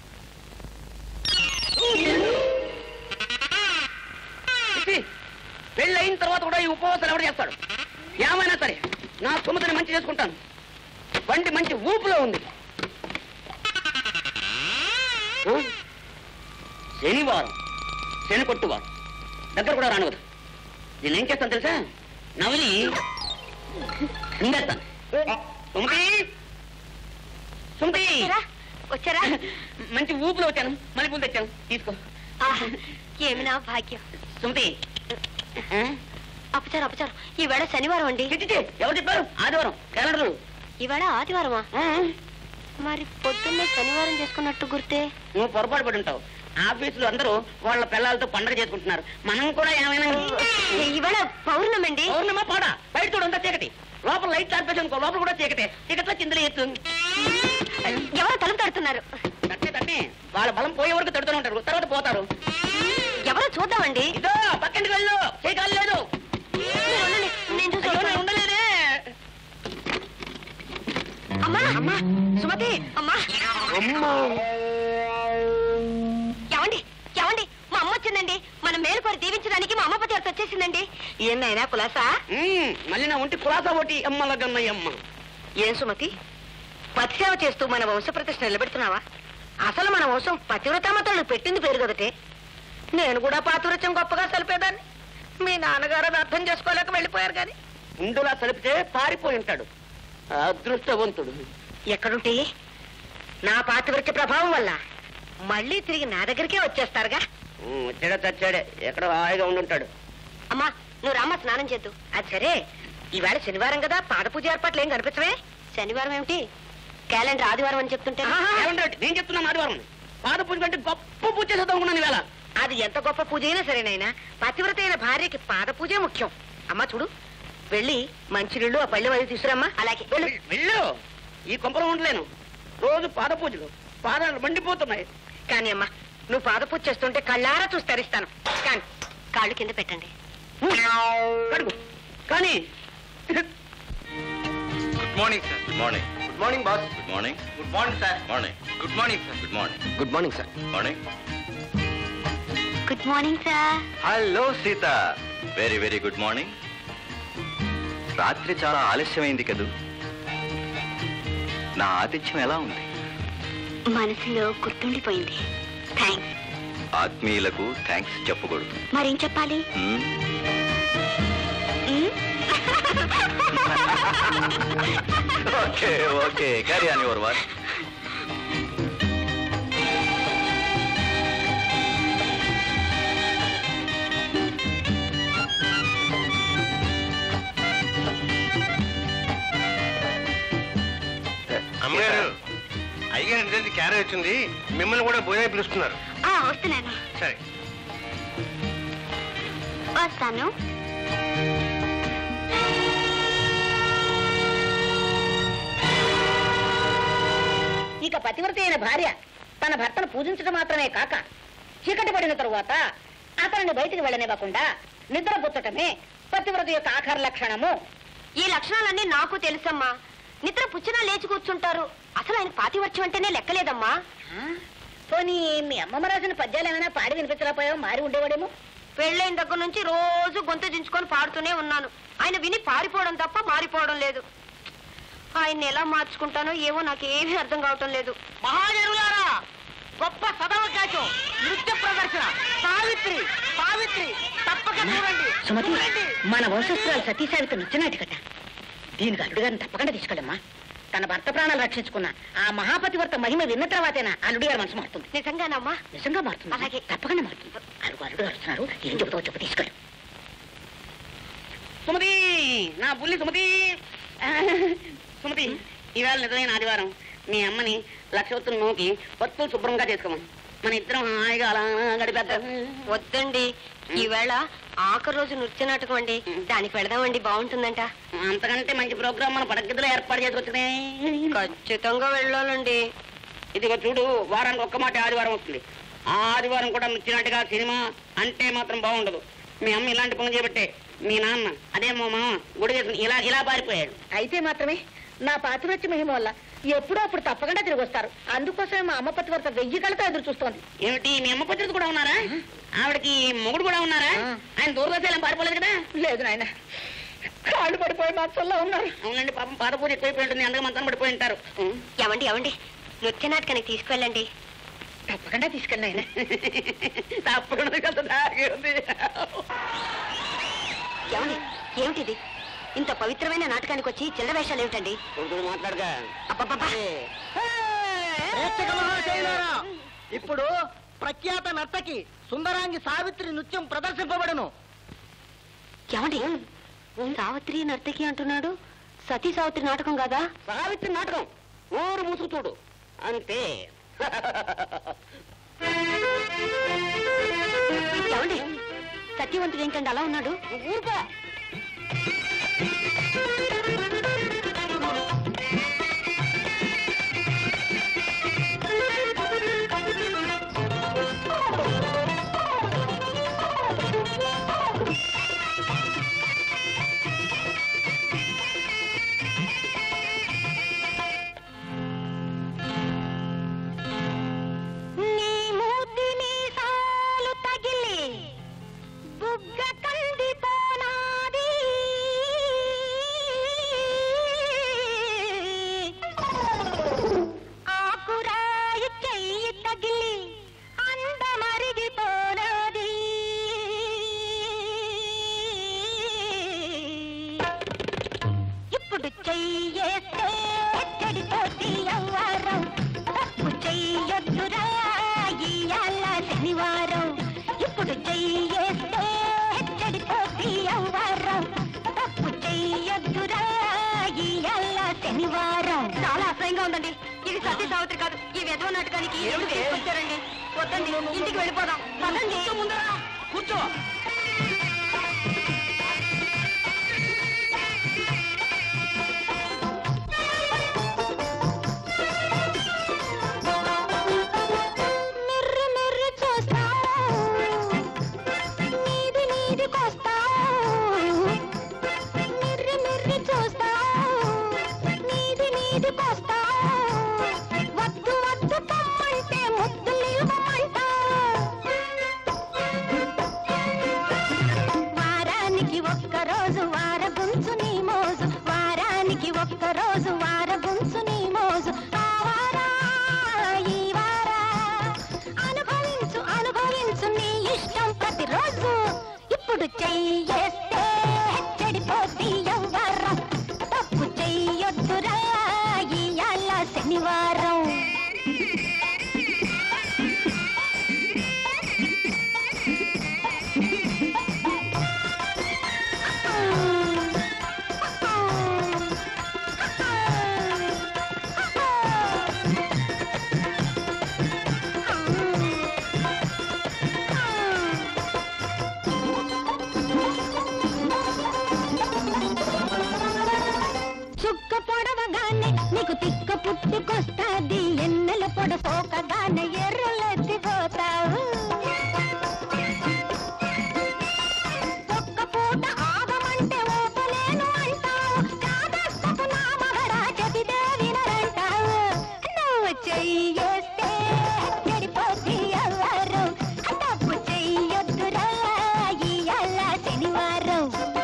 పెళ్ళి అయిన తర్వాత కూడా ఈ ఉపవాసాలు ఎవరు చేస్తాడు ఏమైనా సరే నా సుమతిని మంచి చేసుకుంటాను బండి మంచి ఊపులో ఉంది ఆ? శనివారం శని కొట్టువారం దగ్గర కూడా రానివ్వదు నేను ఏం చేస్తాను తెలుసా నవలి నిండేస్తాను సుమతి సుమతి వచ్చారా మంచి ఊపులో వచ్చాను మల్లెపూలు తెచ్చాను తీసుకో ఏమి నా భాగ్యం సుమతి అపచారం అపచారం ఈవేళ శనివారం అండి ఎవరు చెప్పారు ఆదివారం క్యాలెండర్ ఈవేళ ఆదివారమా మరి పొద్దున్నే శనివారం చేసుకున్నట్టు గుర్తే నువ్వు పొరపాటు పడి ఉంటావు ఆఫీసులో అందరూ వాళ్ళ పిల్లలతో పండగ చేసుకుంటున్నారు మనం కూడా ఏమైనా ఈవేళ పౌర్ణమండి పౌర్ణమా పాడా బయట చూడు అంతా చీకటి లోపల లైట్ చార్పేసి అనుకో లోపల కూడా చీకటే చీకట్లో చింతలు ఎత్తు ఎవరో తలుపు తడుతున్నారు తట్టే తట్టే వాళ్ళ బలం పోయే వరకు తడుతూనే ఉంటారు తర్వాత పోతారు ఎవరో చూద్దామండి ఇదో పక్కింటికి వెళ్ళు చేయగాలి లేదు నేను చూసి అయ్యో, నేను ఉండలేదే అమ్మా అమ్మా సుమతి అమ్మా ఏమండి ఏమండి మా అమ్మ వచ్చిందండి మన మేలుకోరి దీవించడానికి మా అమ్మ పతి వచ్చేసిందండి ఏందైనా కులాసా ఉమ్, మళ్ళీ నా ఒంటి కులాసా ఒకటి అమ్మల గన్నయ్యమ్మ ఏం సుమతి పతిసేవ చేస్తూ మన వంశ ప్రతిష్ట నిలబెడుతున్నావా అసలు మన వంశం పతివ్రతామతలు పెట్టింది పేరు కదటే నేను కూడా పాతివ్రత్యం గొప్పగా సలిపేదాన్ని మీ నాన్నగారు అది అర్థం చేసుకోలేక వెళ్ళిపోయారు కానీ ఉండులా సలిపితే పారిపోయి ఉంటాడు అదృష్టవంతుడు ఎక్కడుంటే నా పాతివ్రత్య ప్రభావం వల్ల మళ్ళీ తిరిగి నా దగ్గరికే వచ్చేస్తారుగా ఉమ్, వచ్చాడే చచ్చాడే ఎక్కడో హాయిగా ఉండుంటాడు అమ్మా నువ్వు రామ్మ స్నానం చేద్దు అది సరే ఈవేళ శనివారం కదా పాద పూజ ఏర్పాట్లు ఏం కనిపించవే శనివారం ఏమిటి క్యాలెండర్ ఆదివారం అని చెప్తుంటే ఏమంటాడు? నేను చెప్తున్నాను ఆదివారం పాద పూజ కంటే గొప్ప పూజ చేసేద్దాం అనుకున్నాను ఇవాళ అది ఎంత గొప్ప పూజ అయినా సరేనైనా పతివ్రత అయిన భార్యకి పాద పూజే ముఖ్యం అమ్మా చూడు వెళ్ళి మంచినీళ్ళు ఆ పళ్ళెం అది తీసుకురమ్మా అలాగే వెళ్ళు వెళ్ళు ఈ కొంపలో ఉండలేను రోజు పాద పూజలు పాదాలు మండిపోతున్నాయి కానీ అమ్మా నువ్వు పాదపూజ చేస్తుంటే కళ్ళారా చూసి తరిస్తాను కానీ కాళ్ళు కింద పెట్టండి కడుగు కానీ good morning sir good morning good morning boss good morning good morning sir morning good morning sir good morning good morning sir morning good morning sir hello Sita very very good morning రాత్రి చాలా ఆలస్యమైంది కదూ నా ఆతిథ్యం ఎలా ఉంది మనసులో గుర్తుండిపోయింది థ్యాంక్స్ ఆత్మీయులకు థ్యాంక్స్ చెప్పకూడదు మరేం చెప్పాలి hmm? Hmm? Okay okay carry on your work అమ్మగారు అయ్యగారు ఇంటి నుంచి క్యారేజ్ వచ్చింది మిమ్మల్ని కూడా భోజనం పిలుస్తున్నారు ఆ, వస్తున్నాను సరే వస్తాను ఇక పతివ్రత అయిన భార్య తన భర్తను పూజించడం మాత్రమే కాక చీకటి పడిన తరువాత అతనిని బయటికి వెళ్ళనివ్వకుండా నిద్రపుచ్చటమే పతివ్రత యొక్క ఆఖరి లక్షణము ఈ లక్షణాలన్నీ నాకు తెలుసమ్మా నిద్ర పుచ్చినా లేచి కూర్చుంటారు అసలు ఆయన పాతివర్చం అంటేనే లెక్కలేదమ్మా పోనీ మీ అమ్మమ్మ రాసిన పద్యాలు ఏమైనా పాడి వినిపించలేకపోయావు మారి ఉండేవాడేమో పెళ్ళైన దగ్గర నుంచి రోజు గొంతు దించుకొని పాడుతూనే ఉన్నాను ఆయన విని పారిపోవడం తప్ప మారిపోవడం లేదు ఆయన్ని ఎలా మార్చుకుంటానో ఏమో నాకేమీ అర్థం కావటం లేదు మహాజనులారా గొప్ప సదవకాశం నృత్య ప్రదర్శన సావిత్రి సావిత్రి తప్పక చూడండి సుమతి చూడండి మన వంశస్థురాలు సతీసావిత నృత్యనాటికట దీనికి అల్లుడు గారిని తప్పకుండా తీసుకెళ్ళమ్మా తన భర్త ప్రాణాలు రక్షించుకున్న ఆ మహాపతివర్త మహిమ విన్న తర్వాతేనా అల్లుడు గారి మనసు మారుతుంది నిజంగానమ్మా నిజంగా మారుతుంది అలాగే. తప్పకుండా మారుతుంది అడుగు అల్లుడు గారు వస్తున్నారు ఏం చెబుతావు చెప్పు తీసుకెళ్ళు సుమతి నా బుల్లి సుమతి సుమతి ఈవేళ నిజమైన ఆదివారం మీ అమ్మని లక్షవత్తులు నూకి పత్తులు శుభ్రంగా చేసుకోమను మన ఇద్దరం హాయిగా అలా గడిపేద్దాం వద్దండి ఈవేళ ఆఖరి రోజు నృత్య నాటకం అండి దానికి వెళదామండి బాగుంటుందంట అంతకంటే మంచి ప్రోగ్రామ్ మన పడగదిలో ఏర్పాటు చేసుకొచ్చినాయి ఖచ్చితంగా వెళ్ళాలండి ఇదిగో చూడు వారానికి ఒక్క మాట ఆదివారం వస్తుంది ఆ ఆదివారం కూడా నచ్చినట్టుగా సినిమా అంటే మాత్రం బాగుండదు మీ అమ్మ ఇలాంటి పనులు చేయబట్టే మీ నాన్న అదే మా మామ గుడి వేసుకుని ఇలా ఇలా పారిపోయాడు అయితే మాత్రమే నా పాతివచ్చి మహిమ వల్ల ఎప్పుడో అప్పుడు తప్పకుండా తిరిగి వస్తారు అందుకోసమే మా అమ్మ పతివర్త వెయ్యి కళ్ళతో ఎదురు చూస్తోంది ఏమిటి మీ అమ్మ పతివర్త కూడా ఉన్నారా ఆవిడకి మొగుడు కూడా ఉన్నారా ఆయన దూరదర్శనం పారిపోలేదు కదా లేదు నాయన కాళ్ళు పడిపోయి మంచంలో ఉన్నారు అవునండి పాపం పాదపూజ ఎక్కువైపోయి ఉంటుంది అందుకే మంచం పడిపోయి ఉంటారు ఏమండి ఏమండి నృత్య నాటకానికి తీసుకువెళ్ళండి తప్పకుండా తీసుకెళ్ళి ఆయన తప్పకుండా కదా దారి ఉంది ఏమండి ఏమిటిది ఇంత పవిత్రమైన నాటకానికి వచ్చి చిల్లర వేషాలు ఏమిటండి మాట్లాడగా అబ్బబ్బబ్బా ప్రేక్షక మహాశయులారా ఇప్పుడు ప్రఖ్యాత నర్తకి సుందరాంగి సావిత్రి నృత్యం ప్రదర్శింపబడును ఏమండి సావిత్రి నర్తకి అంటున్నాడు సతీ సావిత్రి నాటకం కాదా సావిత్రి నాటకం ఊరు మూసుకు చూడు అంతే ఏమండి సత్యవంతుడు ఏంటండి అలా ఉన్నాడు ఊరుకో నీ మూతి మీసాలు తగిలి బుగ్గ కందిపోనాది ఆకురాయి చెయ్యి తగిలి అందమరిగిపోనాది ఇప్పుడు చెయ్యేస్తే చెడిపోతి అవ్వారం తప్పు చెయ్యొద్దురా ఇయ్యాల శనివారం ఇప్పుడు చెయ్యేస్తే చెడిపోతి అవ్వారం తప్పు చెయ్యొద్దురా ఇయ్యాల శనివారం చాలా అసహ్యంగా ఉందండి ఇది సతీ సావిత్రి కాదు ఈ విధవ నాటకానికి ఏమిటి తీసుకొచ్చారండి వద్దండి ఇంటికి వెళ్ళిపోదాం పదండి కూర్చో చూడగానే నీకు తిక్క పుట్టుకొస్తాది ఎన్నెల పొడ సోకగానే ఎర్రలెత్తిపోతావు ఒక్క పూట ఆగమంటే ఓపలేను అంటావు కాదస్తపు నా మగడా చెబితే వినరంటావు నువ్వు చెయ్యేస్తే చెడిపోతే ఎవరు తప్పు చెయ్యొద్దురా ఇయ్యాల శనివారం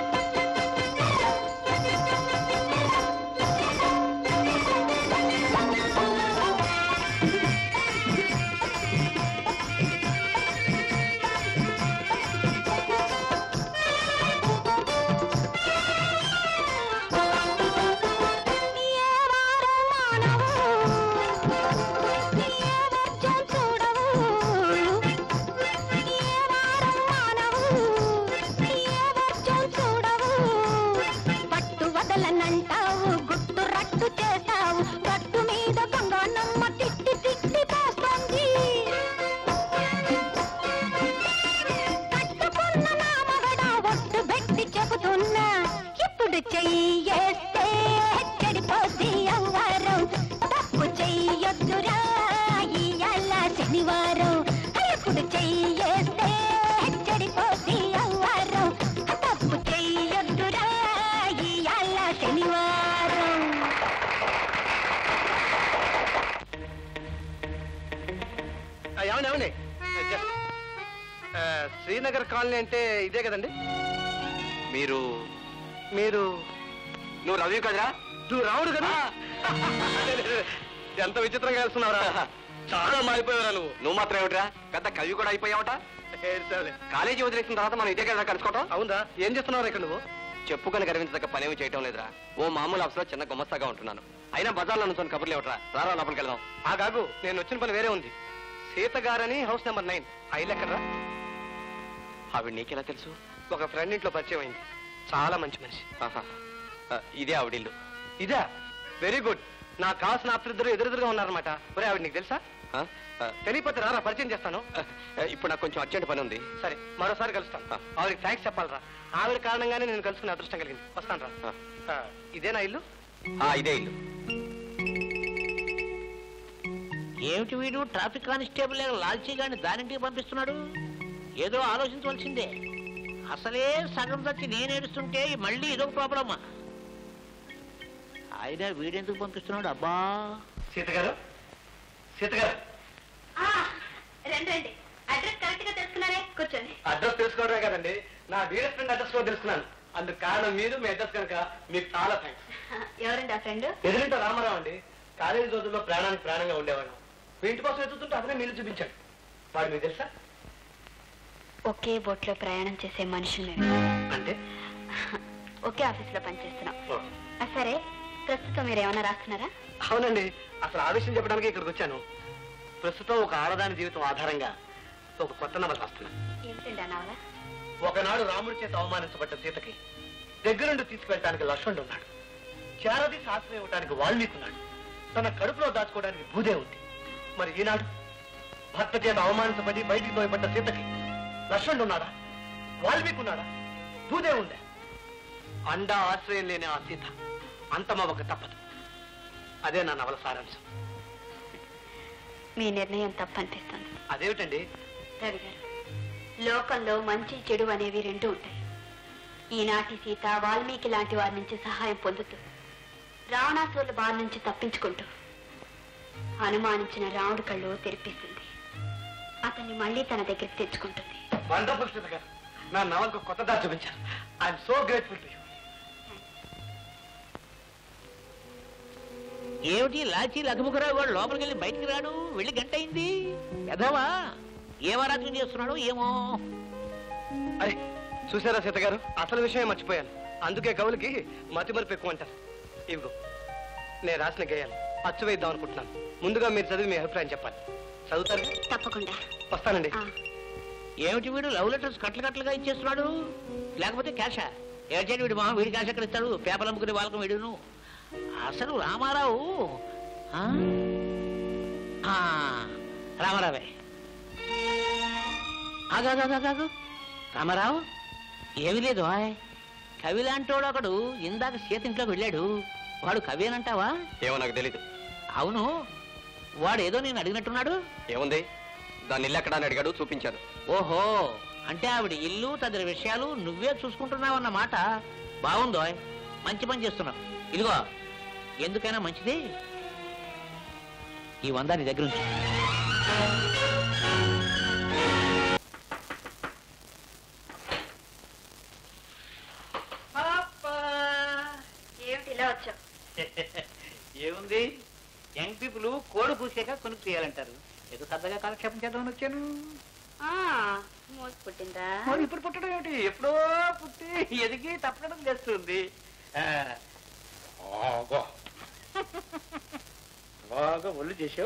పట్టు వదలనంటావు గుట్టు రట్టు చేస్తావు గట్టు మీద గంగానమ్మ తిట్టి తిట్టి పోస్తుంది కట్టుకున్న నా మగడా ఒట్టు పెట్టి చెబుతున్నా ఇప్పుడు చెయ్యేస్తే చెడిపోద్ది అవ్వారం తప్పు చెయ్యొద్దురా ఇయ్యాల శనివారం ఇప్పుడు చెయ్యేస్తే చెడిపోద్ది అవ్వారం తప్పు చెయ్యొద్దురా ఇయ్యాల శనివారం ఏమండి ఏమండి జస్ట్ శ్రీనగర్ కాలనీ అంటే ఇదే కదండి మీరు మీరు నువ్వు రవి కదరా నువ్వు రావుడు కదా ఎంత విచిత్రంగా వెళ్తున్నావురా చాలా మారిపోయావురా నువ్వు నువ్వు మాత్రం ఏమిట్రా పెద్ద కవి కూడా అయిపోయావట ఏడ్చావులే. కాలేజీ వదిలేసిన తర్వాత మనం ఇదే కదా కలుసుకోవటం అవునా ఏం చేస్తున్నావు ఇక్కడ నువ్వు చెప్పుకొని గర్వించదగ్గ పనేమి చేయటం లేదురా ఓ మామూలు అఫ్సర్ చిన్న గుమస్తాగా ఉంటున్నాను అయినా బజార్లో నుంచి కబుర్లు ఏమిట్రా రారా లోపలికి వెళ్దాం ఆ కాగు నేను వచ్చిన పని వేరే ఉంది సీత గారని హౌస్ నెంబర్ నైన్ ఐలెక్కడ్రా ఆవిడ నీకెలా తెలుసు ఒక ఫ్రెండ్ ఇంట్లో పరిచయం అయింది చాలా మంచి మనిషి ఆహా. ఆ, ఇదే ఆవిడిల్లు ఇదా వెరీ గుడ్ నా కావాల్సిన ఆఫ్టర్ ఎదురెదురుగా ఉన్నారనమాట ఒరే ఆవిడ నీకు తెలుసా ఆ? ఆ, తెలియపోతే రారా పరిచయం చేస్తాను ఆ, ఇప్పుడు నాకు కొంచెం అర్జెంట్ పని ఉంది సరే మరోసారి కలుస్తాను ఆ. ఆవిడకి థ్యాంక్స్ చెప్పాలరా ఆవిడ కారణంగానే నేను కలుసుకునే అదృష్టం కలిగింది వస్తాను రా ఆ. ఇదేనా ఇల్లు ఆ, ఇదే ఇల్లు ఏమిటి వీడు ట్రాఫిక్ కానిస్టేబుల్ లాల్చీ గాని దానింటికి పంపిస్తున్నాడు ఏదో ఆలోచించవలసిందే అసలే సగం తచ్చి నేను ఏడుస్తుంటే మళ్ళీ ఇదొక ప్రాబ్లమా ఆయన వీడెందుకు పంపిస్తున్నాడు అబ్బా సీత గారు సీత గారు రండి రండి అడ్రస్ కరెక్ట్ గా తెలుసుకున్నారే కూర్చోండి అడ్రస్ తెలుసుకోవడమే కదండి నా డీలర్ ఫ్రెండ్ అడ్రస్ కూడా తెలుసుకున్నాను అందుకు కారణం మీరు మీ అడ్రస్ కనుక మీకు చాలా థ్యాంక్స్ ఎవరండి ఆ ఫ్రెండ్ ఎదురింటో రామారావు అండి కాలేజీ రోజుల్లో ప్రాణానికి ప్రాణంగా ఉండేవాడు మీ ఇంటి కోసం ఎత్తుతుంటే అతనే నీళ్ళు చూపించాడు వాడు మీకు తెలుసా ఒకే బోట్ లో ప్రయాణం చేసే మనుషులు నేను అంటే ఒకే ఆఫీస్ లో పనిచేస్తున్నాం ఓ, ఆ, సరే ప్రస్తుతం మీరు ఏమైనా రాస్తున్నారా అవునండి అసలు ఆ విషయం చెప్పడానికి ఇక్కడికి వచ్చాను ప్రస్తుతం ఒక ఆడదాని జీవితం ఆధారంగా ఒక కొత్త నవల రాస్తున్నాను ఏంటండి ఆ నవల ఒకనాడు రాముడి చేత అవమానించబడ్డ సీతకి దగ్గరుండి తీసుకెళ్ళడానికి లక్ష్మణుడు ఉన్నాడు చారదీసి ఆశ్రయం ఇవ్వడానికి వాల్మీకి ఉన్నాడు తన కడుపులో దాచుకోవడానికి భూదే ఉంది మరి ఈనాడు భర్త చేత అవమానించబడి బయటికి తోయబడ్డ సీతకి లక్ష్మణుడు ఉన్నాడా వాల్మీకి ఉన్నాడా భూదే ఉందా అండా ఆశ్రయం లేని ఆ సీత అంతమవ్వక తప్పదు అదే నా నవల సారాంశం మీ నిర్ణయం తప్పనిపిస్తుంది అదేమిటండి రవి గారు లోకంలో మంచి చెడు అనేవి రెండు ఉంటాయి ఈనాటి సీత వాల్మీకి లాంటి వారి నుంచి సహాయం పొందుతూ రావణాసురుల బారి నుంచి తప్పించుకుంటూ అనుమానించిన రాముడి కళ్ళు తెరిపిస్తుంది అతన్ని మళ్ళీ తన దగ్గరికి తెచ్చుకుంటుంది వండర్ఫుల్ సీత గారు నా నవలకు కొత్త దారి చూపించారు I'm so grateful to you ఏమిటి లాచి లఘుముఖరావు వాడు లోపలికి వెళ్ళి బయటికి రాడు వెళ్ళి గంట అయింది ఎదవా ఏ వారాజ్యం చేస్తున్నాడు ఏమో అరే చూసారా సీత గారు అసలు విషయమే మర్చిపోయాను అందుకే కవులకి మతి మరుపు ఎక్కువ అంటారు ఇవిగో నేను రాసిన గేయాలు అచ్చు వేద్దాం అనుకుంటున్నాను ముందుగా మీరు చదివి మీ అభిప్రాయం చెప్పాలి చదువుతారు తప్పకుండా వస్తానండి ఆ, ఏమిటి వీడు లవ్ లెటర్స్ కట్లు కట్లుగా ఇచ్చేస్తున్నాడు లేకపోతే క్యాషా ఏడ్చేటి వీడు మా వీడి క్యాష్ ఎక్కడ ఇస్తాడు పేపర్ అమ్ముకునే వాళ్ళకం వీడును అసలు రామారావు ఆ? ఆ, రామారావే ఆగాగాగాగు రామారావు ఏమీ లేదు ఆయ్ కవి లాంటోడు ఒకడు ఇందాక సీత ఇంట్లోకి వెళ్ళాడు వాడు కవేనంటావా ఏమో నాకు తెలీదు అవును వాడు ఏదో నేను అడిగినట్టున్నాడు ఏముంది దాన్ని ఇల్లు ఎక్కడ అని అడిగాడు చూపించాను ఓహో అంటే ఆవిడ ఇల్లు తదిన విషయాలు నువ్వే చూసుకుంటున్నావు అన్నమాట బాగుందో మంచి పని చేస్తున్నావు ఇదిగో ఎందుకైనా మంచిది ఈ వంద నీ దగ్గర ఉంచు ఏమిటి ఇలా వచ్చావు ఏముంది యంగ్ పీపుల్ కోడి పూసాక కొనుక్కు తీయాలంటారు ఏదో సరదాగా కాలక్షేపం చేద్దామని వచ్చాను మోసి పుట్టిందా మరి ఇప్పుడు పుట్టడం ఏమిటి ఎప్పుడో పుట్టి ఎదిగి తప్పడం చేస్తుంది ఆ, బాగా బాగా ఒళ్ళు చేసావు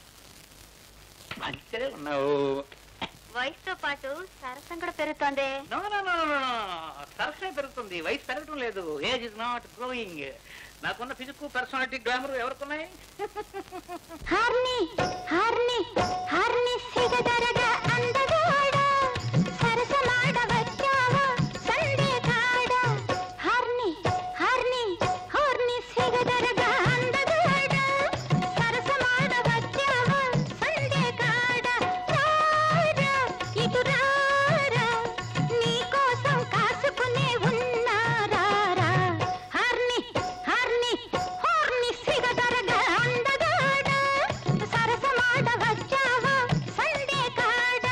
మంచిగా ఉన్నావు వయసుతో పాటు సరసం కూడా పెరుగుతోంది నో నో నో నో సరసమే పెరుగుతుంది వయసు పెరగటం లేదు ఏజ్ ఇస్ నాట్ గ్రోయింగ్ నాకున్న ఫిజిక్ పర్సనాలిటీ గ్లామర్ ఎవరికున్నాయి హర్ని హర్ని హర్ని సిగదరగా అందగాడ సరసమాడ వచ్చావా సందే కాడ హర్ని హర్ని హర్ని సిగదరగా అందగాడ సరసమాడ వచ్చావా సందే కాడ రారా ఇటు రారా నీకోసం కాసుకునే ఉన్నారా హర్ని హర్ని హర్ని సిగదరగా అందగాడ సరసమాడ వచ్చావా సందే కాడ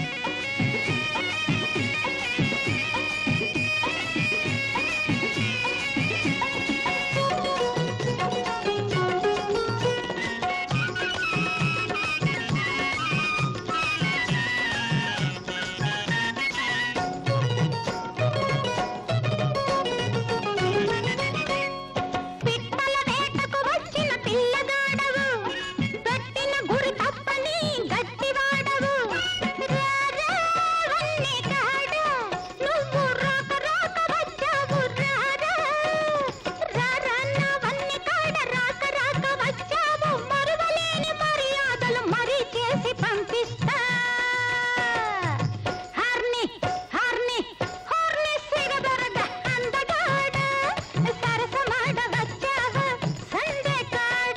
పిట్టల వేటకు వచ్చిన పిల్లగాడవు పెట్టిన గురి తప్పని గట్టివాడవు రారా వన్నె కాడ నువ్వు రాక రాక వచ్చావు రారా రారా నా వన్నె కాడ రాక రాక వచ్చావు మరువలేని మర్యాదలు మరీ చేసి పంపిస్తా హర్ని హర్ని హర్ని సిగదరగ అందగాడ సరసమాడ వచ్చావా సందే కాడ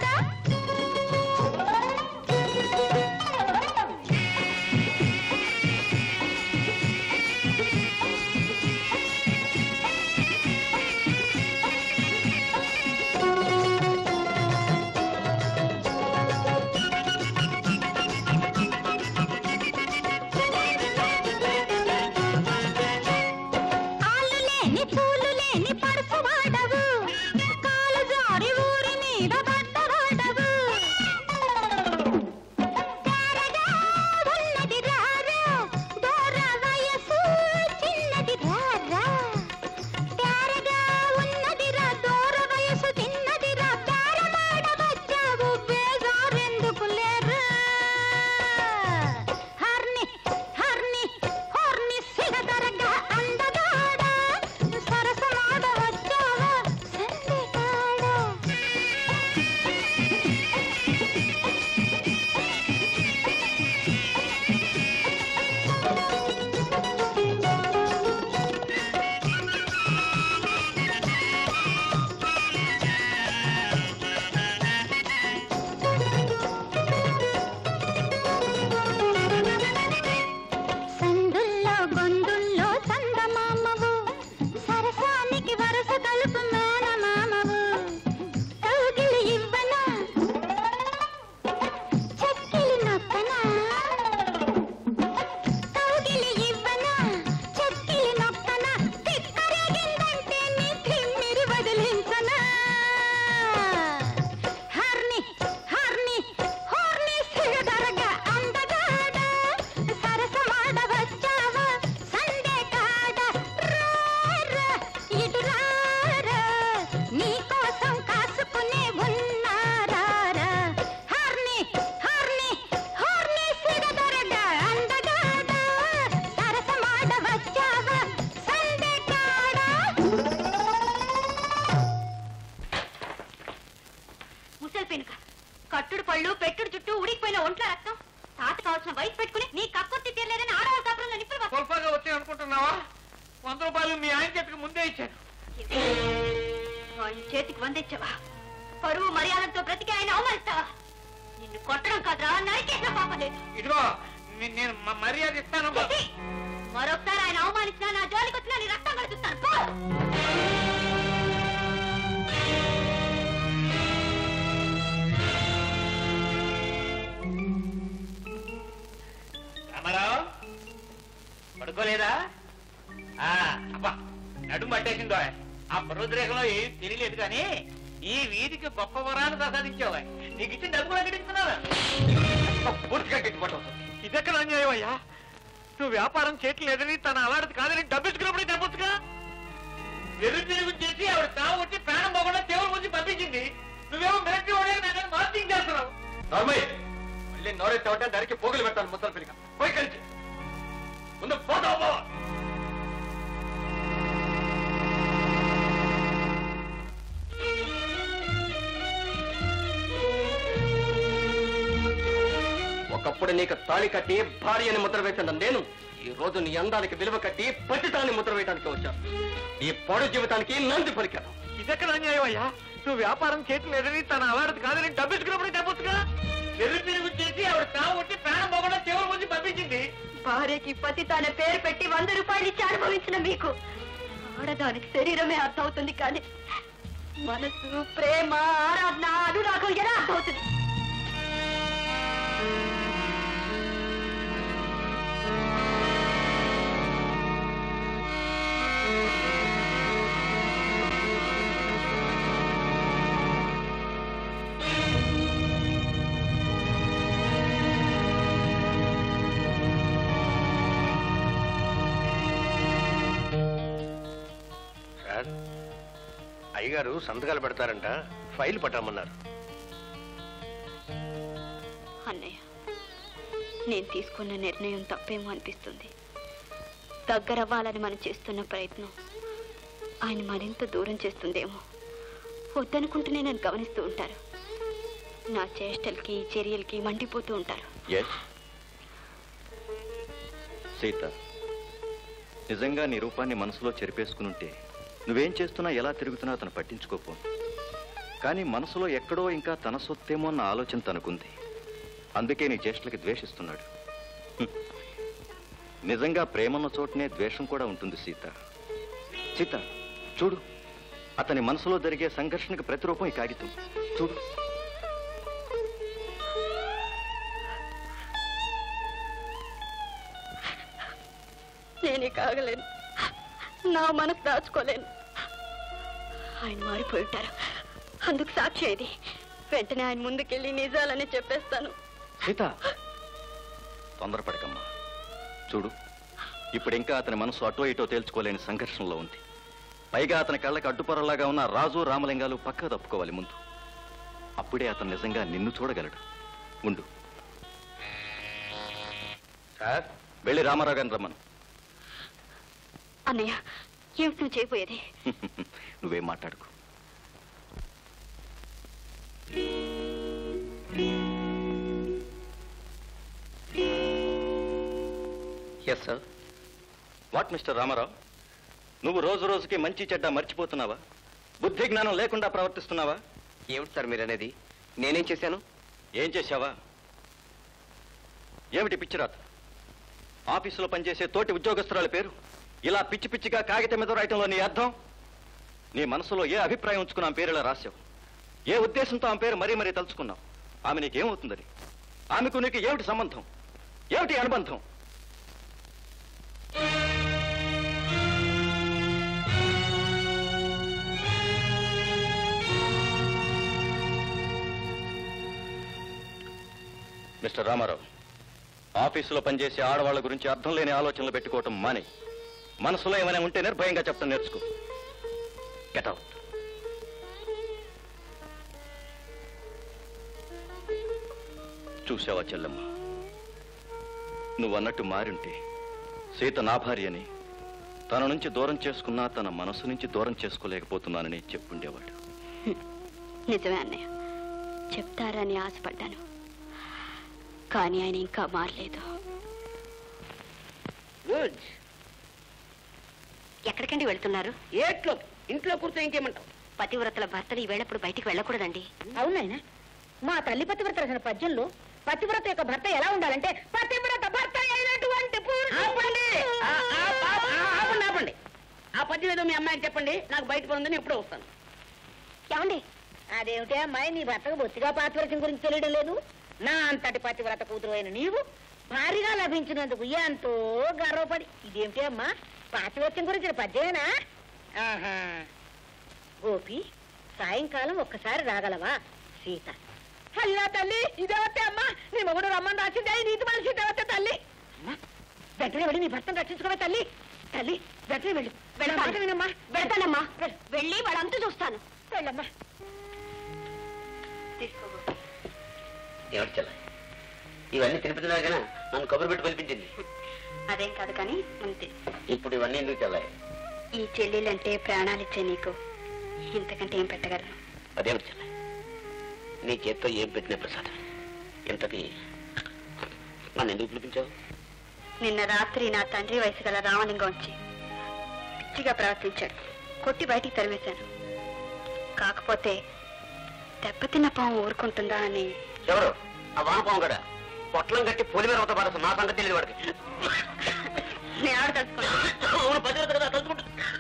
ఆలు లేని పూలు లేని పరుపు వాడవు కాలు జారి ఊరి మీద పడ్డవాడవు తారగా ఉన్నది రారా దూర వయసు చిన్నది రారా తారగా ఉన్నది రా దూర వయసు చిన్నది రా తారమాడ వచ్చావు బేజారెందుకు లేరా హర్ని హర్ని హర్ని సిగదరగా అందగాడ సరసమాడ వచ్చావా సందే కాడ సందుల్లో గొందుల్లో చందమామవు సరసానికి వరస కలుపు మేనమామవు కౌగిలి ఇవ్వనా చెక్కిలి నొక్కనా కౌగిలి ఇవ్వనా చెక్కిలి నొక్కనా తిక్కరేగిందంటే నీ తిమ్మిరి వదిలించనా హర్ని హర్ని హర్ని సిగదరగా అందగాడ సరసమాడ వచ్చావా సందే కాడ రారా ఇటు రారా నీకోసం కాసుకునే ఉన్నారా హర్ని హర్ని హర్ని సిగదరగా అందగాడ సరసమాడ వచ్చావా సందే కాడ ముసలి పెనుక కట్టుడు పళ్ళు పెట్టుడు చుట్టూ ఉడికిపోయిన ఒంట్ల రక్తం తాత కావాల్సిన వయసు పెట్టుకుని నీ కక్కుర్తి తీరలేదని ఆడవాళ్ళ కాపురంలో నిప్పులు పక్క- గొప్పగా వచ్చాయి అనుకుంటున్నావా వంద రూపాయలు మీ ఆయన చేతికి ముందే ఇచ్చాను ఆయన చేతికి వందించవా పరువు మర్యాదలతో బ్రతికి ఆయన అవమానిస్తావా నిన్ను కొట్టడం కాదురా నరికేసిన పాపం లేదు ఇదిగో నే- నేను మ- మర్యాద ఇస్తాను చేసి, మరొకసారి ఆయన అవమానించినా నా జోలికి వచ్చినా నీ రక్తం కలుగుతాను పో రామారావు పడుకోలేదా ఆ, అబ్బా నడుము పట్టేసిందో ఆ పర్వతరేఖలో ఏం తెలియలేదు కానీ ఈ వీధికి గొప్ప వరాలు ప్రసాదించావా నీకు ఇచ్చిన డబ్బు కూడా గడిస్తున్నావా పూర్తిగా గిట్టుబడి ఇదెక్కడ అన్యాయం అయ్యా నువ్వు వ్యాపారం చేయట్లేదని తన అలాంటిది కాదని డబ్బు ఇచ్చుకున్నప్పుడే చెప్పొచ్చుగా వెర్రి తిరుగు చేసి ఆవిడ తాగొచ్చి ప్రాణం పోకుండా దేవుడు వచ్చి పంపించింది నువ్వేమో మిలిటరీ వాడే నాకు మార్చింగ్ చేస్తున్నావు నార్మల్ మళ్ళీ నోరెత్తావంటే దానికి పోగులు పెట్టాలి ముద్దలు పెరిగా పోయి కలిసి ముందు పోతావు పో. ఒకప్పుడు నీకు తాళి కట్టి భార్యని ముద్ర వేసిన నేను ఈ రోజు నీ అందానికి విలువ కట్టి పతితాన్ని ముద్ర వేయడానికి వచ్చాను ఈ పొడు జీవితానికి నంది పలికాను ఇదెక్కడ అన్యాయం అయ్యా నువ్వు వ్యాపారం చేయట్లేదని తన అలాంటిది కాదని డబ్బు ఇచ్చుకున్నప్పుడే చెప్పొచ్చుగా వెర్రి తిరుగు చేసి ఆవిడ తాగొచ్చి ప్రాణం పోకుండా దేవుడు వచ్చి పంపించింది భార్యకి పతి తన పేరు పెట్టి వంద రూపాయలు ఇచ్చి అనుభవించిన మీకు ఆడదానికి శరీరమే అర్థమవుతుంది కానీ మనసు ప్రేమ ఆరాధన అనురాగం ఎలా అర్థమవుతుంది సార్ అయ్యగారు సంతకాలు పెడతారంట ఫైల్ పట్టామన్నారు అన్నయ్య నేను తీసుకున్న నిర్ణయం తప్పేమో అనిపిస్తుంది దగ్గరవ్వాలని మనం చేస్తున్న ప్రయత్నం ఆయన మరింత దూరం చేస్తుందేమో వద్దనుకుంటూనే నన్ను గమనిస్తూ ఉంటారు నా చేష్టలకి చర్యలకి మండిపోతూ ఉంటారు ఎస్ సీత నిజంగా నీ రూపాన్ని మనసులో చెరిపేసుకునుంటే నువ్వేం చేస్తున్నా ఎలా తిరుగుతున్నా అతను పట్టించుకోపో కానీ మనసులో ఎక్కడో ఇంకా తన సొత్తేమో అన్న ఆలోచన తనకుంది అందుకే నీ చేష్టలకి ద్వేషిస్తున్నాడు హ్మ్. నిజంగా ప్రేమన్న చోటనే ద్వేషం కూడా ఉంటుంది సీత సీత చూడు అతని మనసులో జరిగే సంఘర్షణకు ప్రతిరూపం ఈ కాగితం చూడు నేనే కాగలేను నా మనసు దాచుకోలేను ఆయన మారిపోయి ఉంటారు అందుకు సాక్షి ఇది వెంటనే ఆయన ముందుకెళ్ళి నిజాలని చెప్పేస్తాను సీత తొందరపడకమ్మా చూడు ఇప్పుడు ఇంకా అతని మనసు అటో ఇటో తేల్చుకోలేని సంఘర్షణలో ఉంది పైగా అతని కళ్ళకి అడ్డుపరలాగా ఉన్న రాజు రామలింగాలు పక్క తప్పుకోవాలి ముందు అప్పుడే అతను నిజంగా నిన్ను చూడగలడు ఉండు సార్ వెళ్ళి రామారావు గారిని రమ్మను అన్నయ్య ఏమిటి నువ్వు చేయబోయేది నువ్వేం మాట్లాడుకో yes sir what Mr Ramarao నువ్వు రోజు రోజుకి మంచి చెడ్డ మర్చిపోతున్నావా బుద్ధి జ్ఞానం లేకుండా ప్రవర్తిస్తున్నావా ఏమిటి సార్ మీరు అనేది నేనేం చేశాను ఏం చేశావా ఏమిటి పిచ్చిరాత ఆఫీసులో పనిచేసే తోటి ఉద్యోగస్తురాల పేరు ఇలా పిచ్చి పిచ్చిగా కాగితం మీద రాయటంలో నీ అర్థం నీ మనసులో ఏ అభిప్రాయం ఉంచుకున్న ఆమె పేరు ఇలా రాశావు ఏ ఉద్దేశంతో ఆమె పేరు మరీ మరీ తలుచుకున్నావు ఆమె నీకేమవుతుందని ఆమెకు నీకు ఏమిటి సంబంధం ఏమిటి అనుబంధం మిస్టర్ రామారావు ఆఫీసులో పనిచేసే ఆడవాళ్ళ గురించి అర్థం లేని ఆలోచనలు పెట్టుకోవటం మాని మనసులో ఏమైనా ఉంటే నిర్భయంగా చెప్తాను నేర్చుకో గెట్ అవుట్ చూసావా చెల్లమ్మ నువ్వు అన్నట్టు మారింటే సీత నా భార్యని తన నుంచి దూరం చేసుకున్నా తన మనసు నుంచి దూరం చేసుకోలేకపోతున్నానని చెప్పుండేవాడు నిజమే అన్నయ్య చెప్తారని ఆశపడ్డాను కానీ ఆయన ఇంకా మారలేదు గుడ్ ఎక్కడికండి వెళ్తున్నారు ఏట్లో ఇంట్లో కూర్చొని ఇంకేమంటావు పతివ్రతల భర్తలు ఈ వేళప్పుడు బయటికి వెళ్ళకూడదండి అవునాయనా మా తల్లి పతివ్రత రాసిన పద్యంలో పతివ్రత యొక్క భర్త ఎలా ఉండాలంటే పతివ్రత భర్త అయినటువంటి ఆపండి ఆ, ఆ, ఆ, ఆ, ఆపండి ఆపండి ఆ పద్యం ఏదో మీ అమ్మాయికి చెప్పండి నాకు బయట పని ఉందని ఎప్పుడో వస్తాను ఏమండి అదేమిటి అమ్మాయి నీ భర్తకు బొత్తిగా పాతివ్రత్యం గురించి తెలియడం లేదు నా అంతటి పతివ్రత కూతురు అయిన నీవు భారీగా లభించినందుకు ఎంతో గర్వపడి ఇదేమిటి అమ్మా పాతివ్రత్యం గురించిన పద్యమేనా ఆహా గోపి సాయంకాలం ఒక్కసారి రాగలవా సీత అయ్యా తల్లి ఇదేవతే అమ్మా నీ మొగుడు రమ్మని రాసిందే ఈ నీతి మనిషి ఇదేవతే తల్లి అమ్మా వెంటనే వెళ్ళి నీ భర్తను రక్షించుకోవే తల్లి తల్లి వెంటనే వెళ్ళు నా మాట వినమ్మా వెళ్తానమ్మా వెళ్ళి వాళ్ళంతా చూస్తాను వెళ్ళమ్మా ఏమిటి చెల్ల ఇవన్నీ తినిపించలేకనా నన్ను కబురు పెట్టి పిలిపించింది అదేం కాదు కానీ అంతే ఇప్పుడు ఇవన్నీ ఎందుకు చెల్లాయి ఈ చెల్లెలంటే ప్రాణాలిచ్చే నీకు ఇంతకంటే ఏం పెట్టగలను అదేమిటి చెల్ల నీ చేత్తో ఏం పెట్టిన ప్రసాదం ఇంతకీ నన్ను ఎందుకు పిలిపించావు నిన్న రాత్రి నా తండ్రి వయసు గల రామలింగం వచ్చి పిచ్చిగా ప్రవర్తించాడు కొట్టి బయటికి తరిమేశాను కాకపోతే దెబ్బతిన్న పాము ఊరుకుంటుందా అని ఎవరు ఆ వానపాము గడ పొట్లం కట్టి పొలి మీద పారేస్తాను నా సంగతి తెలియదు వాడికి నేను ఆడ తలుచుకున్నాను అవును పది కదా తలుచుకుంటా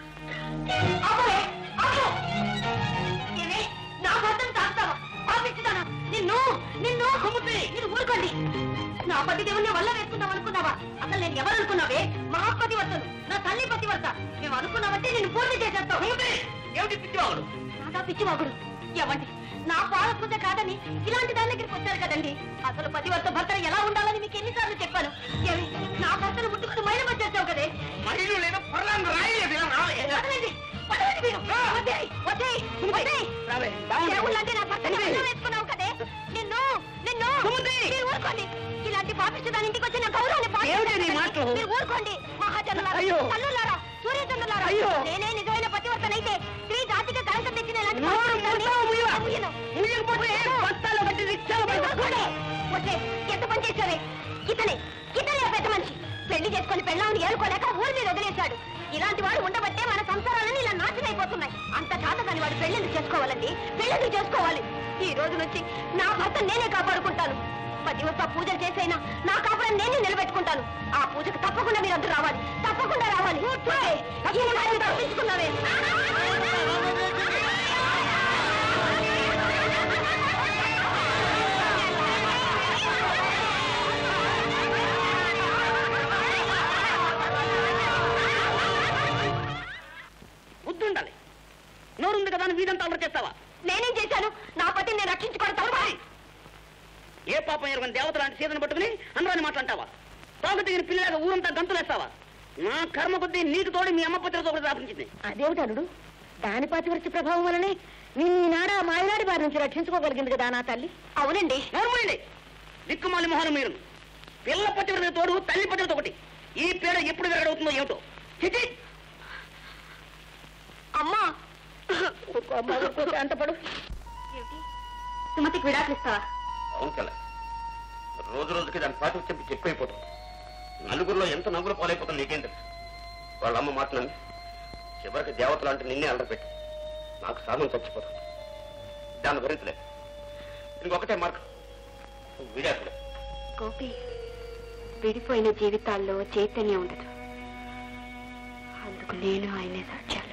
నా భర్తను తాకుతావా పాపించుతానా నిన్ను నిన్ను నిన్ను ఊరుకోండి నా పతి దేవుణ్ణి వల్ల వేసుకుందాం అనుకున్నావా అసలు నేను ఎవరు అనుకున్నావే మహాపతి వర్తను నా తల్లి పతివర్త మేము అనుకున్నామంటే నేను పూర్తి చేసేస్తావు ఏమిటి పిచ్చివాగుడు నాదా పిచ్చివాగుడు ఎవండి నా పాలకృత కాదని ఇలాంటి దాని దగ్గరికి వచ్చారు కదండి అసలు పతివర్త భర్త ఎలా ఉండాలని మీకు ఎన్నిసార్లు చెప్పాను ఏమి నా భర్తను ముట్టుకుని మైలం వచ్చేసావు కదే మహిళలు లేదా పొరలాంటి రాయలేదు వదలండి. వదలండి మీరు. వదిలేయ్, వదిలేయ్, వదిలేయ్. దేవుళ్ళంటే నా భర్తని వల్ల వేసుకున్నావు కదే నిన్ను నిన్ను మీరు ఊరుకోండి ఇలాంటి పాపిస్తుదాని ఇంటికి వచ్చిన గౌరవాన్ని పాడు ఏమిటి నీ చేశారు మాటలు? కదండి. మీరు ఊరుకోండి మహాజనులారా అయ్యో. తల్లులారా సూర్యచంద్రులారా అయ్యో. నేనే నిజమైన పతివర్తనైతే స్త్రీ జాతికి కలసం తెచ్చిన ఇలాంటి నోరు పాపిష్టిదాన్ని మూస్తావా, ముయ్యవా? ముయ్యను. ముయ్యకపోతే బస్తాలో కట్టి రిక్షాలో మీరు పెడతా. ఊరుకోండి. వదిలే, ఎంత పని చేశావే ఇతనే ఇతనే ఆ పెద్ద మనిషి పెళ్లి చేసుకుని పెళ్ళామని ఏరుకోలేక ఊరి మీద వదిలేశాడు ఇలాంటి వాడు ఉండబట్టే మన సంసారాలన్నీ ఇలా నాశనం అయిపోతున్నాయి అంత కాదని వాడు పెళ్లిని చేసుకోవాలండి పెళ్లిని చేసుకోవాలి ఈ రోజు నుంచి నా భర్త నేనే కాపాడుకుంటాను పది ఒక్క పూజలు చేసైనా నా కాపురం నేనే నిలబెట్టుకుంటాను ఆ పూజకు తప్పకుండా మీరు అందరూ రావాలి తప్పకుండా రావాలి ఈ వారిని తప్పించుకున్నావే బుద్ధుండాలి నోరుంది కదా అని వీధంతా అమలు చేస్తావా నేనేం చేశాను నా పతిని నేను రక్షించుకోవడం తప్ప ఏ పాపం ఎరుగని దేవత లాంటి సీతను పట్టుకుని అందరాన్ని మాట్లాంటావా తాగు దిగిన పిల్లగా ఊరంతా గంతులేస్తావా నా కర్మ కొద్దీ నీకు తోడి మీ అమ్మ పత్రికతో కూడా రాపించింది అదేమిటనుడు దాని పాతివృత్తి ప్రభావం వలనే నిన్ను ఈనాడు ఆ మాయనాడి బారి నుంచి రక్షించుకోగలిగింది కదా నా తల్లి అవునండి నోర్మండి దిక్కుమాలి మొహాలు మీరు పిల్ల పత్రిక తోడు తల్లి పత్రిక ఒకటి ఈ పేడ ఎప్పుడు వెరగడవుతుందో ఏమిటో చిచి అమ్మా అంతపడు సుమతికి విడాకులు ఇస్తావా అవును కల రోజు రోజుకి దాని పాటు చెంపి ఎక్కువైపోతుంది నలుగురిలో ఎంత నవ్వులు పాలైపోతుంది నీకేం తెలుసు వాళ్ళ అమ్మ మాటలని చివరికి దేవత లాంటి నిన్నే అల్లపెట్టి నాకు సాధన చచ్చిపోతుంది దాన్ని భరించలేదు ఇంకొకటే మార్గం విడాకులే గోపి విడిపోయిన జీవితాల్లో చైతన్యం ఉండదు అందుకు నేను ఆయనే సాక్ష్యాలు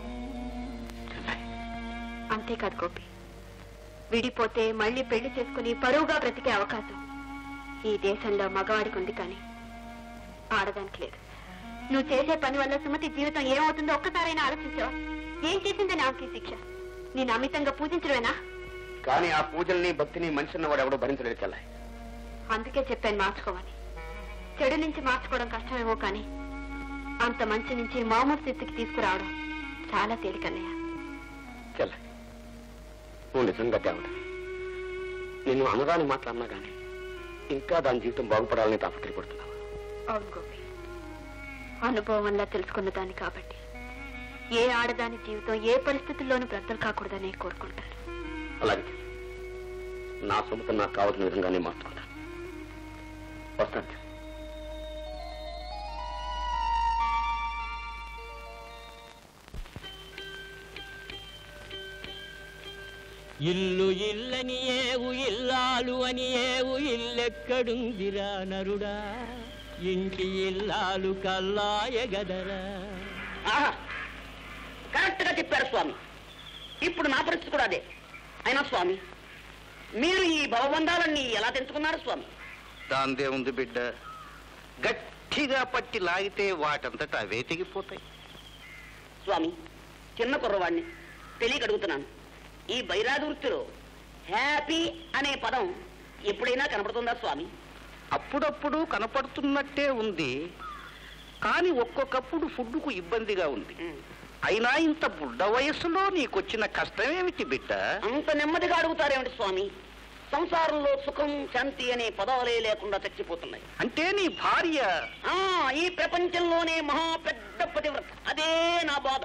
అంతేకాదు గోపి విడిపోతే మళ్ళీ పెళ్లి చేసుకుని పరువుగా బ్రతికే అవకాశం ఈ దేశంలో మగవాడికి ఉంది కానీ ఆడదానికి లేదు నువ్వు చేసే పని వల్ల సుమతి జీవితం ఏమవుతుందో ఒక్కసారైనా ఆలోచించావా ఏం చేసిందని ఆమెకి ఈ శిక్ష నేను అమితంగా పూజించడమేనా కానీ ఆ పూజల్ని భక్తిని మనిషి ఉన్నవాడు ఎవడో భరించలేదు కల్లా అందుకే చెప్పాను మార్చుకోమని చెడు నుంచి మార్చుకోవడం కష్టమేమో కానీ అంత మంచి నుంచి మామూలు స్థితికి తీసుకురావడం చాలా తేలికన్నయ్య చెల్ల నువ్వు నిజంగా దేవుడు నిన్ను అనగాని మాట్లాడినా గాని ఇంకా దాని జీవితం బాగుపడాలని తాపత్రయపడుతున్నావు అవును గోపి అనుభవం వల్ల తెలుసుకున్న దాన్ని కాబట్టి ఏ ఆడదాని జీవితం ఏ పరిస్థితుల్లోనూ బ్రద్దలు కాకూడదని కోరుకుంటాను అలాగే నా సొంత నాకు కావాల్సిన విధంగానే మాట్లాడతాను వస్తాను ఇల్లు ఇల్లని ఏవు ఇల్లాలు అని ఏవు ఇల్లెక్కడుందిరా నరుడా ఇంటి ఇల్లాలు కల్లాయగదరా ఆహా కరెక్ట్ గా చెప్పారు స్వామి ఇప్పుడు నా పరిస్థితి కూడా అదే అయినా స్వామి మీరు ఈ భవబంధాలన్నీ ఎలా తెంచుకున్నారు స్వామి దాందే ఉంది బిడ్డ గట్టిగా పట్టి లాగితే వాటంతట అవే తెగిపోతాయి స్వామి చిన్న కుర్రవాడిని తెలియక అడుగుతున్నాను ఈ బైరాగి వృత్తిలో హ్యాపీ అనే పదం ఎప్పుడైనా కనపడుతుందా స్వామి అప్పుడప్పుడు కనపడుతున్నట్టే ఉంది కానీ ఒక్కొక్కప్పుడు ఫుడ్కు ఇబ్బందిగా ఉంది అయినా ఇంత బుడ్డ వయసులో నీకొచ్చిన కష్టమేమిటి బిడ్డ అంత నెమ్మదిగా అడుగుతారేమిటి స్వామి సంసారంలో సుఖం శాంతి అనే పదాలే లేకుండా చచ్చిపోతున్నాయి అంటే నీ భార్య ఆ ఈ ప్రపంచంలోనే మహా పెద్ద పతివ్రత అదే నా బాధ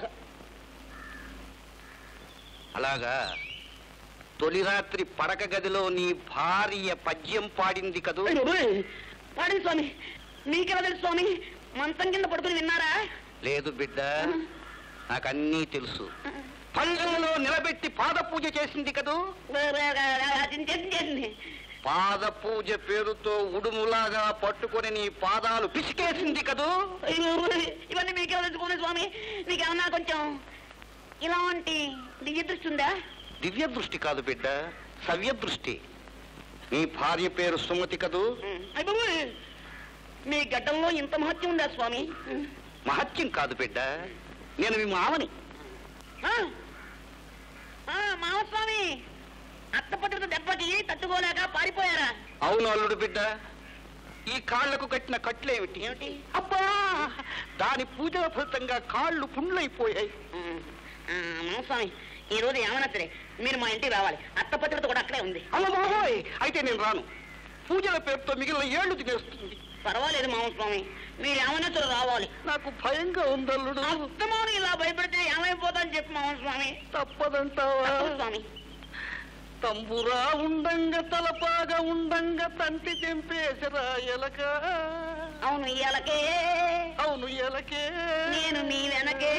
అలాగా తొలి రాత్రి పడక గదిలో నీ భార్య పద్యం పాడింది కదూ పాడింది స్వామి మీకెలా తెలుసు స్వామి మంచం కింద పడుకుని విన్నారా లేదు బిడ్డ నాకన్నీ తెలుసు పళ్ళలో నిలబెట్టి పాద పూజ చేసింది కదూ చేసింది చేసింది పాద పూజ పేరుతో ఉడుములాగా పట్టుకొని నీ పాదాలు పిసికేసింది కదూ అయ్యో, ఇవన్నీ మీకెలా తెలుసుకోండి స్వామి మీకేమన్నా కొంచెం ఇలాంటి దివ్య దృష్టి ఉందా దివ్య దృష్టి కాదు బిడ్డ సవ్య దృష్టి నీ భార్య పేరు సుమతి కదూ అయ్య బాబోయ్, మీ గడ్డంలో ఇంత మహత్యం ఉందా స్వామి మహత్యం కాదు బిడ్డ నేను మీ మామని ఆ? ఆ, మామస్వామి అత్తపట్టుకు దెబ్బకి తట్టుకోలేక పారిపోయారా అవును అల్లుడు బిడ్డ ఈ కాళ్లకు కట్టిన కట్లేమిటి ఏమిటి అబ్బా దాని పూజల ఫలితంగా కాళ్ళు పుండ్లైపోయాయి ఆ, మామస్వామి ఈ రోజు ఏమన్నా సరే మీరు మా ఇంటికి రావాలి అత్తపత్రిక కూడా అక్కడే ఉంది అమ్మ బాబోయ్ అయితే నేను రాను పూజల పేరుతో మిగిలిన ఏళ్లు తినేస్తుంది పర్వాలేదు మామస్వామి మీరు ఏమన్నా సరే రావాలి నాకు భయంగా ఉందల్లుడు అస్తమాను ఇలా భయపెడితే ఏమైపోతాని చెప్పు మామస్వామి తప్పదంటావా తప్పదు స్వామి తంబురా ఉండంగ తలపాగా ఉండంగ తంటి తెంపేసరా ఎలక అవును ఇయ్యాలకే అవును ఎలకే నేను మీ వెనకే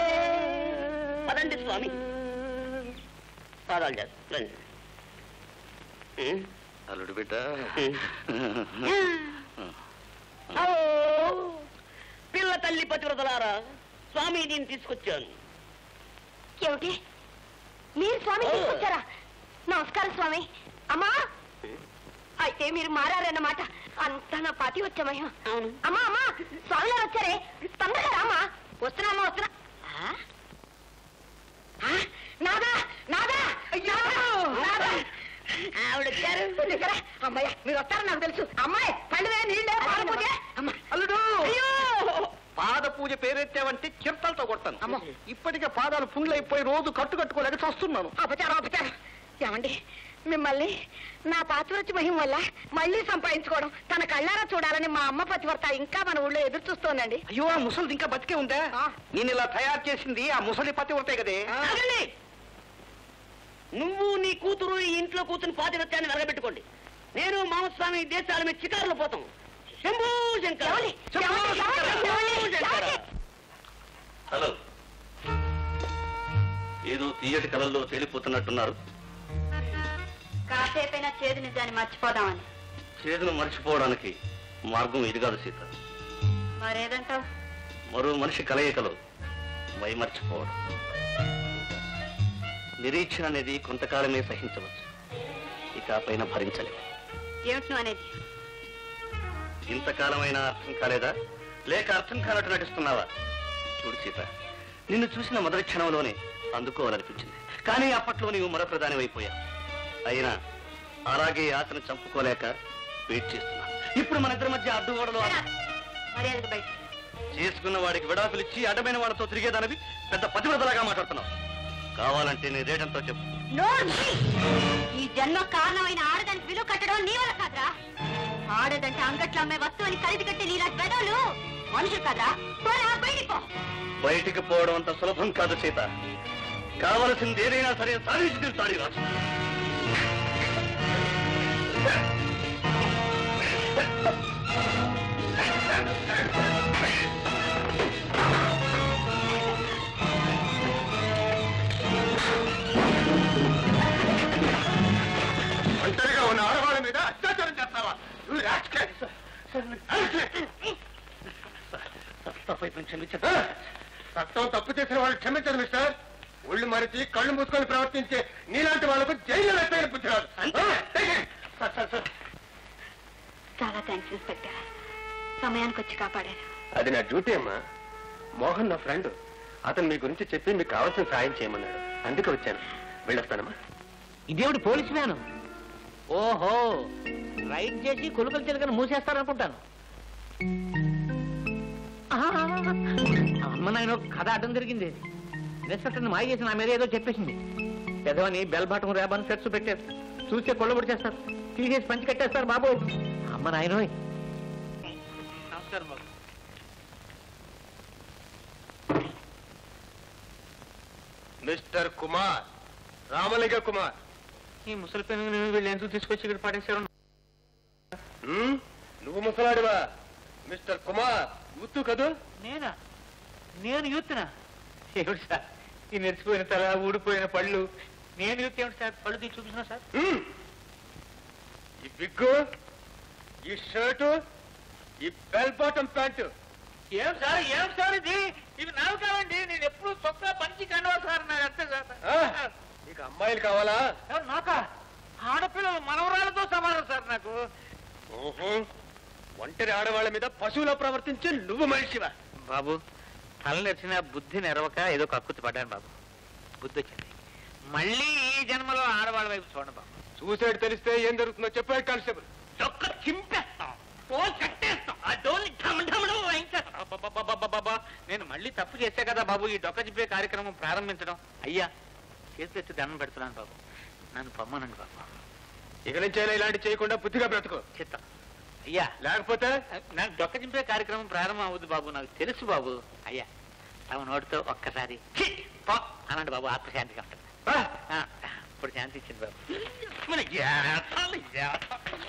పదండి స్వామి పాదాలు చేస్తాను అల్లుడు బిడ్డ పిల్ల తల్లి పతివ్రతలారా స్వామి దీన్ని తీసుకొచ్చాను ఏమిటి మీరు స్వామి తీసుకొచ్చారా నమస్కారం స్వామి అమ్మా అయితే మీరు మారారన్నమాట అంతా నా పాతి వచ్చామయ్యా అవును అమ్మా అమ్మా స్వామి గారు వచ్చారే తొందరగా రామా వస్తున్నామా వస్తున్నా ఆ? ఆ? నాదా నాదా నాదా ఆవిడ వచ్చారు ఇక్కడ అమ్మాయ్యా మీరు వస్తారని నాకు తెలుసు అమ్మాయి పండుగ నీళ్ళే పాల పూజ అమ్మ అల్లుడు అయ్యో పాద పూజ పేరెత్తావంటే చిరతలతో కొడతాను ఇప్పటికే పాదాలు పుండ్లైపోయి రోజు కట్టు కట్టుకోలేక చస్తున్నాను అపచారం అపచారం ఏమండి మిమ్మల్ని నా పాతివృత్తి మహిమ వల్ల మళ్ళీ సంపాదించుకోవడం తన కళ్ళారా చూడాలని మా అమ్మ పతివర్త ఇంకా మన ఊళ్ళో ఎదురు చూస్తోందండి అయ్యో ఆ ముసలిది ఇంకా బతికే ఉందా నేను ఇలా తయారు చేసింది ఆ ముసలి పతివ్రతే కదే ఆగండి. నువ్వు నీ కూతురు ఈ ఇంట్లో కూతురు పాతివత్యాన్ని వెలగబెట్టుకోండి నేను మామస్వామి దేశాల మీద చికారులు పోతాం శంభూ శంకర శంభూ శంకర శంభూ శంకర హలో ఏదో తీయటి కలల్లో తేలిపోతున్నట్టున్నారు కాసేపైనా చేదు నిజాన్ని మర్చిపోదామని చేతును మర్చిపోవడానికి మార్గం ఇది కాదు సీత మరేదంటావు మరో మనిషి కలయికలో మై మర్చిపోవడం నిరీక్షణ అనేది కొంతకాలమే సహించవచ్చు ఇక ఆ పైన భరించలేము ఏమిటి నువ్వు అనేది ఇంతకాలమైనా అర్థం కాలేదా లేక అర్థం కానట్టు నటిస్తున్నావా చూడు సీత నిన్ను చూసిన మొదటి క్షణంలోనే అందుకోవాలనిపించింది కానీ అప్పట్లో నీవు మరో ప్రధాని అయిపోయావు అయినా అలాగే ఆశను చంపుకోలేక వెయిట్ చేస్తున్నా ఇప్పుడు మన ఇద్దరి మధ్య అడ్డుగోడలు మర్యాదకు బయట చేసుకున్న వాడికి విడాకులిచ్చి అడ్డమైన వాళ్ళతో తిరిగేదానివి పెద్ద పతివ్రతలాగా మాట్లాడుతున్నావు కావాలంటే నీ రేటంతో చెప్పు నోర్మి! ఈ జన్మ కారణమైన ఆడదానికి విలువ కట్టడం నీ వల్ల కాదురా ఆడదంటే అంగట్లో అమ్మే వస్తువుని ఖరీదు కట్టి నీలా పెదవులు మనుషులు కాదురా పోరా బయటికి పో బయటికి పోవడం అంత సులభం కాదు సీత కావలసింది ఏదైనా సరే సాధించి తీరుతాడు ఈ రాజు ఆ క్షమించదు చట్టం తప్పు చేసిన వాళ్ళు క్షమించదు మిస్టర్ ఒళ్ళు మరిచి కళ్ళు మూసుకొని ప్రవర్తించే నీలాంటి వాళ్ళకు జైలు ఎత్తైన బుద్ధి రాదు సార్, సార్, సార్. చాలా థ్యాంక్స్ ఇన్స్పెక్టర్ సమయానికి వచ్చి కాపాడారు అది నా డ్యూటీ అమ్మా మోహన్ నా ఫ్రెండ్ అతను మీ గురించి చెప్పి మీకు కావాల్సిన సాయం చేయమన్నాడు అందుకే వచ్చాను వెళ్ళొస్తానమ్మా ఇదేమిటి పోలీస్ మ్యాన్ ఓహో రైడ్ చేసి కొలుకలు చిలకలు మూసేస్తారనుకుంటాను ఆహా! అమ్మ నాయన కథ అడ్డం జరిగింది ఇన్స్పెక్టర్ని మాయ చేసి నా మీద ఏదో చెప్పేసింది పెదవని బెల్ బాటం రేబాన్ సెట్స్ పెట్టారు చూస్తే కొల్లబడి చేస్తారు తీసేసి పంచి కట్టేస్తారు బాబు అమ్మ నాయనోయ్ నమస్కారం బాబు మిస్టర్ కుమార్ రామలింగ కుమార్ ఈ ముసలి పెను వీళ్ళు ఎందుకు తీసుకొచ్చి ఇక్కడ పడేశారు హ్మ్? నువ్వు ముసలాడివా మిస్టర్ కుమార్ గుర్తు కదూ నేనా నేను యూత్నా ఏమిటి సార్ ఈ నెరిసిపోయిన తల ఊడిపోయిన పళ్ళు నేను యూత్ ఏమిటి సార్ పళ్ళు తీసి చూపిస్తున్నా సార్ హ్మ్. ఈ బిగ్గు ఈ షర్టు ఈ బెల్ బాటం ప్యాంటు ఏం సార్ ఏం సార్ ఇది ఇవి నావి కావండి నేను ఎప్పుడు చొక్కా పంచి కండవా సార్ నాకు అంతే సార్ నీకు అమ్మాయిలు కావాలా సార్ నాకా ఆడపిల్లలు మనవరాలతో సమానం సార్ నాకు ఓహో ఒంటరి ఆడవాళ్ళ మీద పశువులా ప్రవర్తించి నువ్వు మనిషివా బాబు తల నెరిచిన బుద్ధి నెరవక ఏదో కక్కుతి పడ్డాను బాబు బుద్ధి వచ్చింది మళ్ళీ ఈ జన్మలో ఆడవాళ్ళ వైపు చూడండి బాబు చూసాడు తెలిస్తే ఏం జరుగుతుందో చెప్పాడు కానిస్టేబుల్ చొక్క చింపేస్తాం తోలు కట్టేస్తాం ఆ డోల్ని ఢమ్ ఢమ్ ఢమ్ వాయించేస్తాం. అబ్బబ్బబ్బబ్బబ్బబ్బా. నేను మళ్ళీ తప్పు చేశా కదా బాబు ఈ డొక్క చింపే కార్యక్రమం ప్రారంభించడం అయ్యా చేతులు ఎత్తి దండం పెడుతున్నాను బాబు నన్ను పొమ్మనండి బాబు ఇక నుంచి అయినా ఇలాంటి చేయకుండా బుద్ధిగా బ్రతుకో చిత్తం అయ్యా లేకపోతే నాకు డొక్క చింపే కార్యక్రమం ప్రారంభం అవుద్ది బాబు నాకు తెలుసు బాబు అయ్యా తమ నోటితో ఒక్కసారి ఛీ, పో అనండి బాబు ఆత్మశాంతిగా ఉంటుంది ఆ, ఇప్పుడు శాంతి ఇచ్చింది బాబు మన జాతాలు, జాతాలు.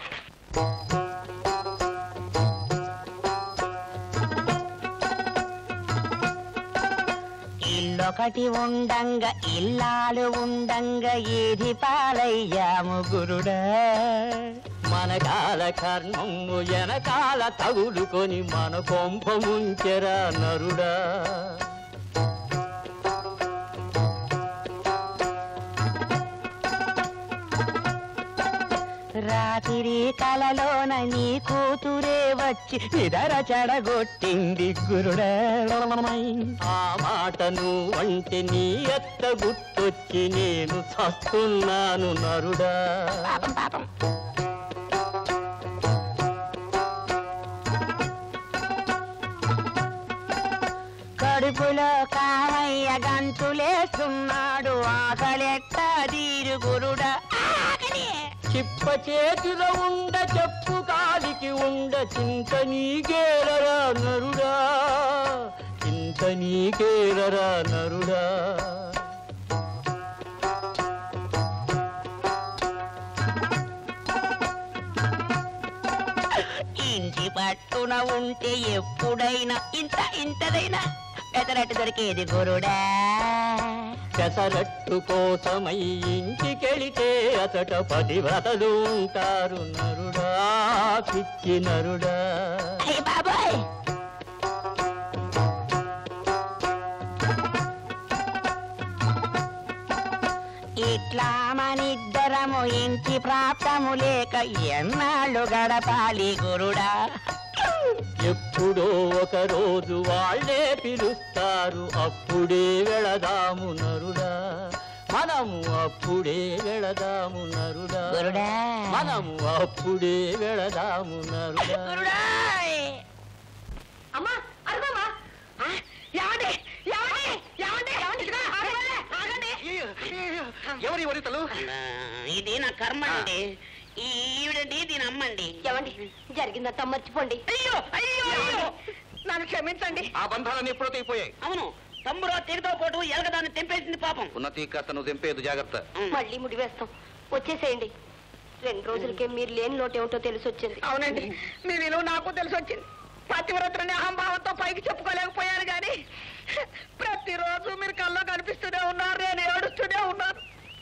ఇల్లొకటి ఉండంగా ఇల్లాలు ఉండంగా ఏది పాలయ్యాము గురుడా మన కాల కర్మము వెనకాల తగులుకొని మన కొంప ముంచెరా నరుడా రాత్రి కలలోన నీ కూతురే వచ్చి నిదర చెడగొట్టింది గురుడా ఆ మాట నువ్వంటే నీ ఎత్త గుర్తొచ్చి నేను చస్తున్నాను నరుడా కడుపులో కామయ్య గంతులేస్తున్నాడు ఆకలెట్ట తీరు గురుడా చిప్ప చేతిలో ఉండ చెప్పు కాలికి ఉండ చింత నీకేరరా నరుడా చింత నీకేరరా నరుడా ఇంటి పట్టున ఉంటే ఎప్పుడైనా ఇంత ఇంతదైనా పెసరట్టు దొరికేది గురుడా పెసరట్టు కోసమై ఇంటికెళితే అతట పతివ్రతలు ఉంటారు నరుడా పిచ్చి నరుడా బాబాయ్ ఇట్లా మనిద్దరము ఇంటి ప్రాప్తము లేక ఎన్నాళ్ళు గడపాలి గురుడా ఎప్పుడో ఒక రోజు వాళ్ళే పిలుస్తారు అప్పుడే వెళదాము నరుడా మనము అప్పుడే వెళదాము నరుడా గురుడా. మనము అప్పుడే వెళదాము నరుడా అమ్మా అరుగమ్మా ఏమండి ఏమండి ఏమండి ఏమండి ఇదిగో, ఆగండి, ఆగండి ఎవరి వరితలు ఇది నా కర్మ అండి ఈవిడండి దీని అమ్మండి ఏమండి జరిగిందంతా మర్చిపోండి అయ్యో అయ్యో అయ్యో నన్ను క్షమించండి ఆ బంధాలన్నీ ఎప్పుడో తెగిపోయాయి అవును తమ్ముడు తీగతో పోటు ఎలగదాన్ని తెంపేసింది పాపం ఉన్నతి కాస్త నువ్వు తెంపేదు జాగ్రత్త మళ్ళీ ముడివేస్తాం వచ్చేసేయండి రెండు రోజులకే మీరు లేని లోటు ఏమిటో తెలిసి వచ్చింది అవునండి మీ విలువ నాకు తెలిసి వచ్చింది పతివ్రతని అహంభావంతో పైకి చెప్పుకోలేకపోయాను కానీ ప్రతిరోజు మీరు కల్లో కనిపిస్తూనే ఉన్నారు నేను ఏడుస్తూనే ఉన్నాను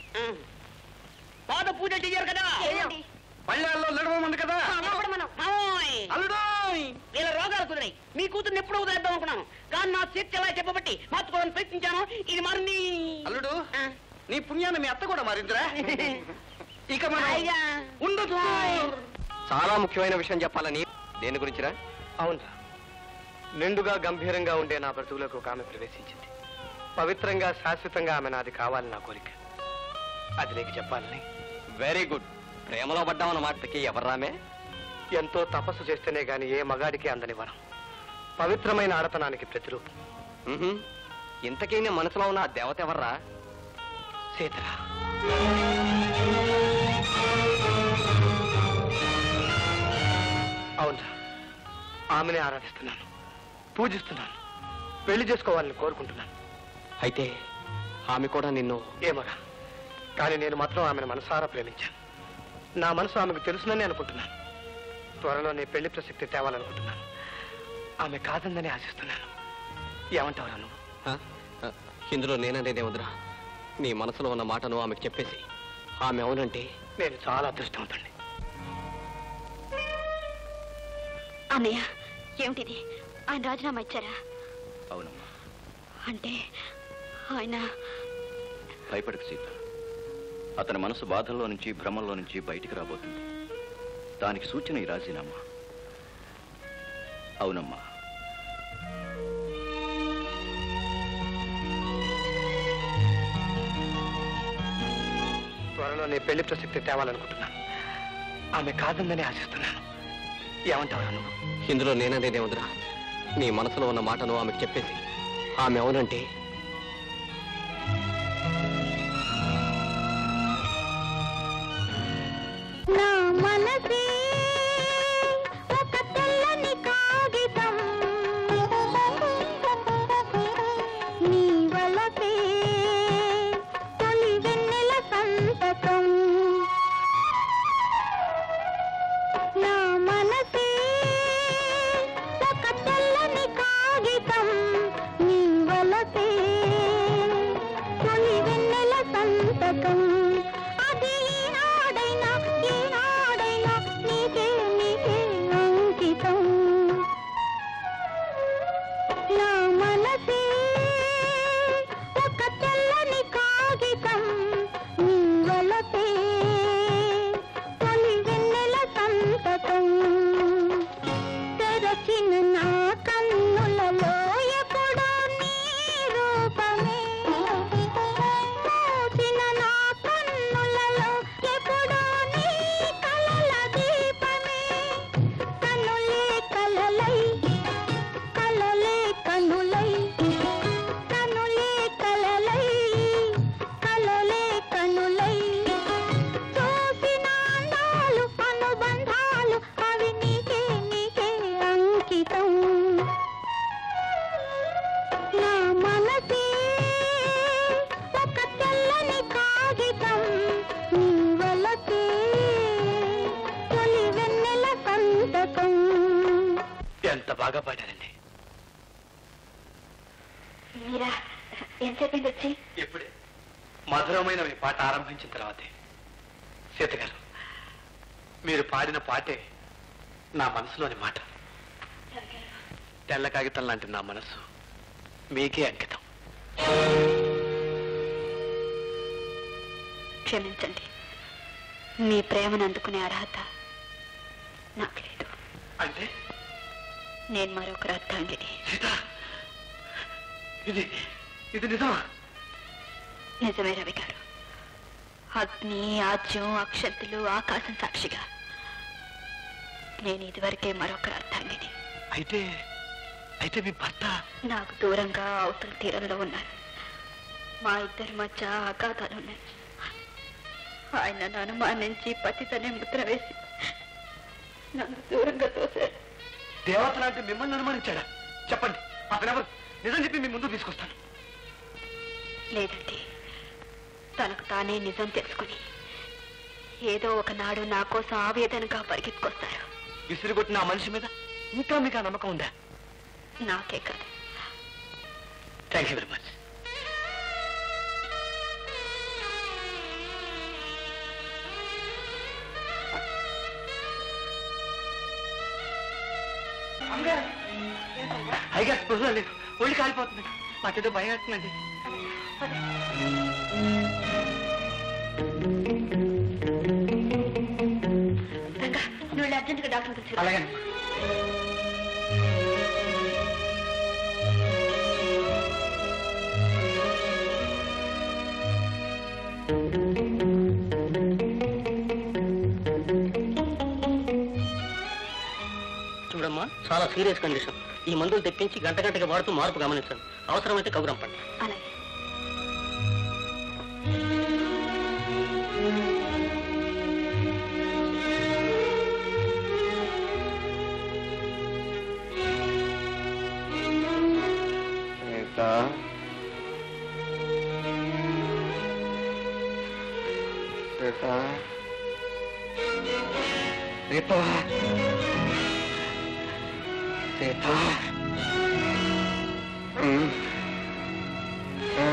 పాద పూజ చెయ్యరు కదా ఏమండి? పళ్ళాల్లో నడవమంది కదా అప్పుడు మనం మామోయ్. అల్లుడు వీళ్ళ రోగాలు కుదిరాయి మీ కూతుర్ని ఎప్పుడు వదిలేద్దాం అనుకున్నాను కానీ నా చేతి ఎలా చెప్పబట్టి మార్చుకోవడానికి ప్రయత్నించాను ఇది మరి నీ అల్లుడు నీ పుణ్యాన్ని మీ అత్త కూడా మారిందిరా ఇక మనం అయ్యా. ఉండదు చాలా ముఖ్యమైన విషయం చెప్పాలని దేని గురించిరా అవునరా నిండుగా గంభీరంగా ఉండే నా బ్రతుకులకు ఒక ఆమె ప్రవేశించింది పవిత్రంగా శాశ్వతంగా ఆమె నాది కావాలని నా కోరిక అది నీకు చెప్పాలని వెరీ గుడ్ ప్రేమలో పడ్డామన్న మాటకి ఎవర్రామే ఎంతో తపస్సు చేస్తేనే గాని ఏ మగాడికి అందని వరం పవిత్రమైన ఆడతనానికి ప్రతిరూపం మ్మ్హ్మ్. ఇంతకీ నీ మనసులో ఉన్న ఆ దేవత ఎవర్రా సీతరా అవునరా ఆమెనే ఆరాధిస్తున్నాను పూజిస్తున్నాను పెళ్లి చేసుకోవాలని కోరుకుంటున్నాను అయితే ఆమె కూడా నిన్ను ఏమరా కానీ నేను మాత్రం ఆమెను మనసారా ప్రేమించాను నా మనసు ఆమెకు తెలుసునని అనుకుంటున్నాను త్వరలో నీ పెళ్లి ప్రసక్తి తేవాలనుకుంటున్నాను ఆమె కాదందని ఆశిస్తున్నాను ఏమంటావురా నువ్వు ఆ? ఆ, ఇందులో నేననేదే వదిరా నీ మనసులో ఉన్న మాటను ఆమెకు చెప్పేసి ఆమె అవునంటే నేను చాలా అదృష్టవంతుణ్ణి అన్నయ్య ఏమిటిది ఆయన రాజీనామా ఇచ్చారా అవునమ్మా అంటే ఆయన భయపడకు సీత అతని మనసు బాధల్లో నుంచి భ్రమంలో నుంచి బయటికి రాబోతుంది దానికి సూచన ఈ రాజీనామా అవునమ్మా త్వరలో నీ పెళ్లి ప్రసక్తి తేవాలనుకుంటున్నాను ఆమె కాదందని ఆశిస్తున్నాను ఏమంటావురా నువ్వు ఇందులో నేననేదే వదిరా నీ మనసులో ఉన్న మాటను ఆమెకు చెప్పేసి ఆమె అవునంటే నా మనసే ఒక తెల్లని కాగితం నీ వలపే తొలి వెన్నెల సంతకం నా మనసే ఒక తెల్లని కాగితం నీ వలపే తొలి వెన్నెల సంతకం అది ఈనాడైనా ఈనాడైనా నీకే నీకే అంకితం నా మనసే ఒక తెల్లని కాగితం నీ వలపే తొలి వెన్నెల సంతకం తెరచిన నా కన్నులలో ఎప్పుడో నీ రూపమే మూసిన నా కన్నులలో ఎప్పుడో నీ కలల దీపమే కనులే కలలై కలలే కనులై కనులే కలలై కలలే కనులై చూసిన అందాలు అనుబంధాలు అవి నీకే నీకే అంకితం నా మనసే ఒక తెల్లని కాగితం నీ వలకే తొలి వెన్నెల సంతకం ఎంత బాగా పాడారండి మీరా ఏం చెప్పింది వచ్చి ఇప్పుడే మధురమైన మీ పాట ఆరంభించిన తర్వాతే సీత గారు మీరు పాడిన పాటే నా మనసులోని మాట తెల్ల కాగితం లాంటి నా మనసు మీకే అంకితం క్షమించండి మీ ప్రేమను అందుకునే అర్హత నాకు లేదు అంటే నేను మరొకరు అర్థాంగిని ఇది ఇది నిజమా నిజమే రవి గారు అగ్ని ఆజ్యం అక్షంతులు ఆకాశం సాక్షిగా నేను ఇదివరకే మరొకరు అర్థాంగిని అయితే అయితే మీ భర్త నాకు దూరంగా అవతల తీరంలో ఉన్నారు మా ఇద్దరి మధ్య అగాధాలు ఉన్నాయి ఆయన నన్ను అనుమానించి పతితనే ముద్ర వేసి నన్ను దూరంగా తోశారు దేవత లాంటి మిమ్మల్ని అనుమానించాడా చెప్పండి అతనెవరు నిజం చెప్పి మీ ముందు తీసుకొస్తాను లేదండి తనకు తానే నిజం తెలుసుకుని ఏదో ఒకనాడు నా కోసం ఆవేదనగా పరిగెత్తుకొస్తారు విసిరిగొట్టిన ఆ మనిషి మీద ఇంకా మీకు ఆ నమ్మకం ఉందా నాకే కాదు థ్యాంక్ యూ వెరీ మచ్ అమ్మగారు పైగా స్పృహలో లేదు ఒళ్ళు కాలిపోతుంది మాకేదో భయం వేస్తుందండి నువ్వు వెళ్ళి అర్జెంట్గా డాక్టర్ పిలిచి అలాగే చూడమ్మా చాలా సీరియస్ కండిషన్ ఈ మందులు తెప్పించి గంట గంటగా వాడుతూ మార్పు గమనించండి అవసరమైతే కబురంపండి అలాగే సీత సీత సీత సీత ఉమ్. ఆ.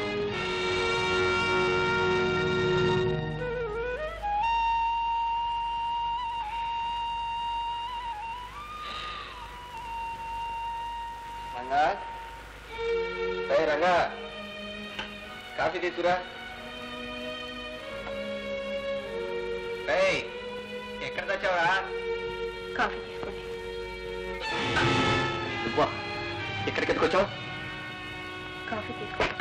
రంగా ఏయ్ రంగా కాఫీ తీసుకురా ఏయ్ ఎక్కడ తెచ్చావా కాఫీ తీసుకోండి నువ్వా ఇక్కడికి ఎందుకు వచ్చావు కాఫీ తీసుకోండి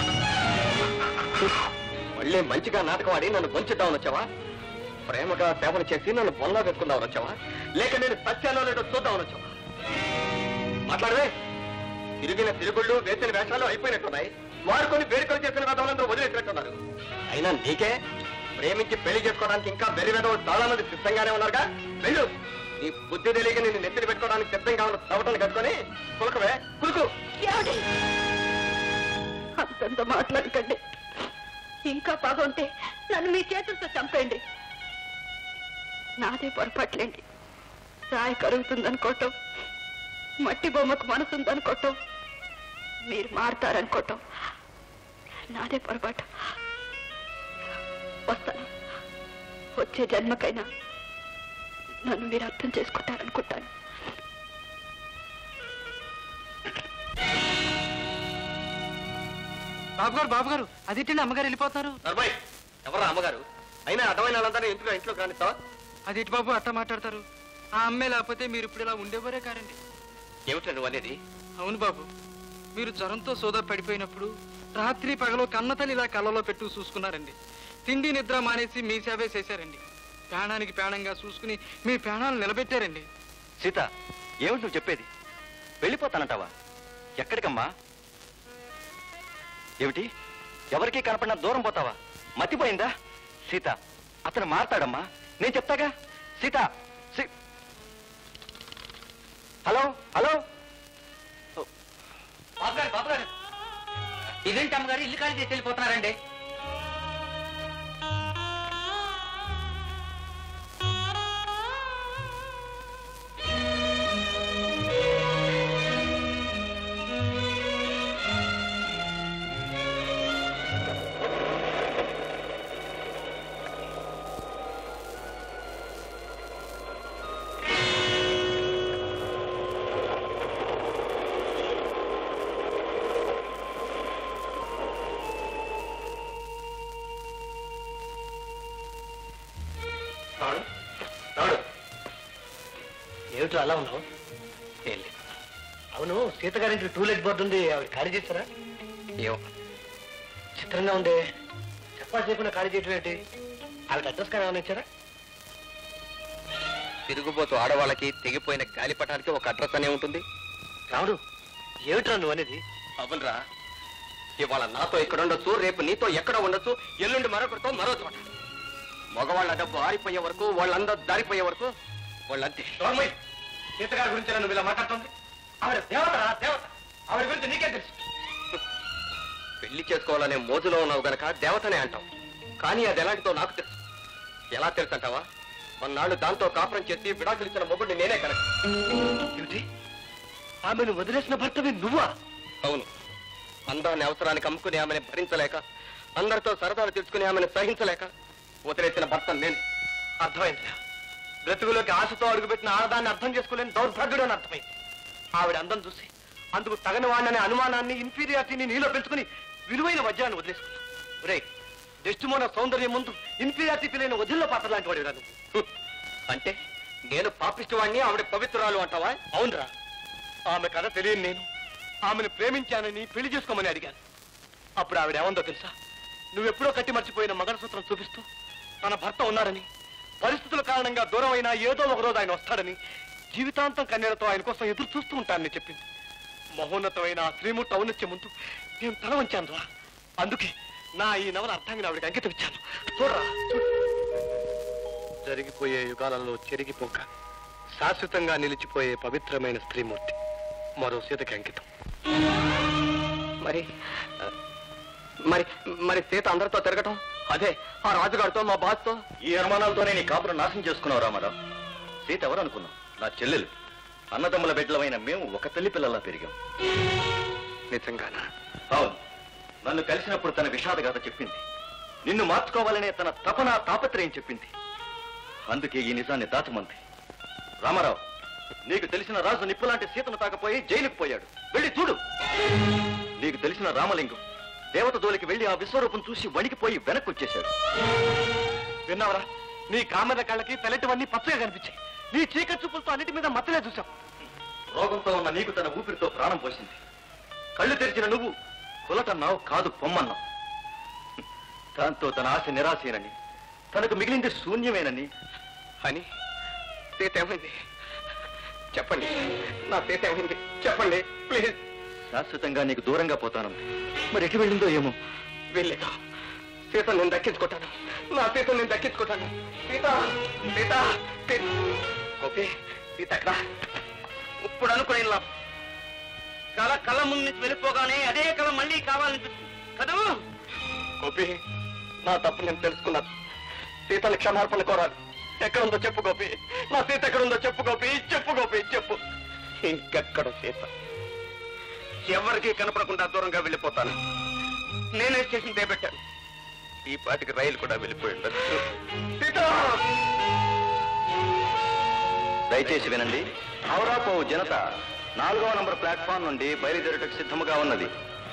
మళ్ళీ మంచిగా నాటకం ఆడి నన్ను వంచుద్దామని వచ్చావా ప్రేమగా సేవలు చేసి నన్ను బొల్లా పెట్టుకుందామని వచ్చావా లేక నేను సత్యాలో లేదో చూద్దామని వచ్చావా మాట్లాడవే తిరిగిన తిరుగుళ్ళు వేసిన వేషాలు అయిపోయినట్టున్నాయి వారు కొన్ని వేడుకలు చేసిన వేదవులందరూ వదిలేసినట్టున్నారు అయినా నీకే ప్రేమించి పెళ్లి చేసుకోవడానికి ఇంకా వెరి వేదవులు చాలా మంది సిద్ధంగానే ఉన్నారుగా వెళ్ళు నీ బుద్ధి తెలియక నిన్ను నెత్తిని పెట్టుకోవడానికి సిద్ధంగా ఉన్న తవటను కట్టుకొని కులకవే కులుకు ఏమండి? అంతంత మాట్లాడకండి ఇంకా బాగుంటే నన్ను మీ చేతులతో చంపేయండి నాదే పొరపాట్లేండి రాయి కరుగుతుందనుకోవటం మట్టి బొమ్మకు మనసుందనుకోవటం మీరు మారుతారనుకోవటం నాదే పొరపాటు వస్తాను వచ్చే జన్మకైనా నన్ను మీరు అర్థం చేసుకుంటారనుకుంటాను బాబు గారు బాబు గారు అది అమ్మగారు వెళ్ళిపోతారు నర్మయ్ ఎవరా అమ్మగారు అయినా అర్థమైన వాళ్ళందరినీ ఇంట్లో ఇంట్లో కానిస్తావా అది ఇటు బాబు అట్ట మాట్లాడతారు ఆ అమ్మే లేకపోతే మీరు ఇప్పుడు ఇలా ఉండేవారే కారండి ఏమిటా నువ్వు అనేది అవును బాబు మీరు జ్వరంతో సోదా పడిపోయినప్పుడు రాత్రి పగలు కన్నతల్లి ఇలా కళ్ళలో పెట్టు చూసుకున్నారండి తిండి నిద్ర మానేసి మీ సేవే చేశారండి ప్రాణానికి ప్రాణంగా చూసుకుని మీ ప్రాణాలు నిలబెట్టారండి సీత ఏమిటి నువ్వు చెప్పేది వెళ్ళిపోతానంటావా ఎక్కడికమ్మా ఏమిటి ఎవరికీ కనపడినా దూరం పోతావా మతిపోయిందా సీత అతను మారతాడమ్మా నేను చెప్తాగా సీత సీ- హలో హలో బాబు గారు బాబు గారు ఇదేంటి అమ్మగారు ఇల్లు ఖాళీ చేసి వెళ్ళిపోతున్నారండి రాడు రాడు ఏమిటో అలా ఉన్నావు ఏం లేదు. అవును సీత గారింటి టూలెట్ బోర్డు ఉంది ఆవిడ ఖాళీ చేస్తారా ఏమో చిత్రంగా ఉందే చెప్పా చేయకుండా ఖాళీ చేయటం ఏంటి ఆవిడ అడ్రస్ కానీ ఏమైనా ఇచ్చారా తిరుగుబోతు ఆడవాళ్ళకి తెగిపోయిన గాలిపటానికి ఒక అడ్రస్ అనే ఉంటుంది రాముడు ఏమిట్రా నువ్వు అనేది అవునరా ఇవాళ నాతో ఇక్కడ ఉండొచ్చు రేపు నీతో ఎక్కడ ఉండొచ్చు ఎల్లుండి మరొకరితో మరో చోట మగవాళ్ళ డబ్బు ఆరిపోయే వరకు వాళ్ళందరూ దారిపోయే వరకు వాళ్ళంతే సీత గారి గురించి నువ్వు ఇలా మాట్లాడుతుంది ఆవిడ దేవతరా దేవత ఆవిడ గురించి నీకేం తెలుసు పెళ్లి చేసుకోవాలనే మోజులో ఉన్నావు గనక దేవతనే అంటావు కానీ అది ఎలాంటిదో నాకు తెలుసు ఎలా తెలుసు అంటావా మొన్నాళ్ళు దాంతో కాపురం చేసి విడాకులు ఇచ్చిన మొగుడిని నేనే కరెక్ట్ ఏమిటి ఆమెను వదిలేసిన భర్తవి నువ్వా అవును అందాన్ని అవసరానికి అమ్ముకుని ఆమెను భరించలేక అందరితో సరదాలు తెలుసుకుని ఆమెను సహించలేక వదిలేసిన భర్త నేను అర్థమైంది బ్రతుకులోకి ఆశతో అడుగుపెట్టిన ఆడదాన్ని అర్థం చేసుకోలేని దౌర్భాగ్యుడు అని అర్థమైంది ఆవిడ అందం చూసి అందుకు తగని వాడిననే అనుమానాన్ని ఇన్ఫీరియారిటీని నీలో పెంచుకుని విలువైన వజ్రాన్ని వదిలేసుకున్నావు రే దృష్టిమోన సౌందర్యం ముందు ఇన్ఫీరియారిటీ ఫీలైన వదిలిన పాత్ర లాంటి వాడివి రాను అంటే నేను పాపిష్టి వాడిని ఆవిడ పవిత్రాలు అంటావా అవునరా ఆమె కథ తెలియని నేను ఆమెను ప్రేమించానని పెళ్లి చేసుకోమని అడిగాను అప్పుడు ఆవిడ ఏమందో తెలుసా నువ్వెప్పుడో కట్టి మర్చిపోయిన మంగళసూత్రం చూపిస్తూ తన భర్త ఉన్నారని పరిస్థితుల కారణంగా దూరం అయినా ఏదో ఒక రోజు ఆయన వస్తాడని జీవితాంతం కన్యలతో ఆయన కోసం ఎదురు చూస్తూ ఉంటానని చెప్పింది మహోన్నతమైన ఆ శ్రీమూర్తి ఔన్నత్యం ముందు నేను తల వంచాను రా అందుకే నా ఈ నవల అర్థాన్ని ఆవిడకి అంకితం ఇచ్చాను చూడరా చూడు. జరిగిపోయే యుగాలలో చెరిగిపోక శాశ్వతంగా నిలిచిపోయే పవిత్రమైన స్త్రీమూర్తి మరో సీతకి అంకితం మరి ఆ, మరి మరి సీత అందరితో తిరగటం అదే ఆ రాజుగారితో మా బాస్తో ఈ అనుమానాలతోనే నీ కాపురం నాశనం చేసుకున్నావు రామారావు సీత ఎవరు అనుకున్నావు నా చెల్లెలు అన్నదమ్ముల బిడ్డలమైన మేము ఒక తల్లి పిల్లలా పెరిగాం నిజంగానా అవును నన్ను కలిసినప్పుడు తన విషాదగాథ చెప్పింది నిన్ను మార్చుకోవాలనే తన తపన తాపత్రయం చెప్పింది అందుకే ఈ నిజాన్ని దాచమంది రామారావు నీకు తెలిసిన రాజు నిప్పులాంటి సీతను తాకపోయి జైలుకు పోయాడు వెళ్ళి చూడు నీకు తెలిసిన రామలింగం దేవత జోలికి వెళ్ళి ఆ విశ్వరూపం చూసి వణికిపోయి వెనక్కి వచ్చేశాడు విన్నావరా నీ కామెర కళ్ళకి తెల్లటివన్నీ పచ్చగా కనిపించాయి నీ చీకటి చూపులతో అన్నిటి మీద మచ్చలే చూసాం రోగంతో ఉన్న నీకు తన ఊపిరితో ప్రాణం పోసింది కళ్ళు తెరిచిన నువ్వు కులటన్నావు కాదు పొమ్మన్నావు దాంతో తన ఆశ నిరాశేనని తనకు మిగిలింది శూన్యమేనని అని సీత ఏమైంది చెప్పండి నా సీత ఏమైంది చెప్పండి ప్లీజ్ శాశ్వతంగా నీకు దూరంగా పోతాను మరి ఎటు వెళ్ళిందో ఏమో వెళ్ళేదా సీత నేను దక్కించుకుంటాను నా సీత నేను దక్కించుకుంటాను సీత సీత సీత. గోపి సీత ఎక్కడ ఇప్పుడు అనుకునే లాభం కళ కళ్ళ ముందు నుంచి వెళ్ళిపోగానే అదే కళ మళ్ళీ కావాలనిపిస్తుంది కదూ గోపి నా తప్పు నేను తెలుసుకున్నాను సీతని క్షమార్పణ కోరాలి ఎక్కడుందో చెప్పు గోపి నా సీత ఎక్కడుందో చెప్పు గోపి చెప్పు గోపి చెప్పు ఇంకెక్కడ సీత ఎవరికి కనపడకుండా దూరంగా వెళ్ళిపోతాను నేనే స్టేషన్ చేపెట్టాను ఈ పాటికి రైలు కూడా వెళ్ళిపోయి ఉండొచ్చు సీత దయచేసి వినండి హౌరాపో జనత నాలుగవ నంబర్ ప్లాట్ఫామ్ నుండి బయలుదేరుటకు సిద్ధముగా ఉన్నది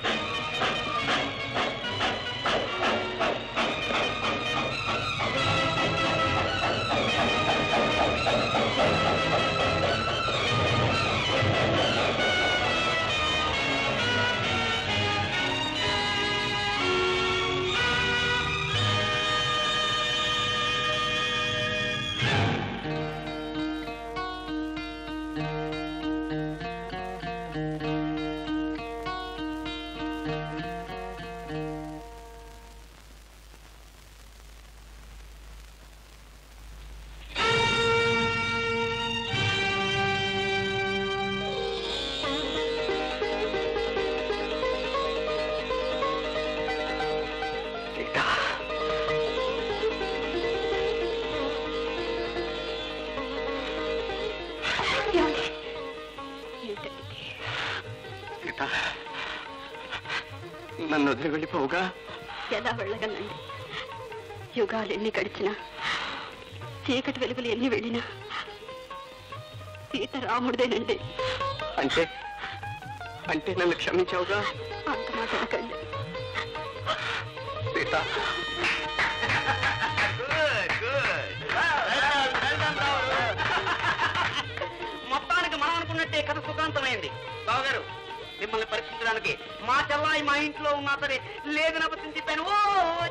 సీత నన్ను వదిలి వెళ్ళిపోవుగా ఎలా వెళ్ళగలండి యుగాలు ఎన్ని గడిచినా చీకటి వెలుగులు ఎన్ని వెళ్ళినా సీత రాముడిదేనండి అంటే అంటే నన్ను క్షమించావుగా అంత మాట్లాడకండి సీత మొత్తానికి మనం అనుకున్నట్టే కథ సుఖాంతమైంది బావగారు మిమ్మల్ని పరీక్షించడానికి మా చెల్లాయి మా ఇంట్లో ఉన్నా సరే లేదు నపత్యం చెప్పాను ఓ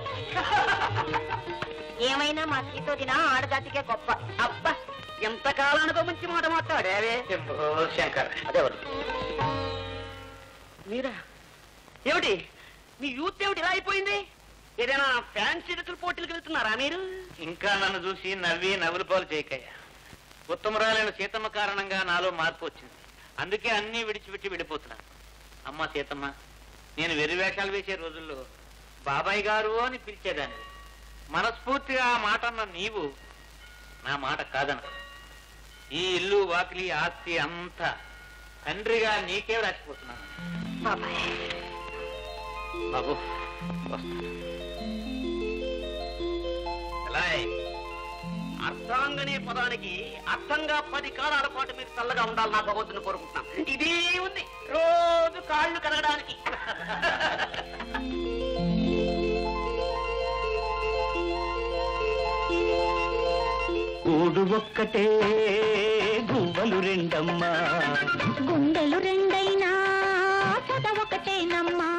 ఏమైనా మా సీతోదిన ఆడజాతికే గొప్ప అబ్బా ఎంత కాలానికో మంచి మాట మాట్లాడావే శంకర్ అదెవరు మీరా ఏమిటి మీ యూత్ ఏమిటి ఇలా అయిపోయింది ఏదైనా ఫ్యాన్సీ డ్రెస్సుల పోటీలకు వెళ్తున్నారా మీరు ఇంకా నన్ను చూసి నవ్వి నవ్వులు పాలు చేయకయ్యా ఉత్తమరాలైన సీతమ్మ కారణంగా నాలో మార్పు వచ్చింది అందుకే అన్నీ విడిచిపెట్టి వెళ్ళిపోతున్నాను అమ్మా సీతమ్మ నేను వెర్రి వేషాలు వేసే రోజుల్లో బాబాయ్ గారు అని పిలిచేదాన్ని మనస్ఫూర్తిగా ఆ మాట అన్న నీవు నా మాట కాదన ఈ ఇల్లు వాకిలి ఆస్తి అంతా తండ్రిగా నీకే రాసిపోతున్నాను బాబాయ్ బాబు వస్తా. ఎలాయ్? అర్థాంగనే పదానికి అర్థంగా పది కాలాల పాటు మీరు చల్లగా ఉండాలి నా భగవంతుని కోరుకుంటున్నాను ఇదే ఉంది రోజు కాళ్ళు కడగడానికి కూడు ఒక్కటే గువ్వలు రెండమ్మా గుండెలు రెండైనా చదవకటేనమ్మా